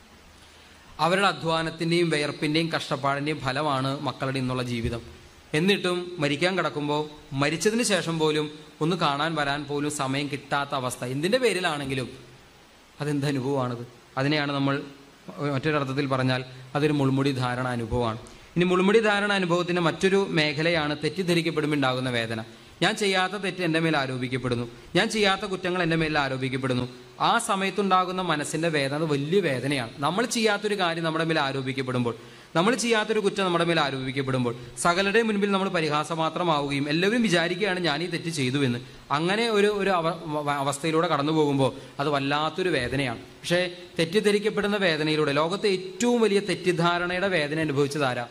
അവരുടെ അധ്വാനത്തിൻ്റെയും വിയർപ്പിൻ്റെയും കഷ്ടപ്പാടിൻ്റെയും ഫലമാണ് മക്കളുടെ ഇന്നുള്ള ജീവിതം എന്നിട്ടും മരിക്കാൻ കിടക്കുമ്പോൾ മരിച്ചതിന് ശേഷം പോലും ഒന്ന് കാണാൻ വരാൻ പോലും സമയം കിട്ടാത്ത അവസ്ഥ എന്തിൻ്റെ പേരിലാണെങ്കിലും അതെന്ത് അനുഭവമാണത് അതിനെയാണ് നമ്മൾ മറ്റൊരർത്ഥത്തിൽ പറഞ്ഞാൽ അതൊരു മുൾമുടി ധാരണ അനുഭവമാണ് ഇനി മുൾമുടി ധാരണ അനുഭവത്തിന്റെ മറ്റൊരു മേഖലയാണ് തെറ്റിദ്ധരിക്കപ്പെടുമ്പോൾ ഉണ്ടാകുന്ന വേദന ഞാൻ ചെയ്യാത്ത തെറ്റ് എൻ്റെ മേൽ ആരോപിക്കപ്പെടുന്നു ഞാൻ ചെയ്യാത്ത കുറ്റങ്ങൾ എൻ്റെ മേൽ ആരോപിക്കപ്പെടുന്നു ആ സമയത്തുണ്ടാകുന്ന മനസ്സിന്റെ വേദന അത് വലിയ വേദനയാണ് നമ്മൾ ചെയ്യാത്തൊരു കാര്യം നമ്മുടെ മേൽ ആരോപിക്കപ്പെടുമ്പോൾ നമ്മൾ ചെയ്യാത്തൊരു കുറ്റം നമ്മുടെ മേൽ ആരോപിക്കപ്പെടുമ്പോൾ സകലരുടെ മുൻപിൽ നമ്മൾ പരിഹാസമാത്രമാവുകയും എല്ലാവരും വിചാരിക്കുകയാണ് ഞാൻ ഈ തെറ്റ് ചെയ്തു എന്ന് അങ്ങനെ ഒരു ഒരു അവ- വ- അവസ്ഥയിലൂടെ കടന്നു പോകുമ്പോൾ അത് വല്ലാത്തൊരു വേദനയാണ് പക്ഷേ തെറ്റിദ്ധരിക്കപ്പെടുന്ന വേദനയിലൂടെ ലോകത്തെ ഏറ്റവും വലിയ തെറ്റിദ്ധാരണയുടെ വേദന അനുഭവിച്ചത് ആരാ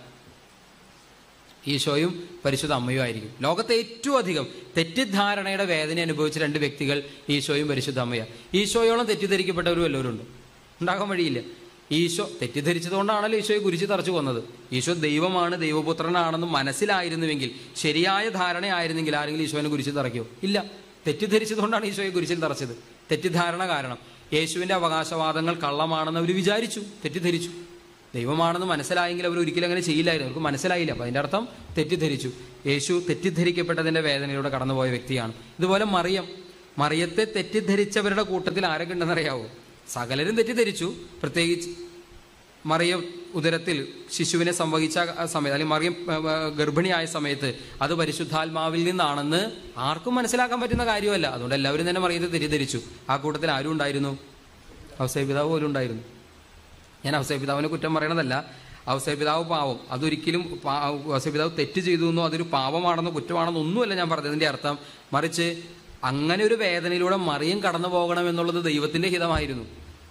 ഈശോയും പരിശുദ്ധ അമ്മയും ആയിരിക്കും ലോകത്തെ ഏറ്റവും അധികം തെറ്റിദ്ധാരണയുടെ വേദന അനുഭവിച്ച രണ്ട് വ്യക്തികൾ ഈശോയും പരിശുദ്ധ അമ്മയാണ് ഈശോയോളം തെറ്റിദ്ധരിക്കപ്പെട്ടവരും എല്ലാവരും ഉണ്ട് ഉണ്ടാകാൻ വഴിയില്ല ഈശോ തെറ്റിദ്ധരിച്ചതുകൊണ്ടാണല്ലോ ഈശോയെ കുരിശി തറച്ചു കൊന്നത് ഈശോ ദൈവമാണ് ദൈവപുത്രനാണെന്ന് മനസ്സിലായിരുന്നുവെങ്കിൽ ശരിയായ ധാരണയായിരുന്നെങ്കിൽ ആരെങ്കിലും ഈശോനെ കുരിശി തറയ്ക്കോ ഇല്ല തെറ്റിദ്ധരിച്ചതുകൊണ്ടാണ് ഈശോയെ കുരിശിൽ തറച്ചത് തെറ്റിദ്ധാരണ കാരണം യേശുവിന്റെ അവകാശവാദങ്ങൾ കള്ളമാണെന്ന് അവർ വിചാരിച്ചു തെറ്റിദ്ധരിച്ചു ദൈവമാണെന്ന് മനസ്സിലായെങ്കിൽ അവർ ഒരിക്കലും അങ്ങനെ ചെയ്യില്ലായിരുന്നു അവർക്ക് മനസ്സിലായില്ല അപ്പം അതിൻ്റെ അർത്ഥം തെറ്റിദ്ധരിച്ചു യേശു തെറ്റിദ്ധരിക്കപ്പെട്ടതിൻ്റെ വേദനയിലൂടെ കടന്നുപോയ വ്യക്തിയാണ് ഇതുപോലെ മറിയം മറിയത്തെ തെറ്റിദ്ധരിച്ചവരുടെ കൂട്ടത്തിൽ ആരൊക്കെ ഉണ്ടെന്നറിയാവോ സകലരും തെറ്റിദ്ധരിച്ചു പ്രത്യേകിച്ച് മറിയം ഉദരത്തിൽ ശിശുവിനെ സംവഹിച്ച ആ സമയത്ത് അല്ലെങ്കിൽ മറിയം ആ, ആ, ഗർഭിണിയായ സമയത്ത് അത് പരിശുദ്ധാത്മാവിൽ നിന്നാണെന്ന് ആർക്കും മനസ്സിലാക്കാൻ പറ്റുന്ന കാര്യമല്ല അതുകൊണ്ട് എല്ലാവരും തന്നെ മറിയത്തെ തെറ്റിദ്ധരിച്ചു ആ കൂട്ടത്തിൽ ആരും ഉണ്ടായിരുന്നു ഔസേപ്പ് പിതാവ് പോലും ഉണ്ടായിരുന്നു ഞാൻ ഔസേപ്പ് പിതാവിനെ കുറ്റം പറയണതല്ല ഔസേപ്പ് പിതാവ് പാവം അതൊരിക്കലും പാ- ഔസേപ്പ് പിതാവ് തെറ്റ് ചെയ്തു എന്നോ അതൊരു പാവമാണെന്നോ കുറ്റമാണെന്നോ ഒന്നുമല്ല ഞാൻ പറഞ്ഞതിന്റെ അർത്ഥം മറിച്ച് അങ്ങനെ ഒരു വേദനയിലൂടെ മറിയം കടന്നു പോകണം എന്നുള്ളത് ദൈവത്തിന്റെ ഹിതമായിരുന്നു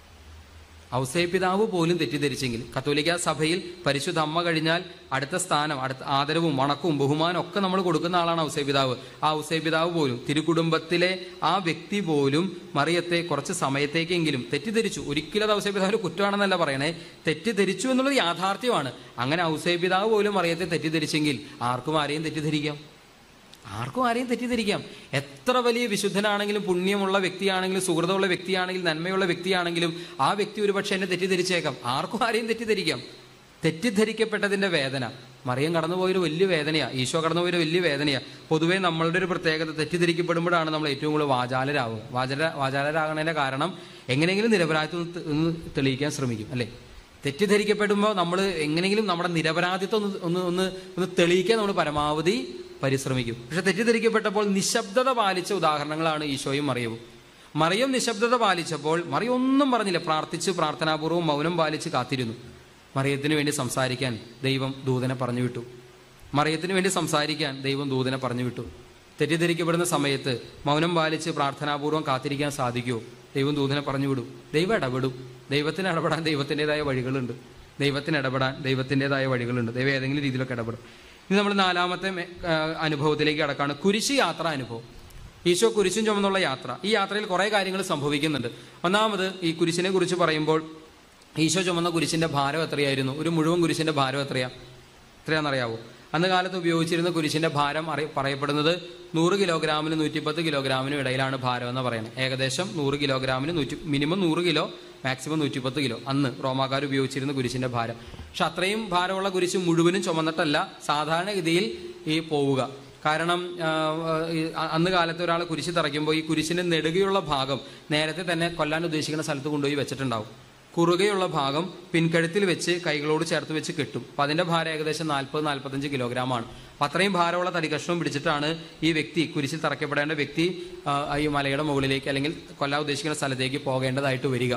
ഔസേപ്പ് പിതാവ് പോലും തെറ്റിദ്ധരിച്ചെങ്കിൽ കത്തോലിക്ക സഭയിൽ പരിശുദ്ധ അമ്മ കഴിഞ്ഞാൽ അടുത്ത സ്ഥാനം അടുത്ത ആദരവും വണക്കവും ബഹുമാനം ഒക്കെ നമ്മൾ കൊടുക്കുന്ന ആളാണ് ഔസേപ്പ് പിതാവ് ആ ഔസേപ്പ് പിതാവ് പോലും തിരുക്കുടുംബത്തിലെ ആ വ്യക്തി പോലും മറിയത്തെ കുറച്ച് സമയത്തേക്കെങ്കിലും തെറ്റിദ്ധരിച്ചു ഒരിക്കലും അത് ഔസേപ്പ് പിതാവിന് കുറ്റമാണെന്നല്ല പറയണേ തെറ്റിദ്ധരിച്ചു എന്നുള്ളത് യാഥാർത്ഥ്യമാണ് അങ്ങനെ ഔസേപ്പ് പിതാവ് പോലും മറിയത്തെ തെറ്റിദ്ധരിച്ചെങ്കിൽ ആർക്കും ആരെയും തെറ്റിദ്ധരിക്കാം ആർക്കും ആരെയും തെറ്റിദ്ധരിക്കാം എത്ര വലിയ വിശുദ്ധനാണെങ്കിലും പുണ്യമുള്ള വ്യക്തിയാണെങ്കിലും സുഹൃതമുള്ള വ്യക്തിയാണെങ്കിലും നന്മയുള്ള വ്യക്തിയാണെങ്കിലും ആ വ്യക്തി ഒരുപക്ഷെ എന്നെ തെറ്റിദ്ധരിച്ചേക്കാം ആർക്കും ആരെയും തെറ്റിദ്ധരിക്കാം തെറ്റിദ്ധരിക്കപ്പെട്ടതിന്റെ വേദന മറിയം കടന്നുപോയൊരു വലിയ വേദനയാ ഈശോ കടന്നുപോയൊരു വലിയ വേദനയാ പൊതുവേ നമ്മളുടെ ഒരു പ്രത്യേകത തെറ്റിദ്ധരിക്കപ്പെടുമ്പോഴാണ് നമ്മൾ ഏറ്റവും കൂടുതൽ വാചാലരാവുക വാചാല വാചാലരാകുന്നതിന്റെ കാരണം എങ്ങനെയെങ്കിലും നിരപരാധിത്വം ഒന്ന് തെ- ഒന്ന് തെളിയിക്കാൻ ശ്രമിക്കും അല്ലേ തെറ്റിദ്ധരിക്കപ്പെടുമ്പോൾ നമ്മൾ എങ്ങനെയെങ്കിലും നമ്മുടെ നിരപരാധിത്വം ഒന്ന് ഒന്ന് ഒന്ന് ഒന്ന് തെളിയിക്കാൻ നമ്മൾ പരമാവധി പരിശ്രമിക്കും പക്ഷെ തെറ്റിദ്ധരിക്കപ്പെട്ടപ്പോൾ നിശബ്ദത പാലിച്ച ഉദാഹരണങ്ങളാണ് ഈശോയും മറിയവും മറിയം നിശബ്ദത പാലിച്ചപ്പോൾ മറിയം ഒന്നും പറഞ്ഞില്ല പ്രാർത്ഥിച്ച് പ്രാർത്ഥനാപൂർവ്വം മൗനം പാലിച്ച് കാത്തിരുന്നു മറിയത്തിന് വേണ്ടി സംസാരിക്കാൻ ദൈവം ദൂതനെ പറഞ്ഞു വിട്ടു മറിയത്തിന് വേണ്ടി സംസാരിക്കാൻ ദൈവം ദൂതനെ പറഞ്ഞു വിട്ടു തെറ്റിദ്ധരിക്കപ്പെടുന്ന സമയത്ത് മൗനം പാലിച്ച് പ്രാർത്ഥനാപൂർവ്വം കാത്തിരിക്കാൻ സാധിക്കുമോ ദൈവം ദൂതനെ പറഞ്ഞു വിടും ദൈവം ഇടപെടും ദൈവത്തിന് ഇടപെടാൻ ദൈവത്തിൻ്റെതായ വഴികളുണ്ട് ദൈവത്തിന് ഇടപെടാൻ ദൈവത്തിൻ്റെതായ വഴികളുണ്ട് ദൈവം ഏതെങ്കിലും രീതിയിലൊക്കെ ഇടപെടും ഇനി നമ്മൾ നാലാമത്തെ മെ- ആ, അനുഭവത്തിലേക്ക് കടക്കാണ് കുരിശ് യാത്ര അനുഭവം ഈശോ കുരിശും ചുമന്നുള്ള യാത്ര ഈ യാത്രയിൽ കുറേ കാര്യങ്ങൾ സംഭവിക്കുന്നുണ്ട് ഒന്നാമത് ഈ കുരിശിനെ കുറിച്ച് പറയുമ്പോൾ ഈശോ ചുമന്ന കുരിശിന്റെ ഭാരം എത്രയായിരുന്നു ഒരു മുഴുവൻ കുരിശിന്റെ ഭാരം എത്രയാ എത്രയാണെന്നറിയാവോ അന്ന് കാലത്ത് ഉപയോഗിച്ചിരുന്ന കുരിശിന്റെ ഭാരം അറി പറയപ്പെടുന്നത് നൂറ് കിലോഗ്രാമിനും നൂറ്റിപ്പത്ത് കിലോഗ്രാമിനും ഇടയിലാണ് ഭാരം എന്ന് പറയുന്നത് ഏകദേശം നൂറ് കിലോഗ്രാമിന് നൂറ്റി മിനിമം നൂറ് കിലോ മാക്സിമം നൂറ്റിപ്പത്ത് കിലോ അന്ന് റോമാക്കാർ ഉപയോഗിച്ചിരുന്ന കുരിശിന്റെ ഭാരം പക്ഷെ അത്രയും ഭാരമുള്ള കുരിശ് മുഴുവനും ചുമന്നിട്ടല്ല സാധാരണഗതിയിൽ ഈ പോവുക കാരണം ആ, ഈ അ- അന്ന് കാലത്ത് ഒരാൾ കുരിശ് തറയ്ക്കുമ്പോൾ ഈ കുരിശിന്റെ നെടുകയുള്ള ഭാഗം നേരത്തെ തന്നെ കൊല്ലാൻ ഉദ്ദേശിക്കുന്ന സ്ഥലത്ത് കൊണ്ടുപോയി വെച്ചിട്ടുണ്ടാവും കുറുകയുള്ള ഭാഗം പിൻകഴുത്തിൽ വെച്ച് കൈകളോട് ചേർത്ത് വെച്ച് കെട്ടും അപ്പം അതിന്റെ ഭാരം ഏകദേശം നാൽപ്പത് നാൽപ്പത്തഞ്ച് കിലോഗ്രാമാണ് അപ്പം അത്രയും ഭാരമുള്ള തടികഷ്ണവും പിടിച്ചിട്ടാണ് ഈ വ്യക്തി കുരിശിൽ തറയ്ക്കപ്പെടേണ്ട വ്യക്തി ആ, ഈ മലയുടെ മുകളിലേക്ക് അല്ലെങ്കിൽ കൊല്ലാൻ ഉദ്ദേശിക്കുന്ന സ്ഥലത്തേക്ക് പോകേണ്ടതായിട്ട് വരിക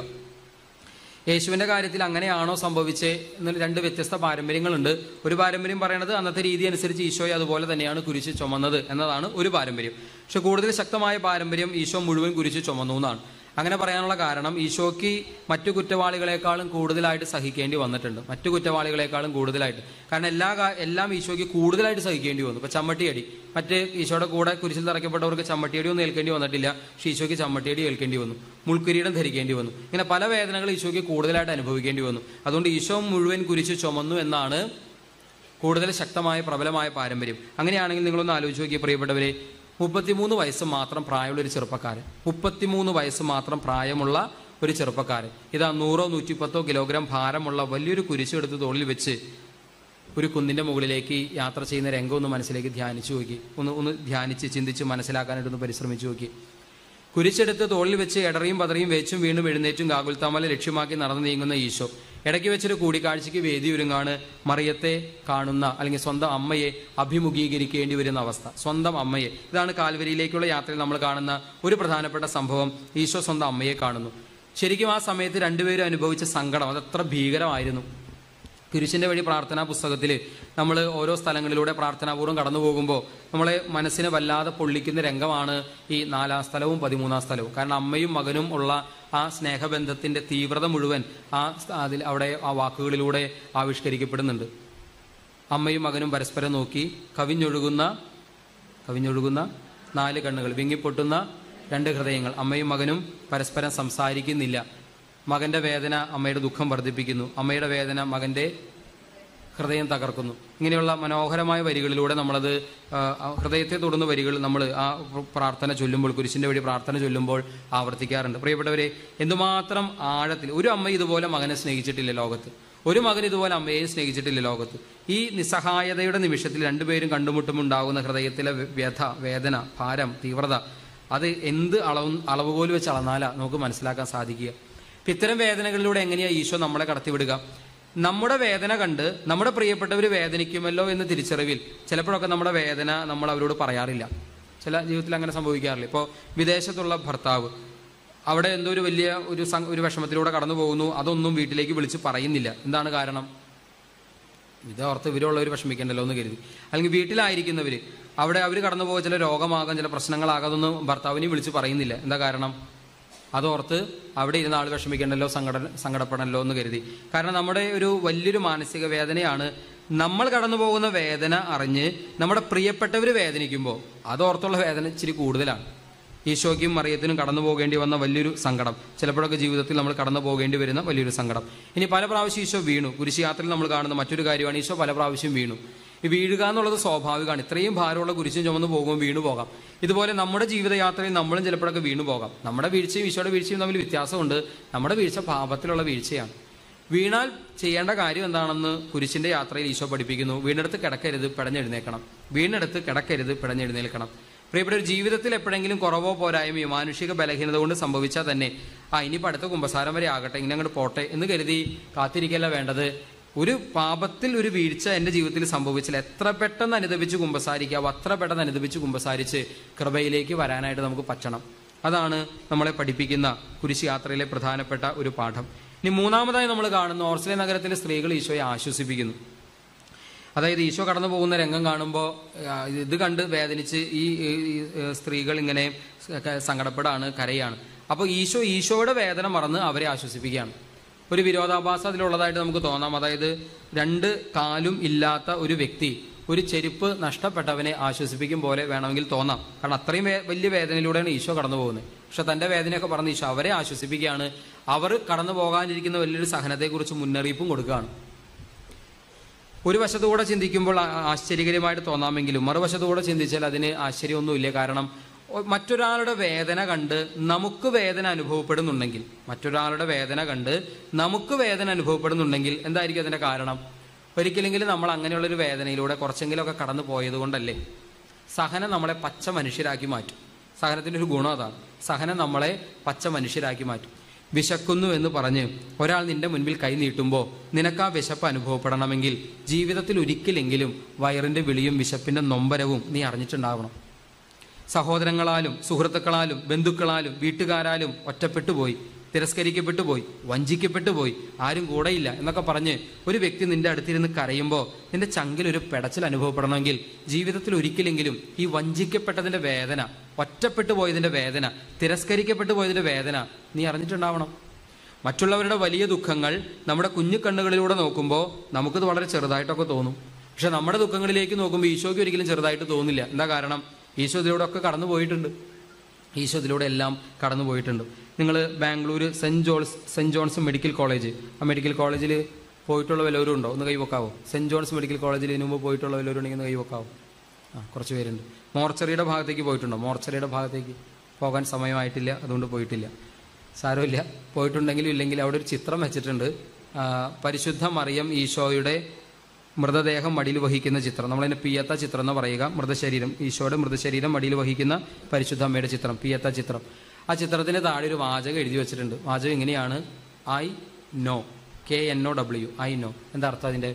യേശുവിന്റെ കാര്യത്തിൽ അങ്ങനെയാണോ സംഭവിച്ചേ എന്നൊരു രണ്ട് വ്യത്യസ്ത പാരമ്പര്യങ്ങളുണ്ട് ഒരു പാരമ്പര്യം പറയുന്നത് അന്നത്തെ രീതി അനുസരിച്ച് ഈശോയെ അതുപോലെ തന്നെയാണ് കുരിശ് ചുമന്നത് എന്നതാണ് ഒരു പാരമ്പര്യം പക്ഷെ കൂടുതൽ ശക്തമായ പാരമ്പര്യം ഈശോ മുഴുവൻ കുരിശ് ചുമന്നു എന്നാണ് അങ്ങനെ പറയാനുള്ള കാരണം ഈശോയ്ക്ക് മറ്റു കുറ്റവാളികളെക്കാളും കൂടുതലായിട്ട് സഹിക്കേണ്ടി വന്നിട്ടുണ്ട് മറ്റു കുറ്റവാളികളെക്കാളും കൂടുതലായിട്ട് കാരണം എല്ലാ കാ- എല്ലാം ഈശോയ്ക്ക് കൂടുതലായിട്ട് സഹിക്കേണ്ടി വന്നു ഇപ്പൊ ചമ്മട്ടിയടി മറ്റ് ഈശോയുടെ കൂടെ കുരിശിൽ തറയ്ക്കപ്പെട്ടവർക്ക് ചമ്മട്ടിയടി ഒന്നും ഏൽക്കേണ്ടി വന്നിട്ടില്ല പക്ഷേ ഈശോയ്ക്ക് ചമ്മട്ടിയടി ഏൽക്കേണ്ടി വന്നു മുൾക്കിരീടം ധരിക്കേണ്ടി വന്നു ഇങ്ങനെ പല വേദനകൾ ഈശോയ്ക്ക് കൂടുതലായിട്ട് അനുഭവിക്കേണ്ടി വന്നു അതുകൊണ്ട് ഈശോ മുഴുവൻ കുരിശ് ചുമന്നു എന്നാണ് കൂടുതൽ ശക്തമായ പ്രബലമായ പാരമ്പര്യം അങ്ങനെയാണെങ്കിൽ നിങ്ങളൊന്ന് ആലോചിച്ച് നോക്കിയ പ്രിയപ്പെട്ടവരെ മുപ്പത്തിമൂന്ന് വയസ്സ് മാത്രം പ്രായമുള്ള ഒരു ചെറുപ്പക്കാരൻ മുപ്പത്തിമൂന്ന് വയസ്സ് മാത്രം പ്രായമുള്ള ഒരു ചെറുപ്പക്കാരൻ ഇതാ നൂറോ നൂറ്റിപ്പത്തോ കിലോഗ്രാം ഭാരമുള്ള വലിയൊരു കുരിശെടുത്ത് തോളിൽ വെച്ച് ഒരു കുന്നിന്റെ മുകളിലേക്ക് യാത്ര ചെയ്യുന്ന രംഗം ഒന്ന് മനസ്സിലേക്ക് ധ്യാനിച്ചു നോക്കി ഒന്ന് ഒന്ന് ധ്യാനിച്ച് ചിന്തിച്ച് മനസ്സിലാക്കാനായിട്ടൊന്ന് പരിശ്രമിച്ചു നോക്കി കുരിശെടുത്ത് തോളിൽ വെച്ച് എടറിയും പതറിയും വെച്ചും വീണ്ടും എഴുന്നേറ്റും ഗാകുൽത്താമല ലക്ഷ്യമാക്കി നടന്നു നീങ്ങുന്ന ഈശോ ഇടയ്ക്ക് വെച്ചൊരു കൂടിക്കാഴ്ചയ്ക്ക് വേദി ഒരുങ്ങാണ് മറിയത്തെ കാണുന്ന അല്ലെങ്കിൽ സ്വന്തം അമ്മയെ അഭിമുഖീകരിക്കേണ്ടി വരുന്ന അവസ്ഥ സ്വന്തം അമ്മയെ ഇതാണ് കാൽവരിയിലേക്കുള്ള യാത്രയിൽ നമ്മൾ കാണുന്ന ഒരു പ്രധാനപ്പെട്ട സംഭവം ഈശോ സ്വന്തം അമ്മയെ കാണുന്നു ശരിക്കും ആ സമയത്ത് രണ്ടുപേരും അനുഭവിച്ച സങ്കടം അതത്ര ഭീകരമായിരുന്നു കുരിശിന്റെ വഴി പ്രാർത്ഥനാ പുസ്തകത്തിൽ നമ്മൾ ഓരോ സ്ഥലങ്ങളിലൂടെ പ്രാർത്ഥനാപൂർവ്വം കടന്നു പോകുമ്പോൾ നമ്മളെ മനസ്സിനെ വല്ലാതെ പൊള്ളിക്കുന്ന രംഗമാണ് ഈ നാലാം സ്ഥലവും പതിമൂന്നാം സ്ഥലവും കാരണം അമ്മയും മകനും ഉള്ള ആ സ്നേഹബന്ധത്തിന്റെ തീവ്രത മുഴുവൻ ആ സ്ഥ- അതിൽ അവിടെ ആ വാക്കുകളിലൂടെ ആവിഷ്കരിക്കപ്പെടുന്നുണ്ട് അമ്മയും മകനും പരസ്പരം നോക്കി കവിഞ്ഞൊഴുകുന്ന കവിഞ്ഞൊഴുകുന്ന നാല് കണ്ണുകൾ വിങ്ങിപ്പൊട്ടുന്ന രണ്ട് ഹൃദയങ്ങൾ അമ്മയും മകനും പരസ്പരം സംസാരിക്കുന്നില്ല മകന്റെ വേദന അമ്മയുടെ ദുഃഖം വർദ്ധിപ്പിക്കുന്നു അമ്മയുടെ വേദന മകന്റെ ഹൃദയം തകർക്കുന്നു ഇങ്ങനെയുള്ള മനോഹരമായ വരികളിലൂടെ നമ്മളത് ആ, ആ ഹൃദയത്തെ തൊടുന്ന വരികൾ നമ്മൾ ആ പ്രാർത്ഥന ചൊല്ലുമ്പോൾ കുരിശിന്റെ വഴി പ്രാർത്ഥന ചൊല്ലുമ്പോൾ ആവർത്തിക്കാറുണ്ട് പ്രിയപ്പെട്ടവരെ എന്തുമാത്രം ആഴത്തിൽ ഒരു അമ്മ ഇതുപോലെ മകനെ സ്നേഹിച്ചിട്ടില്ല ലോകത്ത് ഒരു മകൻ ഇതുപോലെ അമ്മയെ സ്നേഹിച്ചിട്ടില്ല ലോകത്ത് ഈ നിസ്സഹായതയുടെ നിമിഷത്തിൽ രണ്ടുപേരും കണ്ടുമുട്ടുമുണ്ടാകുന്ന ഹൃദയത്തിലെ വ്യഥ വേദന ഭാരം തീവ്രത അത് എന്ത് അളവ് അളവുകോൽ വെച്ച് അളന്നാലാ നമുക്ക് മനസ്സിലാക്കാൻ സാധിക്കുക ഇപ്പം ഇത്തരം വേദനകളിലൂടെ എങ്ങനെയാ ഈശോ നമ്മളെ കടത്തിവിടുക നമ്മുടെ വേദന കണ്ട് നമ്മുടെ പ്രിയപ്പെട്ടവർ വേദനിക്കുമല്ലോ എന്ന് തിരിച്ചറിവിൽ ചിലപ്പോഴൊക്കെ നമ്മുടെ വേദന നമ്മൾ അവരോട് പറയാറില്ല ചില ജീവിതത്തിൽ അങ്ങനെ സംഭവിക്കാറില്ല ഇപ്പോൾ വിദേശത്തുള്ള ഭർത്താവ് അവിടെ എന്തോ ഒരു വലിയ ഒരു സം- ഒരു വിഷമത്തിലൂടെ കടന്നു പോകുന്നു അതൊന്നും വീട്ടിലേക്ക് വിളിച്ച് പറയുന്നില്ല എന്താണ് കാരണം ഇത് ഓർത്ത് ഇവരുള്ളവർ വിഷമിക്കണ്ടല്ലോ എന്ന് കരുതി അല്ലെങ്കിൽ വീട്ടിലായിരിക്കുന്നവർ അവിടെ അവർ കടന്നു പോകുക ചില രോഗമാകാം ചില പ്രശ്നങ്ങളാകാം അതൊന്നും ഭർത്താവിനെ വിളിച്ച് പറയുന്നില്ല എന്താ കാരണം അതോർത്ത് അവിടെ ഇരുന്ന ആൾ വിഷമിക്കണ്ടല്ലോ സങ്കട സങ്കടപ്പെടണല്ലോ എന്ന് കരുതി കാരണം നമ്മുടെ ഒരു വലിയൊരു മാനസിക വേദനയാണ് നമ്മൾ കടന്നു പോകുന്ന വേദന അറിഞ്ഞ് നമ്മുടെ പ്രിയപ്പെട്ടവർ വേദനിക്കുമ്പോൾ അതോർത്തുള്ള വേദന ഇച്ചിരി കൂടുതലാണ് ഈശോയ്ക്കും മറിയത്തിനും കടന്നു പോകേണ്ടി വന്ന വലിയൊരു സങ്കടം ചിലപ്പോഴൊക്കെ ജീവിതത്തിൽ നമ്മൾ കടന്നു പോകേണ്ടി വരുന്ന വലിയൊരു സങ്കടം ഇനി പല പ്രാവശ്യം ഈശോ വീണു കുരിശുയാത്രയിൽ നമ്മൾ കാണുന്ന മറ്റൊരു കാര്യമാണ് ഈശോ പല പ്രാവശ്യം വീണു ഈ വീഴുക എന്നുള്ളത് സ്വാഭാവികമാണ് ഇത്രയും ഭാരമുള്ള കുരിശും ചുമന്ന് പോകുമ്പോൾ വീണു പോകാം ഇതുപോലെ നമ്മുടെ ജീവിതയാത്രയിൽ നമ്മളും ചിലപ്പോഴൊക്കെ വീണു പോകാം നമ്മുടെ വീഴ്ചയും ഈശോയുടെ വീഴ്ചയും തമ്മിൽ വ്യത്യാസമുണ്ട് നമ്മുടെ വീഴ്ച പാപത്തിലുള്ള വീഴ്ചയാണ് വീണാൽ ചെയ്യേണ്ട കാര്യം എന്താണെന്ന് കുരിശിന്റെ യാത്രയിൽ ഈശോ പഠിപ്പിക്കുന്നു വീണെടുത്ത് കിടക്കരുത് പിടഞ്ഞെഴുന്നേക്കണം വീണെടുത്ത് കിടക്കരുത് പിടഞ്ഞെഴുന്നേൽക്കണം പ്രിയപ്പെട്ട ഒരു ജീവിതത്തിൽ എപ്പോഴെങ്കിലും കുറവോ പോരായ്മയോ മാനുഷിക ബലഹീനത കൊണ്ട് സംഭവിച്ചാൽ തന്നെ ആ ഇനിയിപ്പോൾ അടുത്ത കുമ്പസാരം വരെ ആകട്ടെ ഇങ്ങനെ അങ്ങോട്ട് പോട്ടെ എന്ന് കരുതി കാത്തിരിക്കല്ല വേണ്ടത് ഒരു പാപത്തിൽ ഒരു വീഴ്ച എൻ്റെ ജീവിതത്തിൽ സംഭവിച്ചാൽ എത്ര പെട്ടെന്ന് അനുദപിച്ച് കുമ്പസാരിക്കാവോ അത്ര പെട്ടെന്ന് അനുദപിച്ച് കുമ്പസാരിച്ച് കൃപയിലേക്ക് വരാനായിട്ട് നമുക്ക് പറ്റണം അതാണ് നമ്മളെ പഠിപ്പിക്കുന്ന കുരിശ് യാത്രയിലെ പ്രധാനപ്പെട്ട ഒരു പാഠം ഇനി മൂന്നാമതായി നമ്മൾ കാണുന്ന ഓർസ്ലെ നഗരത്തിലെ സ്ത്രീകൾ ഈശോയെ ആശ്വസിപ്പിക്കുന്നു അതായത് ഈശോ കടന്നു പോകുന്ന രംഗം കാണുമ്പോൾ ഇത് കണ്ട് വേദനിച്ച് ഈ ഈ, ഈ, സ്ത്രീകൾ ഇങ്ങനെ ക- സങ്കടപ്പെടാണ് കരയാണ് അപ്പോൾ ഈശോ ഈശോയുടെ വേദന മറന്ന് അവരെ ആശ്വസിപ്പിക്കുകയാണ് ഒരു വിരോധാഭാസം അതിലുള്ളതായിട്ട് നമുക്ക് തോന്നാം അതായത് രണ്ട് കാലും ഇല്ലാത്ത ഒരു വ്യക്തി ഒരു ചെരുപ്പ് നഷ്ടപ്പെട്ടവനെ ആശ്വസിപ്പിക്കും പോലെ വേണമെങ്കിൽ തോന്നാം കാരണം അത്രയും വേ- വലിയ വേദനയിലൂടെയാണ് ഈശോ കടന്നു പോകുന്നത് പക്ഷെ തന്റെ വേദനയൊക്കെ പറഞ്ഞ് ഈശോ അവരെ ആശ്വസിപ്പിക്കുകയാണ് അവർ കടന്നു പോകാനിരിക്കുന്ന വലിയൊരു സഹനത്തെക്കുറിച്ച് മുന്നറിയിപ്പും കൊടുക്കുകയാണ് ഒരു വശത്തുകൂടെ ചിന്തിക്കുമ്പോൾ ആ- ആശ്ചര്യകരമായിട്ട് തോന്നാമെങ്കിലും മറുവശത്തുകൂടെ ചിന്തിച്ചാൽ അതിന് ആശ്ചര്യമൊന്നുമില്ല കാരണം ഒ- മറ്റൊരാളുടെ വേദന കണ്ട് നമുക്ക് വേദന അനുഭവപ്പെടുന്നുണ്ടെങ്കിൽ മറ്റൊരാളുടെ വേദന കണ്ട് നമുക്ക് വേദന അനുഭവപ്പെടുന്നുണ്ടെങ്കിൽ എന്തായിരിക്കും അതിന്റെ കാരണം ഒരിക്കലെങ്കിലും നമ്മൾ അങ്ങനെയുള്ളൊരു വേദനയിലൂടെ കുറച്ചെങ്കിലുമൊക്കെ കടന്നു പോയത് കൊണ്ടല്ലേ സഹനം നമ്മളെ പച്ച മനുഷ്യരാക്കി മാറ്റും സഹനത്തിന്റെ ഒരു ഗുണം അതാണ് സഹനം നമ്മളെ പച്ച മനുഷ്യരാക്കി മാറ്റും വിശക്കുന്നു എന്ന് പറഞ്ഞ് ഒരാൾ നിന്റെ മുൻപിൽ കൈ നീട്ടുമ്പോൾ നിനക്ക് ആ വിശപ്പ് അനുഭവപ്പെടണമെങ്കിൽ ജീവിതത്തിൽ ഒരിക്കലെങ്കിലും വയറിന്റെ വിളിയും വിശപ്പിന്റെ നൊമ്പരവും നീ അറിഞ്ഞിട്ടുണ്ടാവണം സഹോദരങ്ങളാലും സുഹൃത്തുക്കളാലും ബന്ധുക്കളാലും വീട്ടുകാരാലും ഒറ്റപ്പെട്ടു പോയി തിരസ്കരിക്കപ്പെട്ടു പോയി വഞ്ചിക്കപ്പെട്ടു പോയി ആരും കൂടെയില്ല എന്നൊക്കെ പറഞ്ഞ് ഒരു വ്യക്തി നിന്റെ അടുത്തിരുന്ന് കരയുമ്പോൾ നിന്റെ ചങ്കിൽ ഒരു പെടച്ചിൽ അനുഭവപ്പെടണമെങ്കിൽ ജീവിതത്തിൽ ഒരിക്കലെങ്കിലും ഈ വഞ്ചിക്കപ്പെട്ടതിന്റെ വേദന ഒറ്റപ്പെട്ടു പോയതിന്റെ വേദന തിരസ്കരിക്കപ്പെട്ടു പോയതിന്റെ വേദന നീ അറിഞ്ഞിട്ടുണ്ടാവണം മറ്റുള്ളവരുടെ വലിയ ദുഃഖങ്ങൾ നമ്മുടെ കുഞ്ഞു കണ്ണുകളിലൂടെ നോക്കുമ്പോൾ നമുക്കത് വളരെ ചെറുതായിട്ടൊക്കെ തോന്നും പക്ഷെ നമ്മുടെ ദുഃഖങ്ങളിലേക്ക് നോക്കുമ്പോൾ ഈശോയ്ക്ക് ഒരിക്കലും ചെറുതായിട്ട് തോന്നില്ല എന്താ കാരണം ഈശോ ഇതിലൂടെ ഒക്കെ കടന്നു പോയിട്ടുണ്ട് ഈശോ ഇതിലൂടെ എല്ലാം കടന്നു പോയിട്ടുണ്ട് നിങ്ങൾ Bangalore saint John's saint John's medical college ആ മെഡിക്കൽ കോളേജിൽ പോയിട്ടുള്ള വല്ലവരും ഉണ്ടോ ഒന്ന് കൈവക്കാവോ സെൻറ് ജോൺസ് മെഡിക്കൽ കോളേജിൽ ഇതിനു മുമ്പ് പോയിട്ടുള്ള വല്ലവരും ഉണ്ടെങ്കിൽ ഒന്ന് കൈവക്കാവോ ആ കുറച്ച് പേരുണ്ട് മോർച്ചറിയുടെ ഭാഗത്തേക്ക് പോയിട്ടുണ്ടോ മോർച്ചറിയുടെ ഭാഗത്തേക്ക് പോകാൻ സമയമായിട്ടില്ല അതുകൊണ്ട് പോയിട്ടില്ല സാരമില്ല പോയിട്ടുണ്ടെങ്കിലും ഇല്ലെങ്കിൽ അവിടെ ഒരു ചിത്രം വെച്ചിട്ടുണ്ട് ആ, പരിശുദ്ധ മറിയം ഈശോയുടെ മൃതദേഹം മടിയിൽ വഹിക്കുന്ന ചിത്രം നമ്മളതിന് പിയത്ത ചിത്രം എന്ന് പറയുക മൃതശരീരം ഈശോയുടെ മൃതശരീരം മടിയിൽ വഹിക്കുന്ന പരിശുദ്ധ അമ്മയുടെ ചിത്രം പിയത്ത ചിത്രം ആ ചിത്രത്തിന് താഴെ ഒരു വാചകം എഴുതി വെച്ചിട്ടുണ്ട് വാചകം ഇങ്ങനെയാണ് I know K N O W I know എന്താ അർത്ഥം അതിൻ്റെ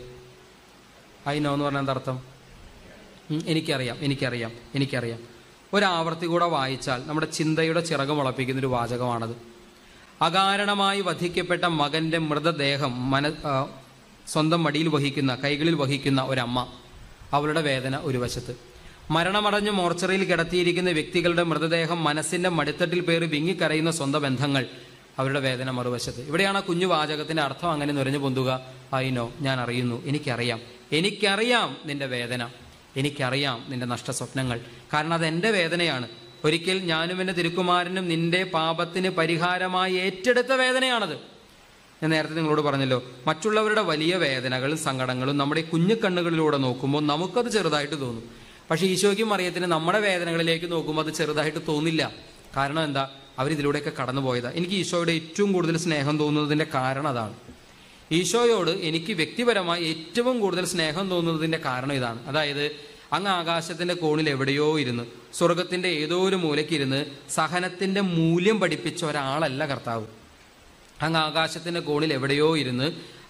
ഐ നോ എന്ന് പറഞ്ഞാൽ എന്താ അർത്ഥം ഉം, എനിക്കറിയാം എനിക്കറിയാം എനിക്കറിയാം ഒരാവർത്തി കൂടെ വായിച്ചാൽ നമ്മുടെ ചിന്തയുടെ ചിറക് മുളപ്പിക്കുന്ന ഒരു വാചകമാണത് അകാരണമായി വധിക്കപ്പെട്ട മകന്റെ മൃതദേഹം മന ആ, സ്വന്തം മടിയിൽ വഹിക്കുന്ന കൈകളിൽ വഹിക്കുന്ന ഒരമ്മ അവളുടെ വേദന ഒരു വശത്ത് മരണമടഞ്ഞ് മോർച്ചറിയിൽ കിടത്തിയിരിക്കുന്ന വ്യക്തികളുടെ മൃതദേഹം മനസ്സിന്റെ മടിത്തട്ടിൽ പേറി വിങ്ങിക്കരയുന്ന സ്വന്തം ബന്ധങ്ങൾ അവരുടെ വേദന മറുവശത്ത് ഇവിടെയാണ് ആ കുഞ്ഞു വാചകത്തിന്റെ അർത്ഥം അങ്ങനെ നുരഞ്ഞു പൊന്തുക അയിനോ ഞാൻ അറിയുന്നു എനിക്കറിയാം എനിക്കറിയാം നിന്റെ വേദന എനിക്കറിയാം നിന്റെ നഷ്ടസ്വപ്നങ്ങൾ കാരണം അത് എൻ്റെ വേദനയാണ് ഒരിക്കൽ ഞാനും എൻ്റെ തിരുക്കുമാരനും നിന്റെ പാപത്തിന് പരിഹാരമായി ഏറ്റെടുത്ത വേദനയാണത് ഞാൻ നേരത്തെ നിങ്ങളോട് പറഞ്ഞല്ലോ മറ്റുള്ളവരുടെ വലിയ വേദനകളും സങ്കടങ്ങളും നമ്മുടെ ഈ കുഞ്ഞു കണ്ണുകളിലൂടെ നോക്കുമ്പോൾ നമുക്കത് ചെറുതായിട്ട് തോന്നും പക്ഷേ ഈശോയ്ക്കും മറിയത്തിന് നമ്മുടെ വേദനകളിലേക്ക് നോക്കുമ്പോൾ അത് ചെറുതായിട്ട് തോന്നില്ല കാരണം എന്താ അവരിതിലൂടെയൊക്കെ കടന്നു പോയതാ എനിക്ക് ഈശോയുടെ ഏറ്റവും കൂടുതൽ സ്നേഹം തോന്നുന്നതിന്റെ കാരണം അതാണ് ഈശോയോട് എനിക്ക് വ്യക്തിപരമായി ഏറ്റവും കൂടുതൽ സ്നേഹം തോന്നുന്നതിന്റെ കാരണം ഇതാണ് അതായത് അങ്ങ് ആകാശത്തിന്റെ കോണിൽ എവിടെയോ ഇരുന്ന് സ്വർഗത്തിന്റെ ഏതോ ഒരു മൂലയ്ക്കിരുന്ന് സഹനത്തിന്റെ മൂല്യം പഠിപ്പിച്ച ഒരാളല്ല കർത്താവ് അങ്ങ് ആകാശത്തിന്റെ കോണിൽ എവിടെയോ ഇരുന്ന്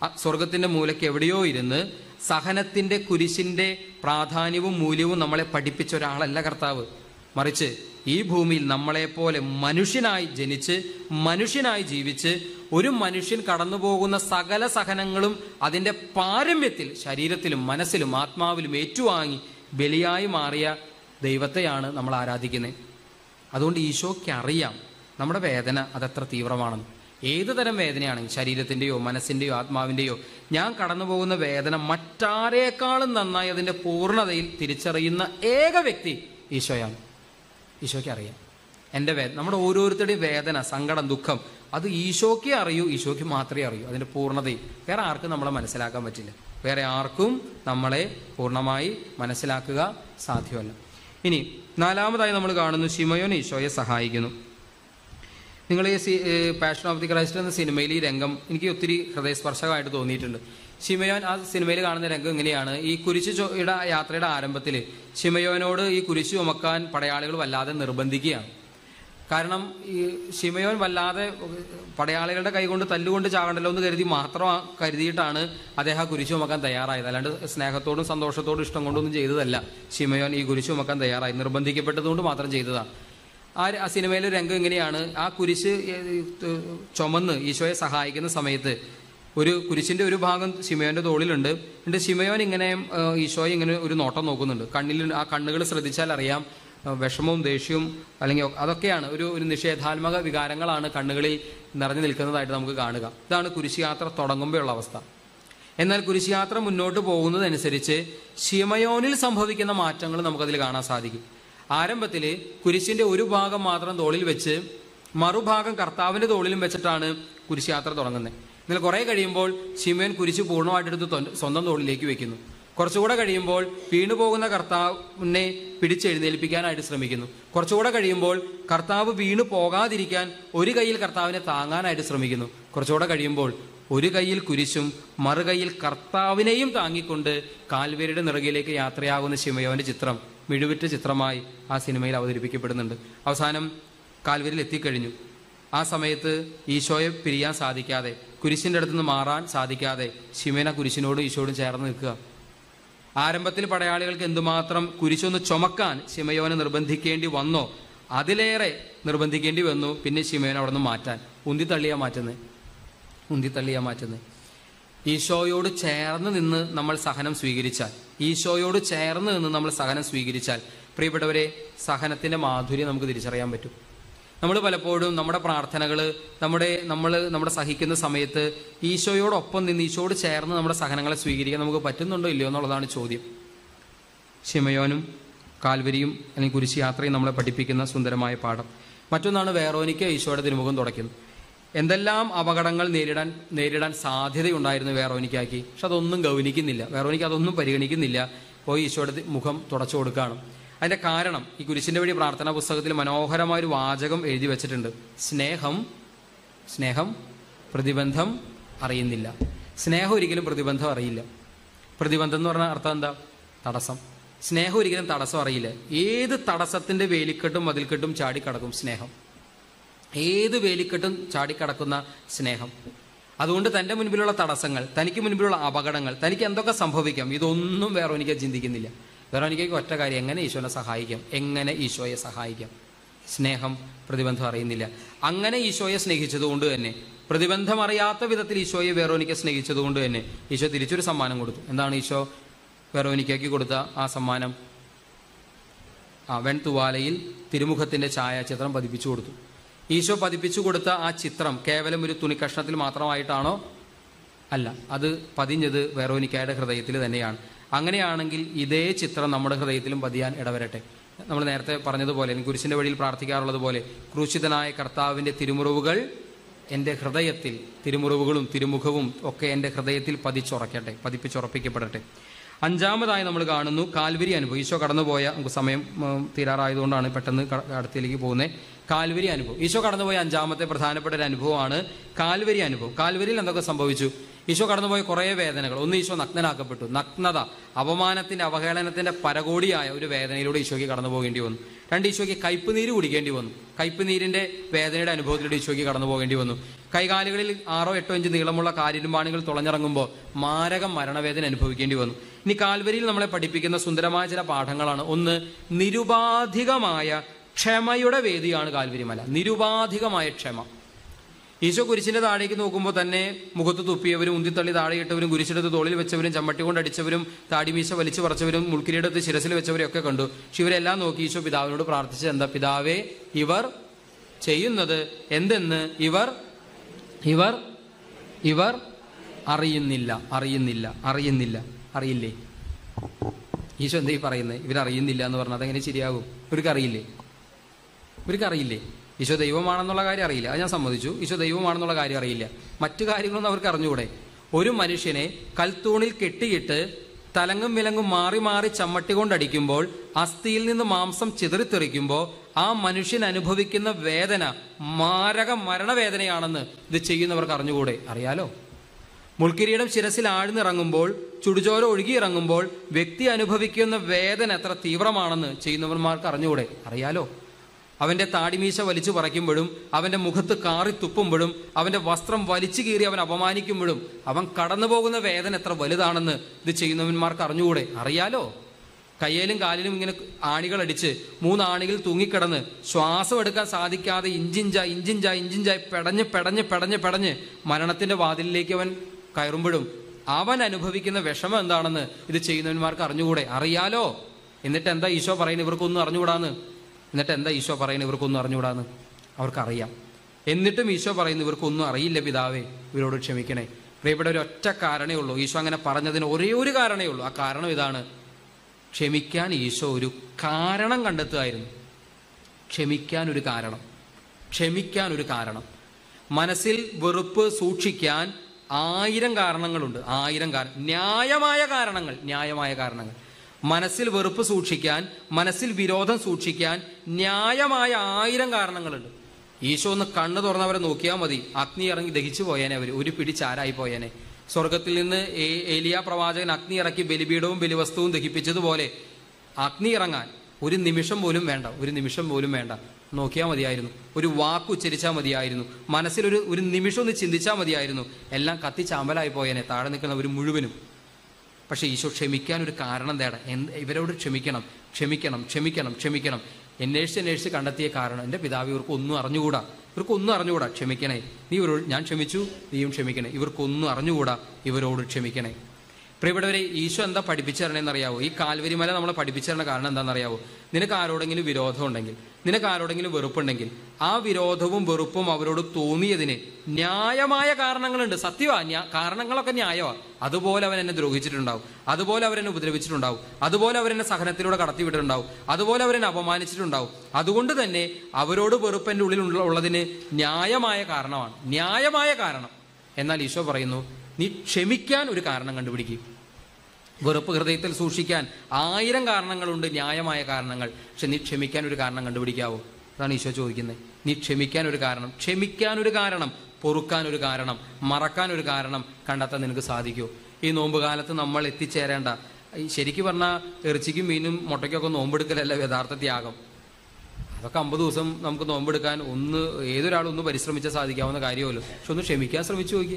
ആ സ്വർഗത്തിന്റെ മൂലയ്ക്ക് എവിടെയോ ഇരുന്ന് സഹനത്തിന്റെ കുരിശിന്റെ പ്രാധാന്യവും മൂല്യവും നമ്മളെ പഠിപ്പിച്ച ഒരാളല്ല കർത്താവ് മറിച്ച് ഈ ഭൂമിയിൽ നമ്മളെപ്പോലെ മനുഷ്യനായി ജനിച്ച് മനുഷ്യനായി ജീവിച്ച് ഒരു മനുഷ്യൻ കടന്നു പോകുന്ന സകല സഹനങ്ങളും അതിന്റെ പാരമ്യത്തിൽ ശരീരത്തിലും മനസ്സിലും ആത്മാവിലും ഏറ്റുവാങ്ങി ബലിയായി മാറിയ ദൈവത്തെയാണ് നമ്മൾ ആരാധിക്കുന്നത് അതുകൊണ്ട് ഈശോയ്ക്ക് അറിയാം നമ്മുടെ വേദന അതെത്ര തീവ്രമാണെന്ന് ഏത് തരം വേദനയാണെങ്കിൽ ശരീരത്തിൻ്റെയോ മനസ്സിൻ്റെയോ ആത്മാവിൻ്റെയോ ഞാൻ കടന്നു പോകുന്ന വേദന മറ്റാരേക്കാളും നന്നായി അതിൻ്റെ പൂർണ്ണതയിൽ തിരിച്ചറിയുന്ന ഏക വ്യക്തി ഈശോയാണ് ഈശോയ്ക്ക് അറിയാം എൻ്റെ വേദന നമ്മുടെ ഓരോരുത്തരുടെയും വേദന സങ്കടം ദുഃഖം അത് ഈശോയ്ക്കേ അറിയൂ ഈശോയ്ക്ക് മാത്രമേ അറിയൂ അതിൻ്റെ പൂർണ്ണതയിൽ വേറെ ആർക്കും നമ്മളെ മനസ്സിലാക്കാൻ പറ്റില്ല വേറെ ആർക്കും നമ്മളെ പൂർണ്ണമായി മനസ്സിലാക്കുക സാധ്യമല്ല ഇനി നാലാമതായി നമ്മൾ കാണുന്നു ശിമയോൻ ഈശോയെ സഹായിക്കുന്നു നിങ്ങൾ ഈ സി പാഷൻ ഓഫ് ദി ക്രൈസ്റ്റ് എന്ന സിനിമയിൽ ഈ രംഗം എനിക്ക് ഒത്തിരി ഹൃദയസ്പർശകമായിട്ട് തോന്നിയിട്ടുണ്ട് ഷിമയോൻ ആ സിനിമയിൽ കാണുന്ന രംഗം ഇങ്ങനെയാണ് ഈ കുരിശ് ചൊയുടെ യാത്രയുടെ ആരംഭത്തിൽ ഷിമയോനോട് ഈ കുരിശ് ചുമക്കാൻ പടയാളികൾ വല്ലാതെ നിർബന്ധിക്കുകയാണ് കാരണം ഈ ഷിമയോൻ വല്ലാതെ പടയാളികളുടെ കൈകൊണ്ട് തല്ലുകൊണ്ട് ചാകണ്ടല്ലോ എന്ന് കരുതി മാത്രം ആ- കരുതിയിട്ടാണ് അദ്ദേഹം ആ കുരിശ് ചുമക്കാൻ തയ്യാറായത് അല്ലാണ്ട് സ്നേഹത്തോടും സന്തോഷത്തോടും ഇഷ്ടം കൊണ്ടൊന്നും ചെയ്തതല്ല ഷിമയോൻ ഈ കുരിശ് ചുമക്കാൻ തയ്യാറായി നിർബന്ധിക്കപ്പെട്ടതുകൊണ്ട് മാത്രം ചെയ്തതാണ് ആ ആ സിനിമയിലെ രംഗം ഇങ്ങനെയാണ് ആ കുരിശ് ഏ, ത് ചുമന്ന് ഈശോയെ സഹായിക്കുന്ന സമയത്ത് ഒരു കുരിശിന്റെ ഒരു ഭാഗം ശിമയോന്റെ തോളിലുണ്ട് എന്നിട്ട് ശിമയോൻ ഇങ്ങനെ ഏ, ഈശോയെ ഇങ്ങനെ ഒരു നോട്ടം നോക്കുന്നുണ്ട് കണ്ണിൽ ആ കണ്ണുകൾ ശ്രദ്ധിച്ചാൽ അറിയാം ഏ, വിഷമവും ദേഷ്യവും അല്ലെങ്കിൽ ഒ- അതൊക്കെയാണ് ഒരു ഒരു നിഷേധാത്മക വികാരങ്ങളാണ് കണ്ണുകളിൽ നിറഞ്ഞു നിൽക്കുന്നതായിട്ട് നമുക്ക് കാണുക ഇതാണ് കുരിശ് യാത്ര തുടങ്ങുമ്പോഴുള്ള അവസ്ഥ എന്നാൽ കുരിശുയാത്ര മുന്നോട്ട് പോകുന്നതനുസരിച്ച് ശിമയോനിൽ സംഭവിക്കുന്ന മാറ്റങ്ങൾ നമുക്കതിൽ കാണാൻ സാധിക്കും ആരംഭത്തിൽ കുരിശിന്റെ ഒരു ഭാഗം മാത്രം തോളിൽ വെച്ച് മറുഭാഗം കർത്താവിന്റെ തോളിലും വെച്ചിട്ടാണ് കുരിശുയാത്ര തുടങ്ങുന്നത് എന്നാൽ കുറെ കഴിയുമ്പോൾ ശിമയോൻ കുരിശ് പൂർണ്ണമായിട്ടെടുത്ത് തൊ- സ്വന്തം തോളിലേക്ക് വെക്കുന്നു കുറച്ചുകൂടെ കഴിയുമ്പോൾ വീണു പോകുന്ന കർത്താവിനെ പിടിച്ചെഴുന്നേൽപ്പിക്കാനായിട്ട് ശ്രമിക്കുന്നു കുറച്ചുകൂടെ കഴിയുമ്പോൾ കർത്താവ് വീണു പോകാതിരിക്കാൻ ഒരു കയ്യിൽ കർത്താവിനെ താങ്ങാനായിട്ട് ശ്രമിക്കുന്നു കുറച്ചുകൂടെ കഴിയുമ്പോൾ ഒരു കയ്യിൽ കുരിശും മറുകൈയിൽ കർത്താവിനെയും താങ്ങിക്കൊണ്ട് കാൽവേരിയുടെ നിറകിലേക്ക് യാത്രയാകുന്ന ശിമയോന്റെ ചിത്രം മിഴുവിറ്റ ചിത്രമായി ആ സിനിമയിൽ അവതരിപ്പിക്കപ്പെടുന്നുണ്ട് അവസാനം കാൽവരിൽ എത്തിക്കഴിഞ്ഞു ആ സമയത്ത് ഈശോയെ പിരിയാൻ സാധിക്കാതെ കുരിശിന്റെ അടുത്ത് നിന്ന് മാറാൻ സാധിക്കാതെ ശിമേന കുരിശിനോടും ഈശോയോടും ചേർന്ന് നിൽക്കുക ആരംഭത്തിൽ പടയാളികൾക്ക് എന്തുമാത്രം കുരിശൊന്ന് ചുമക്കാൻ ശിമയോനെ നിർബന്ധിക്കേണ്ടി വന്നോ അതിലേറെ നിർബന്ധിക്കേണ്ടി വന്നു പിന്നെ ശിമയോനെ അവിടെ നിന്ന് മാറ്റാൻ ഉന്തി തള്ളിയാ മാറ്റുന്നത് ഉന്തി തള്ളിയാ മാറ്റുന്നത് ഈശോയോട് ചേർന്ന് നിന്ന് നമ്മൾ സഹനം സ്വീകരിച്ചാൽ ഈശോയോട് ചേർന്ന് നിന്ന് നമ്മൾ സഹനം സ്വീകരിച്ചാൽ പ്രിയപ്പെട്ടവരെ സഹനത്തിന്റെ മാധുര്യം നമുക്ക് തിരിച്ചറിയാൻ പറ്റും നമ്മൾ പലപ്പോഴും നമ്മുടെ പ്രാർത്ഥനകൾ നമ്മുടെ നമ്മൾ നമ്മുടെ സഹിക്കുന്ന സമയത്ത് ഈശോയോടൊപ്പം നിന്ന് ഈശോയോട് ചേർന്ന് നമ്മുടെ സഹനങ്ങളെ സ്വീകരിക്കാൻ നമുക്ക് പറ്റുന്നുണ്ടോ ഇല്ലയോ എന്നുള്ളതാണ് ചോദ്യം ശിമയോനും കാൽവരിയും അല്ലെങ്കിൽ കുരിശ് യാത്രയും നമ്മളെ പഠിപ്പിക്കുന്ന സുന്ദരമായ പാഠം മറ്റൊന്നാണ് വേറോനിക്ക് ഈശോയുടെ തിരുമുഖം തുടയ്ക്കുന്നത് എന്തെല്ലാം അപകടങ്ങൾ നേരിടാൻ നേരിടാൻ സാധ്യതയുണ്ടായിരുന്നു വേറോനിക്കാക്കി പക്ഷെ അതൊന്നും ഗൗനിക്കുന്നില്ല വേറോനിക്ക് അതൊന്നും പരിഗണിക്കുന്നില്ല പോയി ഈശോയുടെ തി- മുഖം തുടച്ചു കൊടുക്കുകയാണ് അതിന്റെ കാരണം ഈ കുരിശിന്റെ വഴി പ്രാർത്ഥനാ പുസ്തകത്തിൽ മനോഹരമായ ഒരു വാചകം എഴുതി വെച്ചിട്ടുണ്ട് സ്നേഹം സ്നേഹം പ്രതിബന്ധം അറിയുന്നില്ല സ്നേഹം ഒരിക്കലും പ്രതിബന്ധം അറിയില്ല പ്രതിബന്ധം എന്ന് പറഞ്ഞാൽ അർത്ഥം എന്താ തടസ്സം സ്നേഹം ഒരിക്കലും തടസ്സം അറിയില്ല ഏത് തടസ്സത്തിന്റെ വേലിക്കെട്ടും മതിൽക്കെട്ടും ചാടിക്കടക്കും സ്നേഹം ഏത് വേലിക്കെട്ടും ചാടിക്കടക്കുന്ന സ്നേഹം അതുകൊണ്ട് തന്റെ മുൻപിലുള്ള തടസ്സങ്ങൾ തനിക്ക് മുൻപിലുള്ള അപകടങ്ങൾ തനിക്ക് എന്തൊക്കെ സംഭവിക്കാം ഇതൊന്നും വേറെ എനിക്ക് ചിന്തിക്കുന്നില്ല വേറെ എനിക്ക് ഒറ്റ കാര്യം എങ്ങനെ ഈശോനെ സഹായിക്കാം എങ്ങനെ ഈശോയെ സഹായിക്കാം സ്നേഹം പ്രതിബന്ധം അറിയുന്നില്ല അങ്ങനെ ഈശോയെ സ്നേഹിച്ചതുകൊണ്ട് തന്നെ പ്രതിബന്ധം അറിയാത്ത വിധത്തിൽ ഈശോയെ വേറോനിക്ക സ്നേഹിച്ചതുകൊണ്ട് തന്നെ ഈശോ തിരിച്ചൊരു സമ്മാനം കൊടുത്തു എന്താണ് ഈശോ വേറോനിക്കയ്ക്ക് കൊടുത്ത ആ സമ്മാനം ആ വെൺതുവാലയിൽ തിരുമുഖത്തിന്റെ ഛായാചിത്രം പതിപ്പിച്ചു കൊടുത്തു ഈശോ പതിപ്പിച്ചു കൊടുത്ത ആ ചിത്രം കേവലം ഒരു തുണിക്കഷ്ണത്തിൽ മാത്രമായിട്ടാണോ അല്ല അത് പതിഞ്ഞത് വെറോനിക്കയുടെ ഹൃദയത്തിൽ തന്നെയാണ് അങ്ങനെയാണെങ്കിൽ ഇതേ ചിത്രം നമ്മുടെ ഹൃദയത്തിലും പതിയാൻ ഇടവരട്ടെ നമ്മൾ നേരത്തെ പറഞ്ഞതുപോലെ അല്ലെങ്കിൽ കുരിശിന്റെ വഴിയിൽ പ്രാർത്ഥിക്കാറുള്ളത് പോലെ ക്രൂശിതനായ കർത്താവിന്റെ തിരുമുറിവുകൾ എൻ്റെ ഹൃദയത്തിൽ തിരുമുറിവുകളും തിരുമുഖവും ഒക്കെ എൻ്റെ ഹൃദയത്തിൽ പതിച്ചുറക്കട്ടെ പതിപ്പിച്ചുറപ്പിക്കപ്പെടട്ടെ അഞ്ചാമതായി നമ്മൾ കാണുന്നു കാൽവരി അനുഭവം ഈശോ കടന്നുപോയ നമുക്ക് സമയം ഉം, തീരാറായതുകൊണ്ടാണ് പെട്ടെന്ന് ക- അടുത്തേക്ക് പോകുന്നത് കാൽവരി അനുഭവം ഈശോ കടന്നുപോയ അഞ്ചാമത്തെ പ്രധാനപ്പെട്ട ഒരു അനുഭവമാണ് കാൽവരി അനുഭവം കാൽവരിയിൽ എന്തൊക്കെ സംഭവിച്ചു ഈശോ കടന്നുപോയ കുറേ വേദനകൾ ഒന്ന് ഈശോ നഗ്നനാക്കപ്പെട്ടു നഗ്നത അപമാനത്തിന്റെ അവഹേളനത്തിന്റെ പരകോടിയായ ഒരു വേദനയിലൂടെ ഈശോയ്ക്ക് കടന്നു പോകേണ്ടി വന്നു രണ്ട് ഈശോയ്ക്ക് കയ്പ് നീര് കുടിക്കേണ്ടി വന്നു കയ്പ് നീരിന്റെ വേദനയുടെ അനുഭവത്തിലൂടെ ഈശോയ്ക്ക് കടന്നു പോകേണ്ടി വന്നു കൈകാലുകളിൽ ആറോ എട്ടോ ഇഞ്ച് നീളമുള്ള കാലിരുമ്പാണികൾ തുളഞ്ഞിറങ്ങുമ്പോൾ മാരകം മരണവേദന അനുഭവിക്കേണ്ടി വന്നു ഇനി കാൽവരിയിൽ നമ്മളെ പഠിപ്പിക്കുന്ന സുന്ദരമായ ചില പാഠങ്ങളാണ് ഒന്ന് നിരുപാധികമായ ക്ഷമയുടെ വേദിയാണ് കാൽവരി മല നിരുപാധികമായ ക്ഷമ ഈശോ കുരിശിന്റെ താഴേക്ക് നോക്കുമ്പോൾ തന്നെ മുഖത്ത് തുപ്പിയവരും ഉന്തിത്തള്ളി താഴെയിട്ടവരും കുരിശെടുത്ത് തോളിൽ വെച്ചവരും ചമ്മട്ടി കൊണ്ട് അടിച്ചവരും താടിമീശ വലിച്ചു പറിച്ചവരും മുൾക്കിരിയെടുത്ത് ശിരസിൽ വെച്ചവരും ഒക്കെ കണ്ടു പക്ഷെ ഇവരെല്ലാം നോക്കി ഈശോ പിതാവിനോട് പ്രാർത്ഥിച്ചത് എന്താ പിതാവേ ഇവർ ചെയ്യുന്നത് എന്തെന്ന് ഇവർ ഇവർ ഇവർ അറിയുന്നില്ല അറിയുന്നില്ല അറിയുന്നില്ല അറിയില്ലേ ഈശോ എന്താ ഈ പറയുന്നത് ഇവരറിയുന്നില്ല എന്ന് പറഞ്ഞാൽ അതെങ്ങനെ ശരിയാകും ഇവർക്ക് അറിയില്ലേ ഇവർക്ക് അറിയില്ലേ ഈശോ ദൈവമാണെന്നുള്ള കാര്യം അറിയില്ല അത് ഞാൻ സമ്മതിച്ചു ഈശോ ദൈവമാണെന്നുള്ള കാര്യം അറിയില്ല മറ്റു കാര്യങ്ങളൊന്നും അവർക്ക് അറിഞ്ഞുകൂടെ ഒരു മനുഷ്യനെ കൽത്തൂണിൽ കെട്ടിയിട്ട് തലങ്ങും വിലങ്ങും മാറി മാറി ചമ്മട്ടി കൊണ്ടടിക്കുമ്പോൾ അസ്ഥിയിൽ നിന്ന് മാംസം ചിതറിത്തെറിക്കുമ്പോൾ ആ മനുഷ്യൻ അനുഭവിക്കുന്ന വേദന മാരക മരണവേദനയാണെന്ന് ഇത് ചെയ്യുന്നവർക്ക് അറിഞ്ഞുകൂടെ അറിയാലോ മുൾക്കിരീടം ശിരസിൽ ആഴ്ന്നിറങ്ങുമ്പോൾ ചുടുചോര ഒഴുകിയിറങ്ങുമ്പോൾ വ്യക്തി അനുഭവിക്കുന്ന വേദന എത്ര തീവ്രമാണെന്ന് ചെയ്യുന്നവന്മാർക്ക് അറിഞ്ഞുകൂടെ അറിയാലോ അവന്റെ താടിമീശ വലിച്ചു പറിക്കുമ്പോഴും അവന്റെ മുഖത്ത് കാറി തുപ്പുമ്പോഴും അവന്റെ വസ്ത്രം വലിച്ചു കീറി അവൻ അപമാനിക്കുമ്പോഴും അവൻ കടന്നു പോകുന്ന വേദന എത്ര വലുതാണെന്ന് ഇത് ചെയ്യുന്നവന്മാർക്ക് അറിഞ്ഞുകൂടെ അറിയാലോ കയ്യിലും കാലിലും ഇങ്ങനെ ആണികളടിച്ച് മൂന്ന് ആണികൾ തൂങ്ങിക്കിടന്ന് ശ്വാസം എടുക്കാൻ സാധിക്കാതെ ഇഞ്ചിഞ്ച ഇഞ്ചിഞ്ച ഇഞ്ചിഞ്ചായി പെടഞ്ഞ് പെടഞ്ഞ് പെടഞ്ഞ് പെടഞ്ഞ് മരണത്തിന്റെ വാതിലിലേക്ക് അവൻ കയറുമ്പോഴും അവൻ അനുഭവിക്കുന്ന വിഷമം എന്താണെന്ന് ഇത് ചെയ്യുന്നവന്മാർക്ക് അറിഞ്ഞുകൂടെ അറിയാലോ എന്നിട്ട് എന്താ ഈശോ പറയുന്നത് ഇവർക്കൊന്നും അറിഞ്ഞുകൂടാന്ന് എന്നിട്ട് എന്താ ഈശോ പറയുന്നത് ഇവർക്കൊന്നും അറിഞ്ഞുകൂടാന്ന് അവർക്കറിയാം എന്നിട്ടും ഈശോ പറയുന്നു ഇവർക്കൊന്നും അറിയില്ല പിതാവേ ഇവരോട് ക്ഷമിക്കണേ പ്രിയപ്പെട്ട ഒരു ഒറ്റ കാരണേ ഉള്ളൂ ഈശോ അങ്ങനെ പറഞ്ഞതിന് ഒരേ ഒരു കാരണേ ഉള്ളൂ ആ കാരണം ഇതാണ് ക്ഷമിക്കാൻ ഈശോ ഒരു കാരണം കണ്ടെത്തുമായിരുന്നു ക്ഷമിക്കാൻ ഒരു കാരണം ക്ഷമിക്കാൻ ഒരു കാരണം മനസ്സിൽ വെറുപ്പ് സൂക്ഷിക്കാൻ ആയിരം കാരണങ്ങളുണ്ട് ആയിരം കാരണം ന്യായമായ കാരണങ്ങൾ ന്യായമായ കാരണങ്ങൾ മനസ്സിൽ വെറുപ്പ് സൂക്ഷിക്കാൻ മനസ്സിൽ വിരോധം സൂക്ഷിക്കാൻ ന്യായമായ ആയിരം കാരണങ്ങളുണ്ട് ഈശോ ഒന്ന് കണ്ണു തുറന്നവരെ നോക്കിയാൽ മതി അഗ്നി ഇറങ്ങി ദഹിച്ചു പോയേനെ അവർ ഒരു പിടി ചാരായി പോയേനെ സ്വർഗത്തിൽ നിന്ന് ഏ- ഏലിയ പ്രവാചകൻ അഗ്നി ഇറക്കി ബലിപീഠവും ബലിവസ്തുവും ദഹിപ്പിച്ചതുപോലെ അഗ്നി ഇറങ്ങാൻ ഒരു നിമിഷം പോലും വേണ്ട ഒരു നിമിഷം പോലും വേണ്ട നോക്കിയാൽ മതിയായിരുന്നു ഒരു വാക്ക് ഉച്ചരിച്ചാൽ മതിയായിരുന്നു മനസ്സിലൊരു ഒരു നിമിഷം ഒന്ന് ചിന്തിച്ചാൽ മതിയായിരുന്നു എല്ലാം കത്തി ചാമ്പലായി പോയേനെ താഴെ നിൽക്കുന്നവർ മുഴുവനും പക്ഷേ ഈശോ ക്ഷമിക്കാൻ ഒരു കാരണം തേടാം എന്ത് ഇവരോട് ക്ഷമിക്കണം ക്ഷമിക്കണം ക്ഷമിക്കണം ക്ഷമിക്കണം അന്വേഷിച്ച് അന്വേഷിച്ച് കണ്ടെത്തിയ കാരണം എൻ്റെ പിതാവ് ഇവർക്ക് ഒന്നും അറിഞ്ഞുകൂടാ ഇവർക്കൊന്നും അറിഞ്ഞുകൂടാ ക്ഷമിക്കണേ നീ ഇവരോട് ഞാൻ ക്ഷമിച്ചു നീയും ക്ഷമിക്കണേ ഇവർക്കൊന്നും അറിഞ്ഞുകൂടാ ഇവരോട് ക്ഷമിക്കണേ പ്രിയപ്പെട്ടവരെ ഈശോ എന്താ പഠിപ്പിച്ചു തരണേന്നറിയാവോ ഈ കാൽവരി മല നമ്മളെ പഠിപ്പിച്ചു തരണ കാരണം എന്താണെന്നറിയാവോ നിനക്ക് ആരോടെങ്കിലും വിരോധം ഉണ്ടെങ്കിൽ നിനക്ക് ആരോടെങ്കിലും വെറുപ്പുണ്ടെങ്കിൽ ആ വിരോധവും വെറുപ്പും അവരോട് തോന്നിയതിന് ന്യായമായ കാരണങ്ങളുണ്ട് സത്യമാ ന്യാ- കാരണങ്ങളൊക്കെ ന്യായമാ അതുപോലെ അവൻ എന്നെ ദ്രോഹിച്ചിട്ടുണ്ടാവും അതുപോലെ അവരെന്നെ ഉപദ്രവിച്ചിട്ടുണ്ടാവും അതുപോലെ അവരെന്നെ സഹനത്തിലൂടെ കടത്തിവിട്ടിട്ടുണ്ടാവും അതുപോലെ അവരെന്നെ അപമാനിച്ചിട്ടുണ്ടാവും അതുകൊണ്ട് തന്നെ അവരോട് വെറുപ്പ് എൻ്റെ ഉള്ളിൽ ഉള്ള- ഉള്ളതിന് ന്യായമായ കാരണമാണ് ന്യായമായ കാരണം എന്നാൽ ഈശോ പറയുന്നു നീ ക്ഷമിക്കാൻ ഒരു കാരണം കണ്ടുപിടിക്കും വെറുപ്പ് ഹൃദയത്തിൽ സൂക്ഷിക്കാൻ ആയിരം കാരണങ്ങളുണ്ട് ന്യായമായ കാരണങ്ങൾ പക്ഷെ നീ ക്ഷമിക്കാൻ ഒരു കാരണം കണ്ടുപിടിക്കാവോ അതാണ് ഈശോ ചോദിക്കുന്നത് നീ ക്ഷമിക്കാൻ ഒരു കാരണം ക്ഷമിക്കാൻ ഒരു കാരണം പൊറുക്കാൻ ഒരു കാരണം മറക്കാൻ ഒരു കാരണം കണ്ടെത്താൻ നിനക്ക് സാധിക്കുമോ ഈ നോമ്പ് കാലത്ത് നമ്മൾ എത്തിച്ചേരേണ്ട ഈ ശരിക്കും പറഞ്ഞാൽ ഇറച്ചിക്കും മീനും മുട്ടയ്ക്കൊക്കെ നോമ്പെടുക്കലല്ല യഥാർത്ഥ ത്യാഗം അതൊക്കെ അമ്പത് ദിവസം നമുക്ക് നോമ്പെടുക്കാൻ ഒന്ന് ഏതൊരാളൊന്ന് പരിശ്രമിച്ചാൽ സാധിക്കാവുന്ന കാര്യമല്ലോ പക്ഷെ ഒന്ന് ക്ഷമിക്കാൻ ശ്രമിച്ചു നോക്കി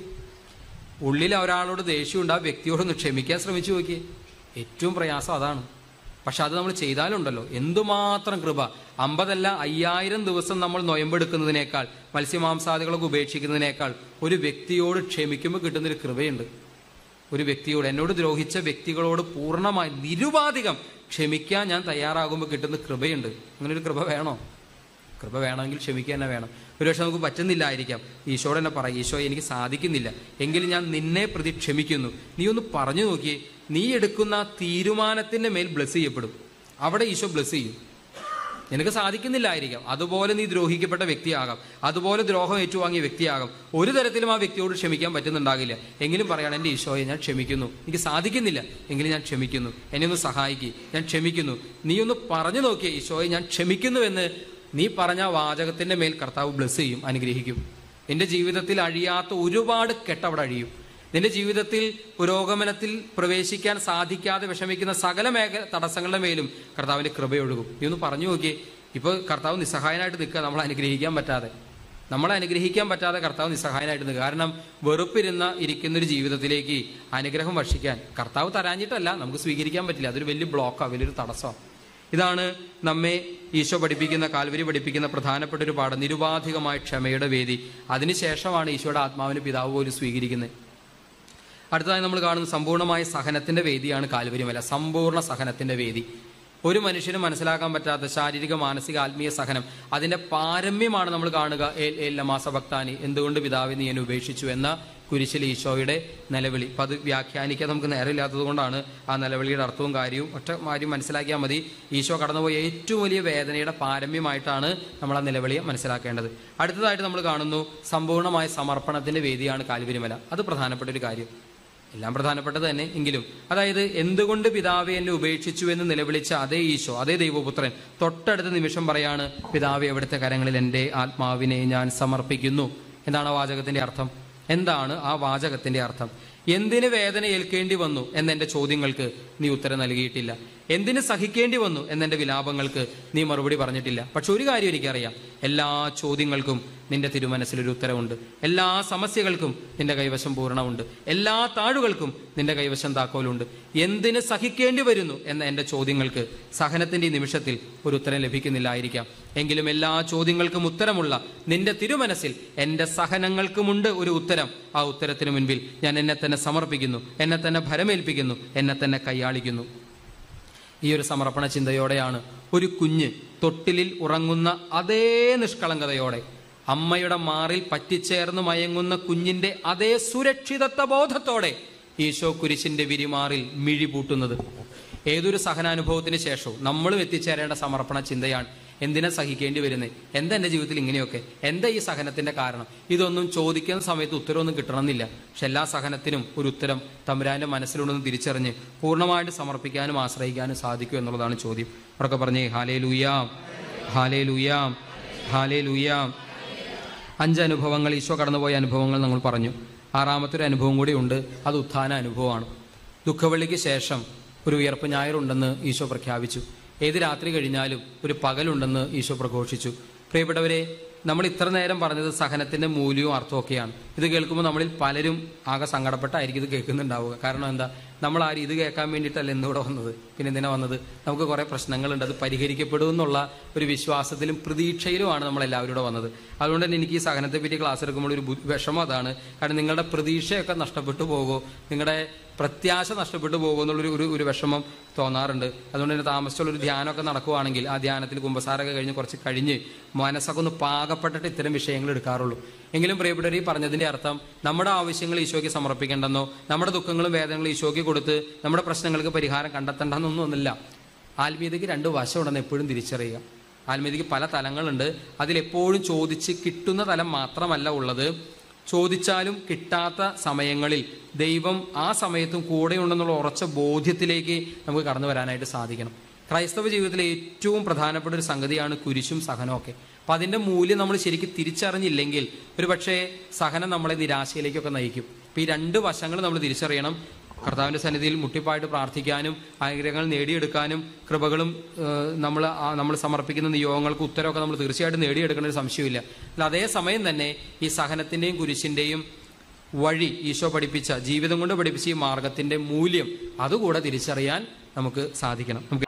ഉള്ളിൽ ഒരാളോട് ദേഷ്യമുണ്ട് ആ വ്യക്തിയോടൊന്ന് ക്ഷമിക്കാൻ ശ്രമിച്ചു നോക്കി ഏറ്റവും പ്രയാസം അതാണ് പക്ഷെ അത് നമ്മൾ ചെയ്താലുണ്ടല്ലോ എന്തുമാത്രം കൃപ അമ്പതല്ല അയ്യായിരം ദിവസം നമ്മൾ നൊയമ്പെടുക്കുന്നതിനേക്കാൾ മത്സ്യമാംസാദികളൊക്കെ ഉപേക്ഷിക്കുന്നതിനേക്കാൾ ഒരു വ്യക്തിയോട് ക്ഷമിക്കുമ്പോൾ കിട്ടുന്നൊരു കൃപയുണ്ട് ഒരു വ്യക്തിയോട് എന്നോട് ദ്രോഹിച്ച വ്യക്തികളോട് പൂർണ്ണമായി നിരുപാധികം ക്ഷമിക്കാൻ ഞാൻ തയ്യാറാകുമ്പോൾ കിട്ടുന്ന കൃപയുണ്ട് അങ്ങനെ ഒരു കൃപ വേണോ കൃപ വേണമെങ്കിൽ ക്ഷമിക്കുക തന്നെ വേണം ഒരുപക്ഷെ നമുക്ക് പറ്റുന്നില്ലായിരിക്കാം ഈശോട് തന്നെ പറയും ഈശോ എനിക്ക് സാധിക്കുന്നില്ല എങ്കിലും ഞാൻ നിന്നെ പ്രതി ക്ഷമിക്കുന്നു നീ ഒന്ന് പറഞ്ഞു നോക്കിയേ നീ എടുക്കുന്ന ആ തീരുമാനത്തിന്റെ മേൽ ബ്ലസ് ചെയ്യപ്പെടും അവിടെ ഈശോ ബ്ലസ് ചെയ്യും നിനക്ക് സാധിക്കുന്നില്ലായിരിക്കാം അതുപോലെ നീ ദ്രോഹിക്കപ്പെട്ട വ്യക്തിയാകാം അതുപോലെ ദ്രോഹം ഏറ്റുവാങ്ങിയ വ്യക്തിയാകാം ഒരു തരത്തിലും ആ വ്യക്തിയോട് ക്ഷമിക്കാൻ പറ്റുന്നുണ്ടാകില്ല എങ്കിലും പറയണം എൻ്റെ ഈശോയെ ഞാൻ ക്ഷമിക്കുന്നു എനിക്ക് സാധിക്കുന്നില്ല എങ്കിലും ഞാൻ ക്ഷമിക്കുന്നു എന്നെ ഒന്ന് സഹായിക്കുക ഞാൻ ക്ഷമിക്കുന്നു നീ ഒന്ന് പറഞ്ഞു നോക്കിയേ ഈശോയെ ഞാൻ ക്ഷമിക്കുന്നുവെന്ന് നീ പറഞ്ഞ ആ വാചകത്തിന്റെ മേൽ കർത്താവ് ബ്ലസ് ചെയ്യും അനുഗ്രഹിക്കും എൻ്റെ ജീവിതത്തിൽ അഴിയാത്ത ഒരുപാട് കെട്ടവിടെ അഴിയും നിന്റെ ജീവിതത്തിൽ പുരോഗമനത്തിൽ പ്രവേശിക്കാൻ സാധിക്കാതെ വിഷമിക്കുന്ന സകല മേഖല തടസ്സങ്ങളുടെ മേലും കർത്താവിന്റെ കൃപയൊഴുകും നീ ഒന്ന് പറഞ്ഞു നോക്കിയേ ഇപ്പോൾ കർത്താവ് നിസ്സഹായനായിട്ട് നിൽക്കുക നമ്മൾ അനുഗ്രഹിക്കാൻ പറ്റാതെ നമ്മളെ അനുഗ്രഹിക്കാൻ പറ്റാതെ കർത്താവ് നിസ്സഹായനായിട്ട് നിൽക്കുക കാരണം വെറുപ്പിരുന്ന ഇരിക്കുന്ന ഒരു ജീവിതത്തിലേക്ക് അനുഗ്രഹം വർഷിക്കാൻ കർത്താവ് തരാഞ്ഞിട്ടല്ല നമുക്ക് സ്വീകരിക്കാൻ പറ്റില്ല അതൊരു വലിയ ബ്ലോക്കാണ് വലിയൊരു തടസ്സമാണ് ഇതാണ് നമ്മെ ഈശോ പഠിപ്പിക്കുന്ന കാൽവരി പഠിപ്പിക്കുന്ന പ്രധാനപ്പെട്ട ഒരു പാഠം നിരുപാധികമായ ക്ഷമയുടെ വേദി അതിനുശേഷമാണ് ഈശോയുടെ ആത്മാവിന് പിതാവ് പോലും സ്വീകരിക്കുന്നത് അടുത്തതായി നമ്മൾ കാണുന്ന സമ്പൂർണ്ണമായ സഹനത്തിന്റെ വേദിയാണ് കാൽവരിമല സമ്പൂർണ്ണ സഹനത്തിന്റെ വേദി ഒരു മനുഷ്യനും മനസ്സിലാക്കാൻ പറ്റാത്ത ശാരീരിക മാനസിക ആത്മീയ സഹനം അതിന്റെ പാരമ്യമാണ് നമ്മൾ കാണുക ഏൽ ഏൽ ലമാസ ഭക്താനി എന്തുകൊണ്ട് പിതാവിനെ നീ എന്നെ ഉപേക്ഷിച്ചു എന്ന കുരിശിൽ ഈശോയുടെ നിലവിളി അപ്പം അത് വ്യാഖ്യാനിക്കാൻ നമുക്ക് നേരമില്ലാത്തത് കൊണ്ടാണ് ആ നിലവിളിയുടെ അർത്ഥവും കാര്യവും ഒറ്റ കാര്യം മനസ്സിലാക്കിയാൽ മതി ഈശോ കടന്നുപോയ ഏറ്റവും വലിയ വേദനയുടെ പാരമ്യമായിട്ടാണ് നമ്മൾ ആ നിലവിളിയെ മനസ്സിലാക്കേണ്ടത് അടുത്തതായിട്ട് നമ്മൾ കാണുന്നു സമ്പൂർണ്ണമായ സമർപ്പണത്തിന്റെ വേദിയാണ് കാൽവരിമല അത് പ്രധാനപ്പെട്ട ഒരു കാര്യം എല്ലാം പ്രധാനപ്പെട്ടത് തന്നെ എങ്കിലും അതായത് എന്തുകൊണ്ട് പിതാവെ എന്നെ ഉപേക്ഷിച്ചു എന്ന് നിലവിളിച്ച അതേ ഈശോ അതേ ദൈവപുത്രൻ തൊട്ടടുത്ത നിമിഷം പറയാണ് പിതാവെ അവിടുത്തെ കരങ്ങളിൽ എൻ്റെ ആത്മാവിനെ ഞാൻ സമർപ്പിക്കുന്നു എന്താണ് ആ വാചകത്തിന്റെ അർത്ഥം എന്താണ് ആ വാചകത്തിന്റെ അർത്ഥം എന്തിന് വേദന ഏൽക്കേണ്ടി വന്നു എന്നെന്റെ ചോദ്യങ്ങൾക്ക് നീ ഉത്തരം നൽകിയിട്ടില്ല എന്തിന് സഹിക്കേണ്ടി വന്നു എന്നെന്റെ വിലാപങ്ങൾക്ക് നീ മറുപടി പറഞ്ഞിട്ടില്ല പക്ഷെ ഒരു കാര്യം എനിക്കറിയാം എല്ലാ ചോദ്യങ്ങൾക്കും നിന്റെ തിരുമനസ്സിലൊരു ഉത്തരവുണ്ട് എല്ലാ സമസ്യകൾക്കും നിന്റെ കൈവശം പൂർണ്ണമുണ്ട് എല്ലാ താഴുകൾക്കും നിന്റെ കൈവശം താക്കോലുണ്ട് എന്തിന് സഹിക്കേണ്ടി വരുന്നു എന്ന എൻ്റെ ചോദ്യങ്ങൾക്ക് സഹനത്തിന്റെ ഈ നിമിഷത്തിൽ ഒരു ഉത്തരം ലഭിക്കുന്നില്ലായിരിക്കാം എങ്കിലും എല്ലാ ചോദ്യങ്ങൾക്കും ഉത്തരമുള്ള നിന്റെ തിരുമനസ്സിൽ എൻ്റെ സഹനങ്ങൾക്കുമുണ്ട് ഒരു ഉത്തരം ആ ഉത്തരത്തിന് മുൻപിൽ ഞാൻ എന്നെ തന്നെ സമർപ്പിക്കുന്നു എന്നെ തന്നെ ഭരമേൽപ്പിക്കുന്നു എന്നെ തന്നെ കൈയാളിക്കുന്നു ഈ ഒരു സമർപ്പണ ചിന്തയോടെയാണ് ഒരു കുഞ്ഞ് തൊട്ടിലിൽ ഉറങ്ങുന്ന അതേ നിഷ്കളങ്കതയോടെ അമ്മയുടെ മാറിൽ പറ്റിച്ചേർന്ന് മയങ്ങുന്ന കുഞ്ഞിന്റെ അതേ സുരക്ഷിതത്വ ബോധത്തോടെ ഈശോ കുരിശിന്റെ വിരിമാറിൽ മിഴി പൂട്ടുന്നത് ഏതൊരു സഹനാനുഭവത്തിന് ശേഷവും നമ്മളും എത്തിച്ചേരേണ്ട സമർപ്പണ ചിന്തയാണ് എന്തിനാ സഹിക്കേണ്ടി വരുന്നത് എന്താ എൻ്റെ ജീവിതത്തിൽ ഇങ്ങനെയൊക്കെ എന്താ ഈ സഹനത്തിന്റെ കാരണം ഇതൊന്നും ചോദിക്കുന്ന സമയത്ത് ഉത്തരവൊന്നും കിട്ടണമെന്നില്ല പക്ഷെ എല്ലാ സഹനത്തിനും ഒരു ഉത്തരം തമ്പുരാന്റെ മനസ്സിലുണ്ടെന്ന് തിരിച്ചറിഞ്ഞ് പൂർണ്ണമായിട്ട് സമർപ്പിക്കാനും ആശ്രയിക്കാനും സാധിക്കും എന്നുള്ളതാണ് ചോദ്യം അവരൊക്കെ പറഞ്ഞേ ഹാലേ ലൂയാം ഹാലേ ലൂയാം ഹാലേ ലൂയാം അഞ്ച് അനുഭവങ്ങൾ ഈശോ കടന്നുപോയ അനുഭവങ്ങൾ നമ്മൾ പറഞ്ഞു ആറാമത്തെ ഒരു അനുഭവം കൂടി ഉണ്ട് അത് ഉത്ഥാന അനുഭവമാണ് ദുഃഖവെള്ളിക്ക് ശേഷം ഒരു ഉയർപ്പ് ഞായറുണ്ടെന്ന് ഈശോ പ്രഖ്യാപിച്ചു ഏത് രാത്രി കഴിഞ്ഞാലും ഒരു പകലുണ്ടെന്ന് ഈശോ പ്രഘോഷിച്ചു പ്രിയപ്പെട്ടവരെ നമ്മൾ ഇത്ര നേരം പറഞ്ഞത് സഹനത്തിന്റെ മൂല്യവും അർത്ഥമൊക്കെയാണ് ഇത് കേൾക്കുമ്പോൾ നമ്മളിൽ പലരും ആകെ സങ്കടപ്പെട്ടായിരിക്കും ഇത് കേൾക്കുന്നുണ്ടാവുക കാരണം എന്താ നമ്മൾ ആരും ഇത് കേൾക്കാൻ വേണ്ടിയിട്ടല്ല എന്നിവിടെ വന്നത് പിന്നെ എന്തിനാ വന്നത് നമുക്ക് കുറേ പ്രശ്നങ്ങളുണ്ട് അത് പരിഹരിക്കപ്പെടും എന്നുള്ള ഒരു വിശ്വാസത്തിലും പ്രതീക്ഷയിലുമാണ് നമ്മൾ എല്ലാവരും ഇവിടെ വന്നത് അതുകൊണ്ട് തന്നെ എനിക്ക് ഈ സഹനത്തെ പറ്റി ക്ലാസ് എടുക്കുമ്പോൾ ഒരു ബു- വിഷമം അതാണ് കാരണം നിങ്ങളുടെ പ്രതീക്ഷയൊക്കെ നഷ്ടപ്പെട്ടു പോകുമോ നിങ്ങളുടെ പ്രത്യാശ നഷ്ടപ്പെട്ടു പോകുമോ എന്നുള്ളൊരു ഒരു ഒരു വിഷമം തോന്നാറുണ്ട് അതുകൊണ്ട് തന്നെ താമസിച്ചുള്ള ഒരു ധ്യാനമൊക്കെ നടക്കുവാണെങ്കിൽ ആ ധ്യാനത്തിൽ കുമ്പസാരമൊക്കെ കഴിഞ്ഞ് കുറച്ച് കഴിഞ്ഞ് മനസ്സൊക്കെ ഒന്ന് പാകപ്പെട്ടിട്ട് ഇത്തരം വിഷയങ്ങൾ എടുക്കാറുള്ളൂ എങ്കിലും പ്രിയപ്പെട്ടവർ ഈ പറഞ്ഞതിന്റെ അർത്ഥം നമ്മുടെ ആവശ്യങ്ങൾ ഈശോയ്ക്ക് സമർപ്പിക്കേണ്ടെന്നോ നമ്മുടെ ദുഃഖങ്ങളും വേദനകളും ഈശോയ്ക്ക് കൊടുത്ത് നമ്മുടെ പ്രശ്നങ്ങൾക്ക് പരിഹാരം കണ്ടെത്തേണ്ടെന്നൊന്നും ഒന്നുമില്ല ആത്മീയതയ്ക്ക് രണ്ട് വശമുണ്ടെന്ന് എപ്പോഴും തിരിച്ചറിയുക ആത്മീയതയ്ക്ക് പല തലങ്ങളുണ്ട് അതിലെപ്പോഴും ചോദിച്ച് കിട്ടുന്ന തലം മാത്രമല്ല ഉള്ളത് ചോദിച്ചാലും കിട്ടാത്ത സമയങ്ങളിൽ ദൈവം ആ സമയത്തും കൂടെയുണ്ടെന്നുള്ള ഉറച്ച ബോധ്യത്തിലേക്ക് നമുക്ക് കടന്നു വരാനായിട്ട് സാധിക്കണം ക്രൈസ്തവ ജീവിതത്തിലെ ഏറ്റവും പ്രധാനപ്പെട്ട ഒരു സംഗതിയാണ് കുരിശും സഹനവും ഒക്കെ അപ്പം അതിൻ്റെ മൂല്യം നമ്മൾ ശരിക്കും തിരിച്ചറിഞ്ഞില്ലെങ്കിൽ ഒരു പക്ഷേ സഹനം നമ്മളെ നിരാശയിലേക്കൊക്കെ നയിക്കും അപ്പം ഈ രണ്ട് വശങ്ങൾ നമ്മൾ തിരിച്ചറിയണം കർത്താവിൻ്റെ സന്നിധിയിൽ മുട്ടിപ്പായിട്ട് പ്രാർത്ഥിക്കാനും ആഗ്രഹങ്ങൾ നേടിയെടുക്കാനും കൃപകളും നമ്മൾ നമ്മൾ സമർപ്പിക്കുന്ന നിയോഗങ്ങൾക്ക് ഉത്തരവൊക്കെ നമ്മൾ തീർച്ചയായിട്ടും നേടിയെടുക്കേണ്ട ഒരു സംശയമില്ല അല്ല അതേസമയം തന്നെ ഈ സഹനത്തിൻ്റെയും കുരിശിൻ്റെയും വഴി ഈശോ പഠിപ്പിച്ച ജീവിതം കൊണ്ട് പഠിപ്പിച്ച ഈ മാർഗത്തിൻ്റെ മൂല്യം അതുകൂടെ തിരിച്ചറിയാൻ നമുക്ക് സാധിക്കണം നമുക്ക്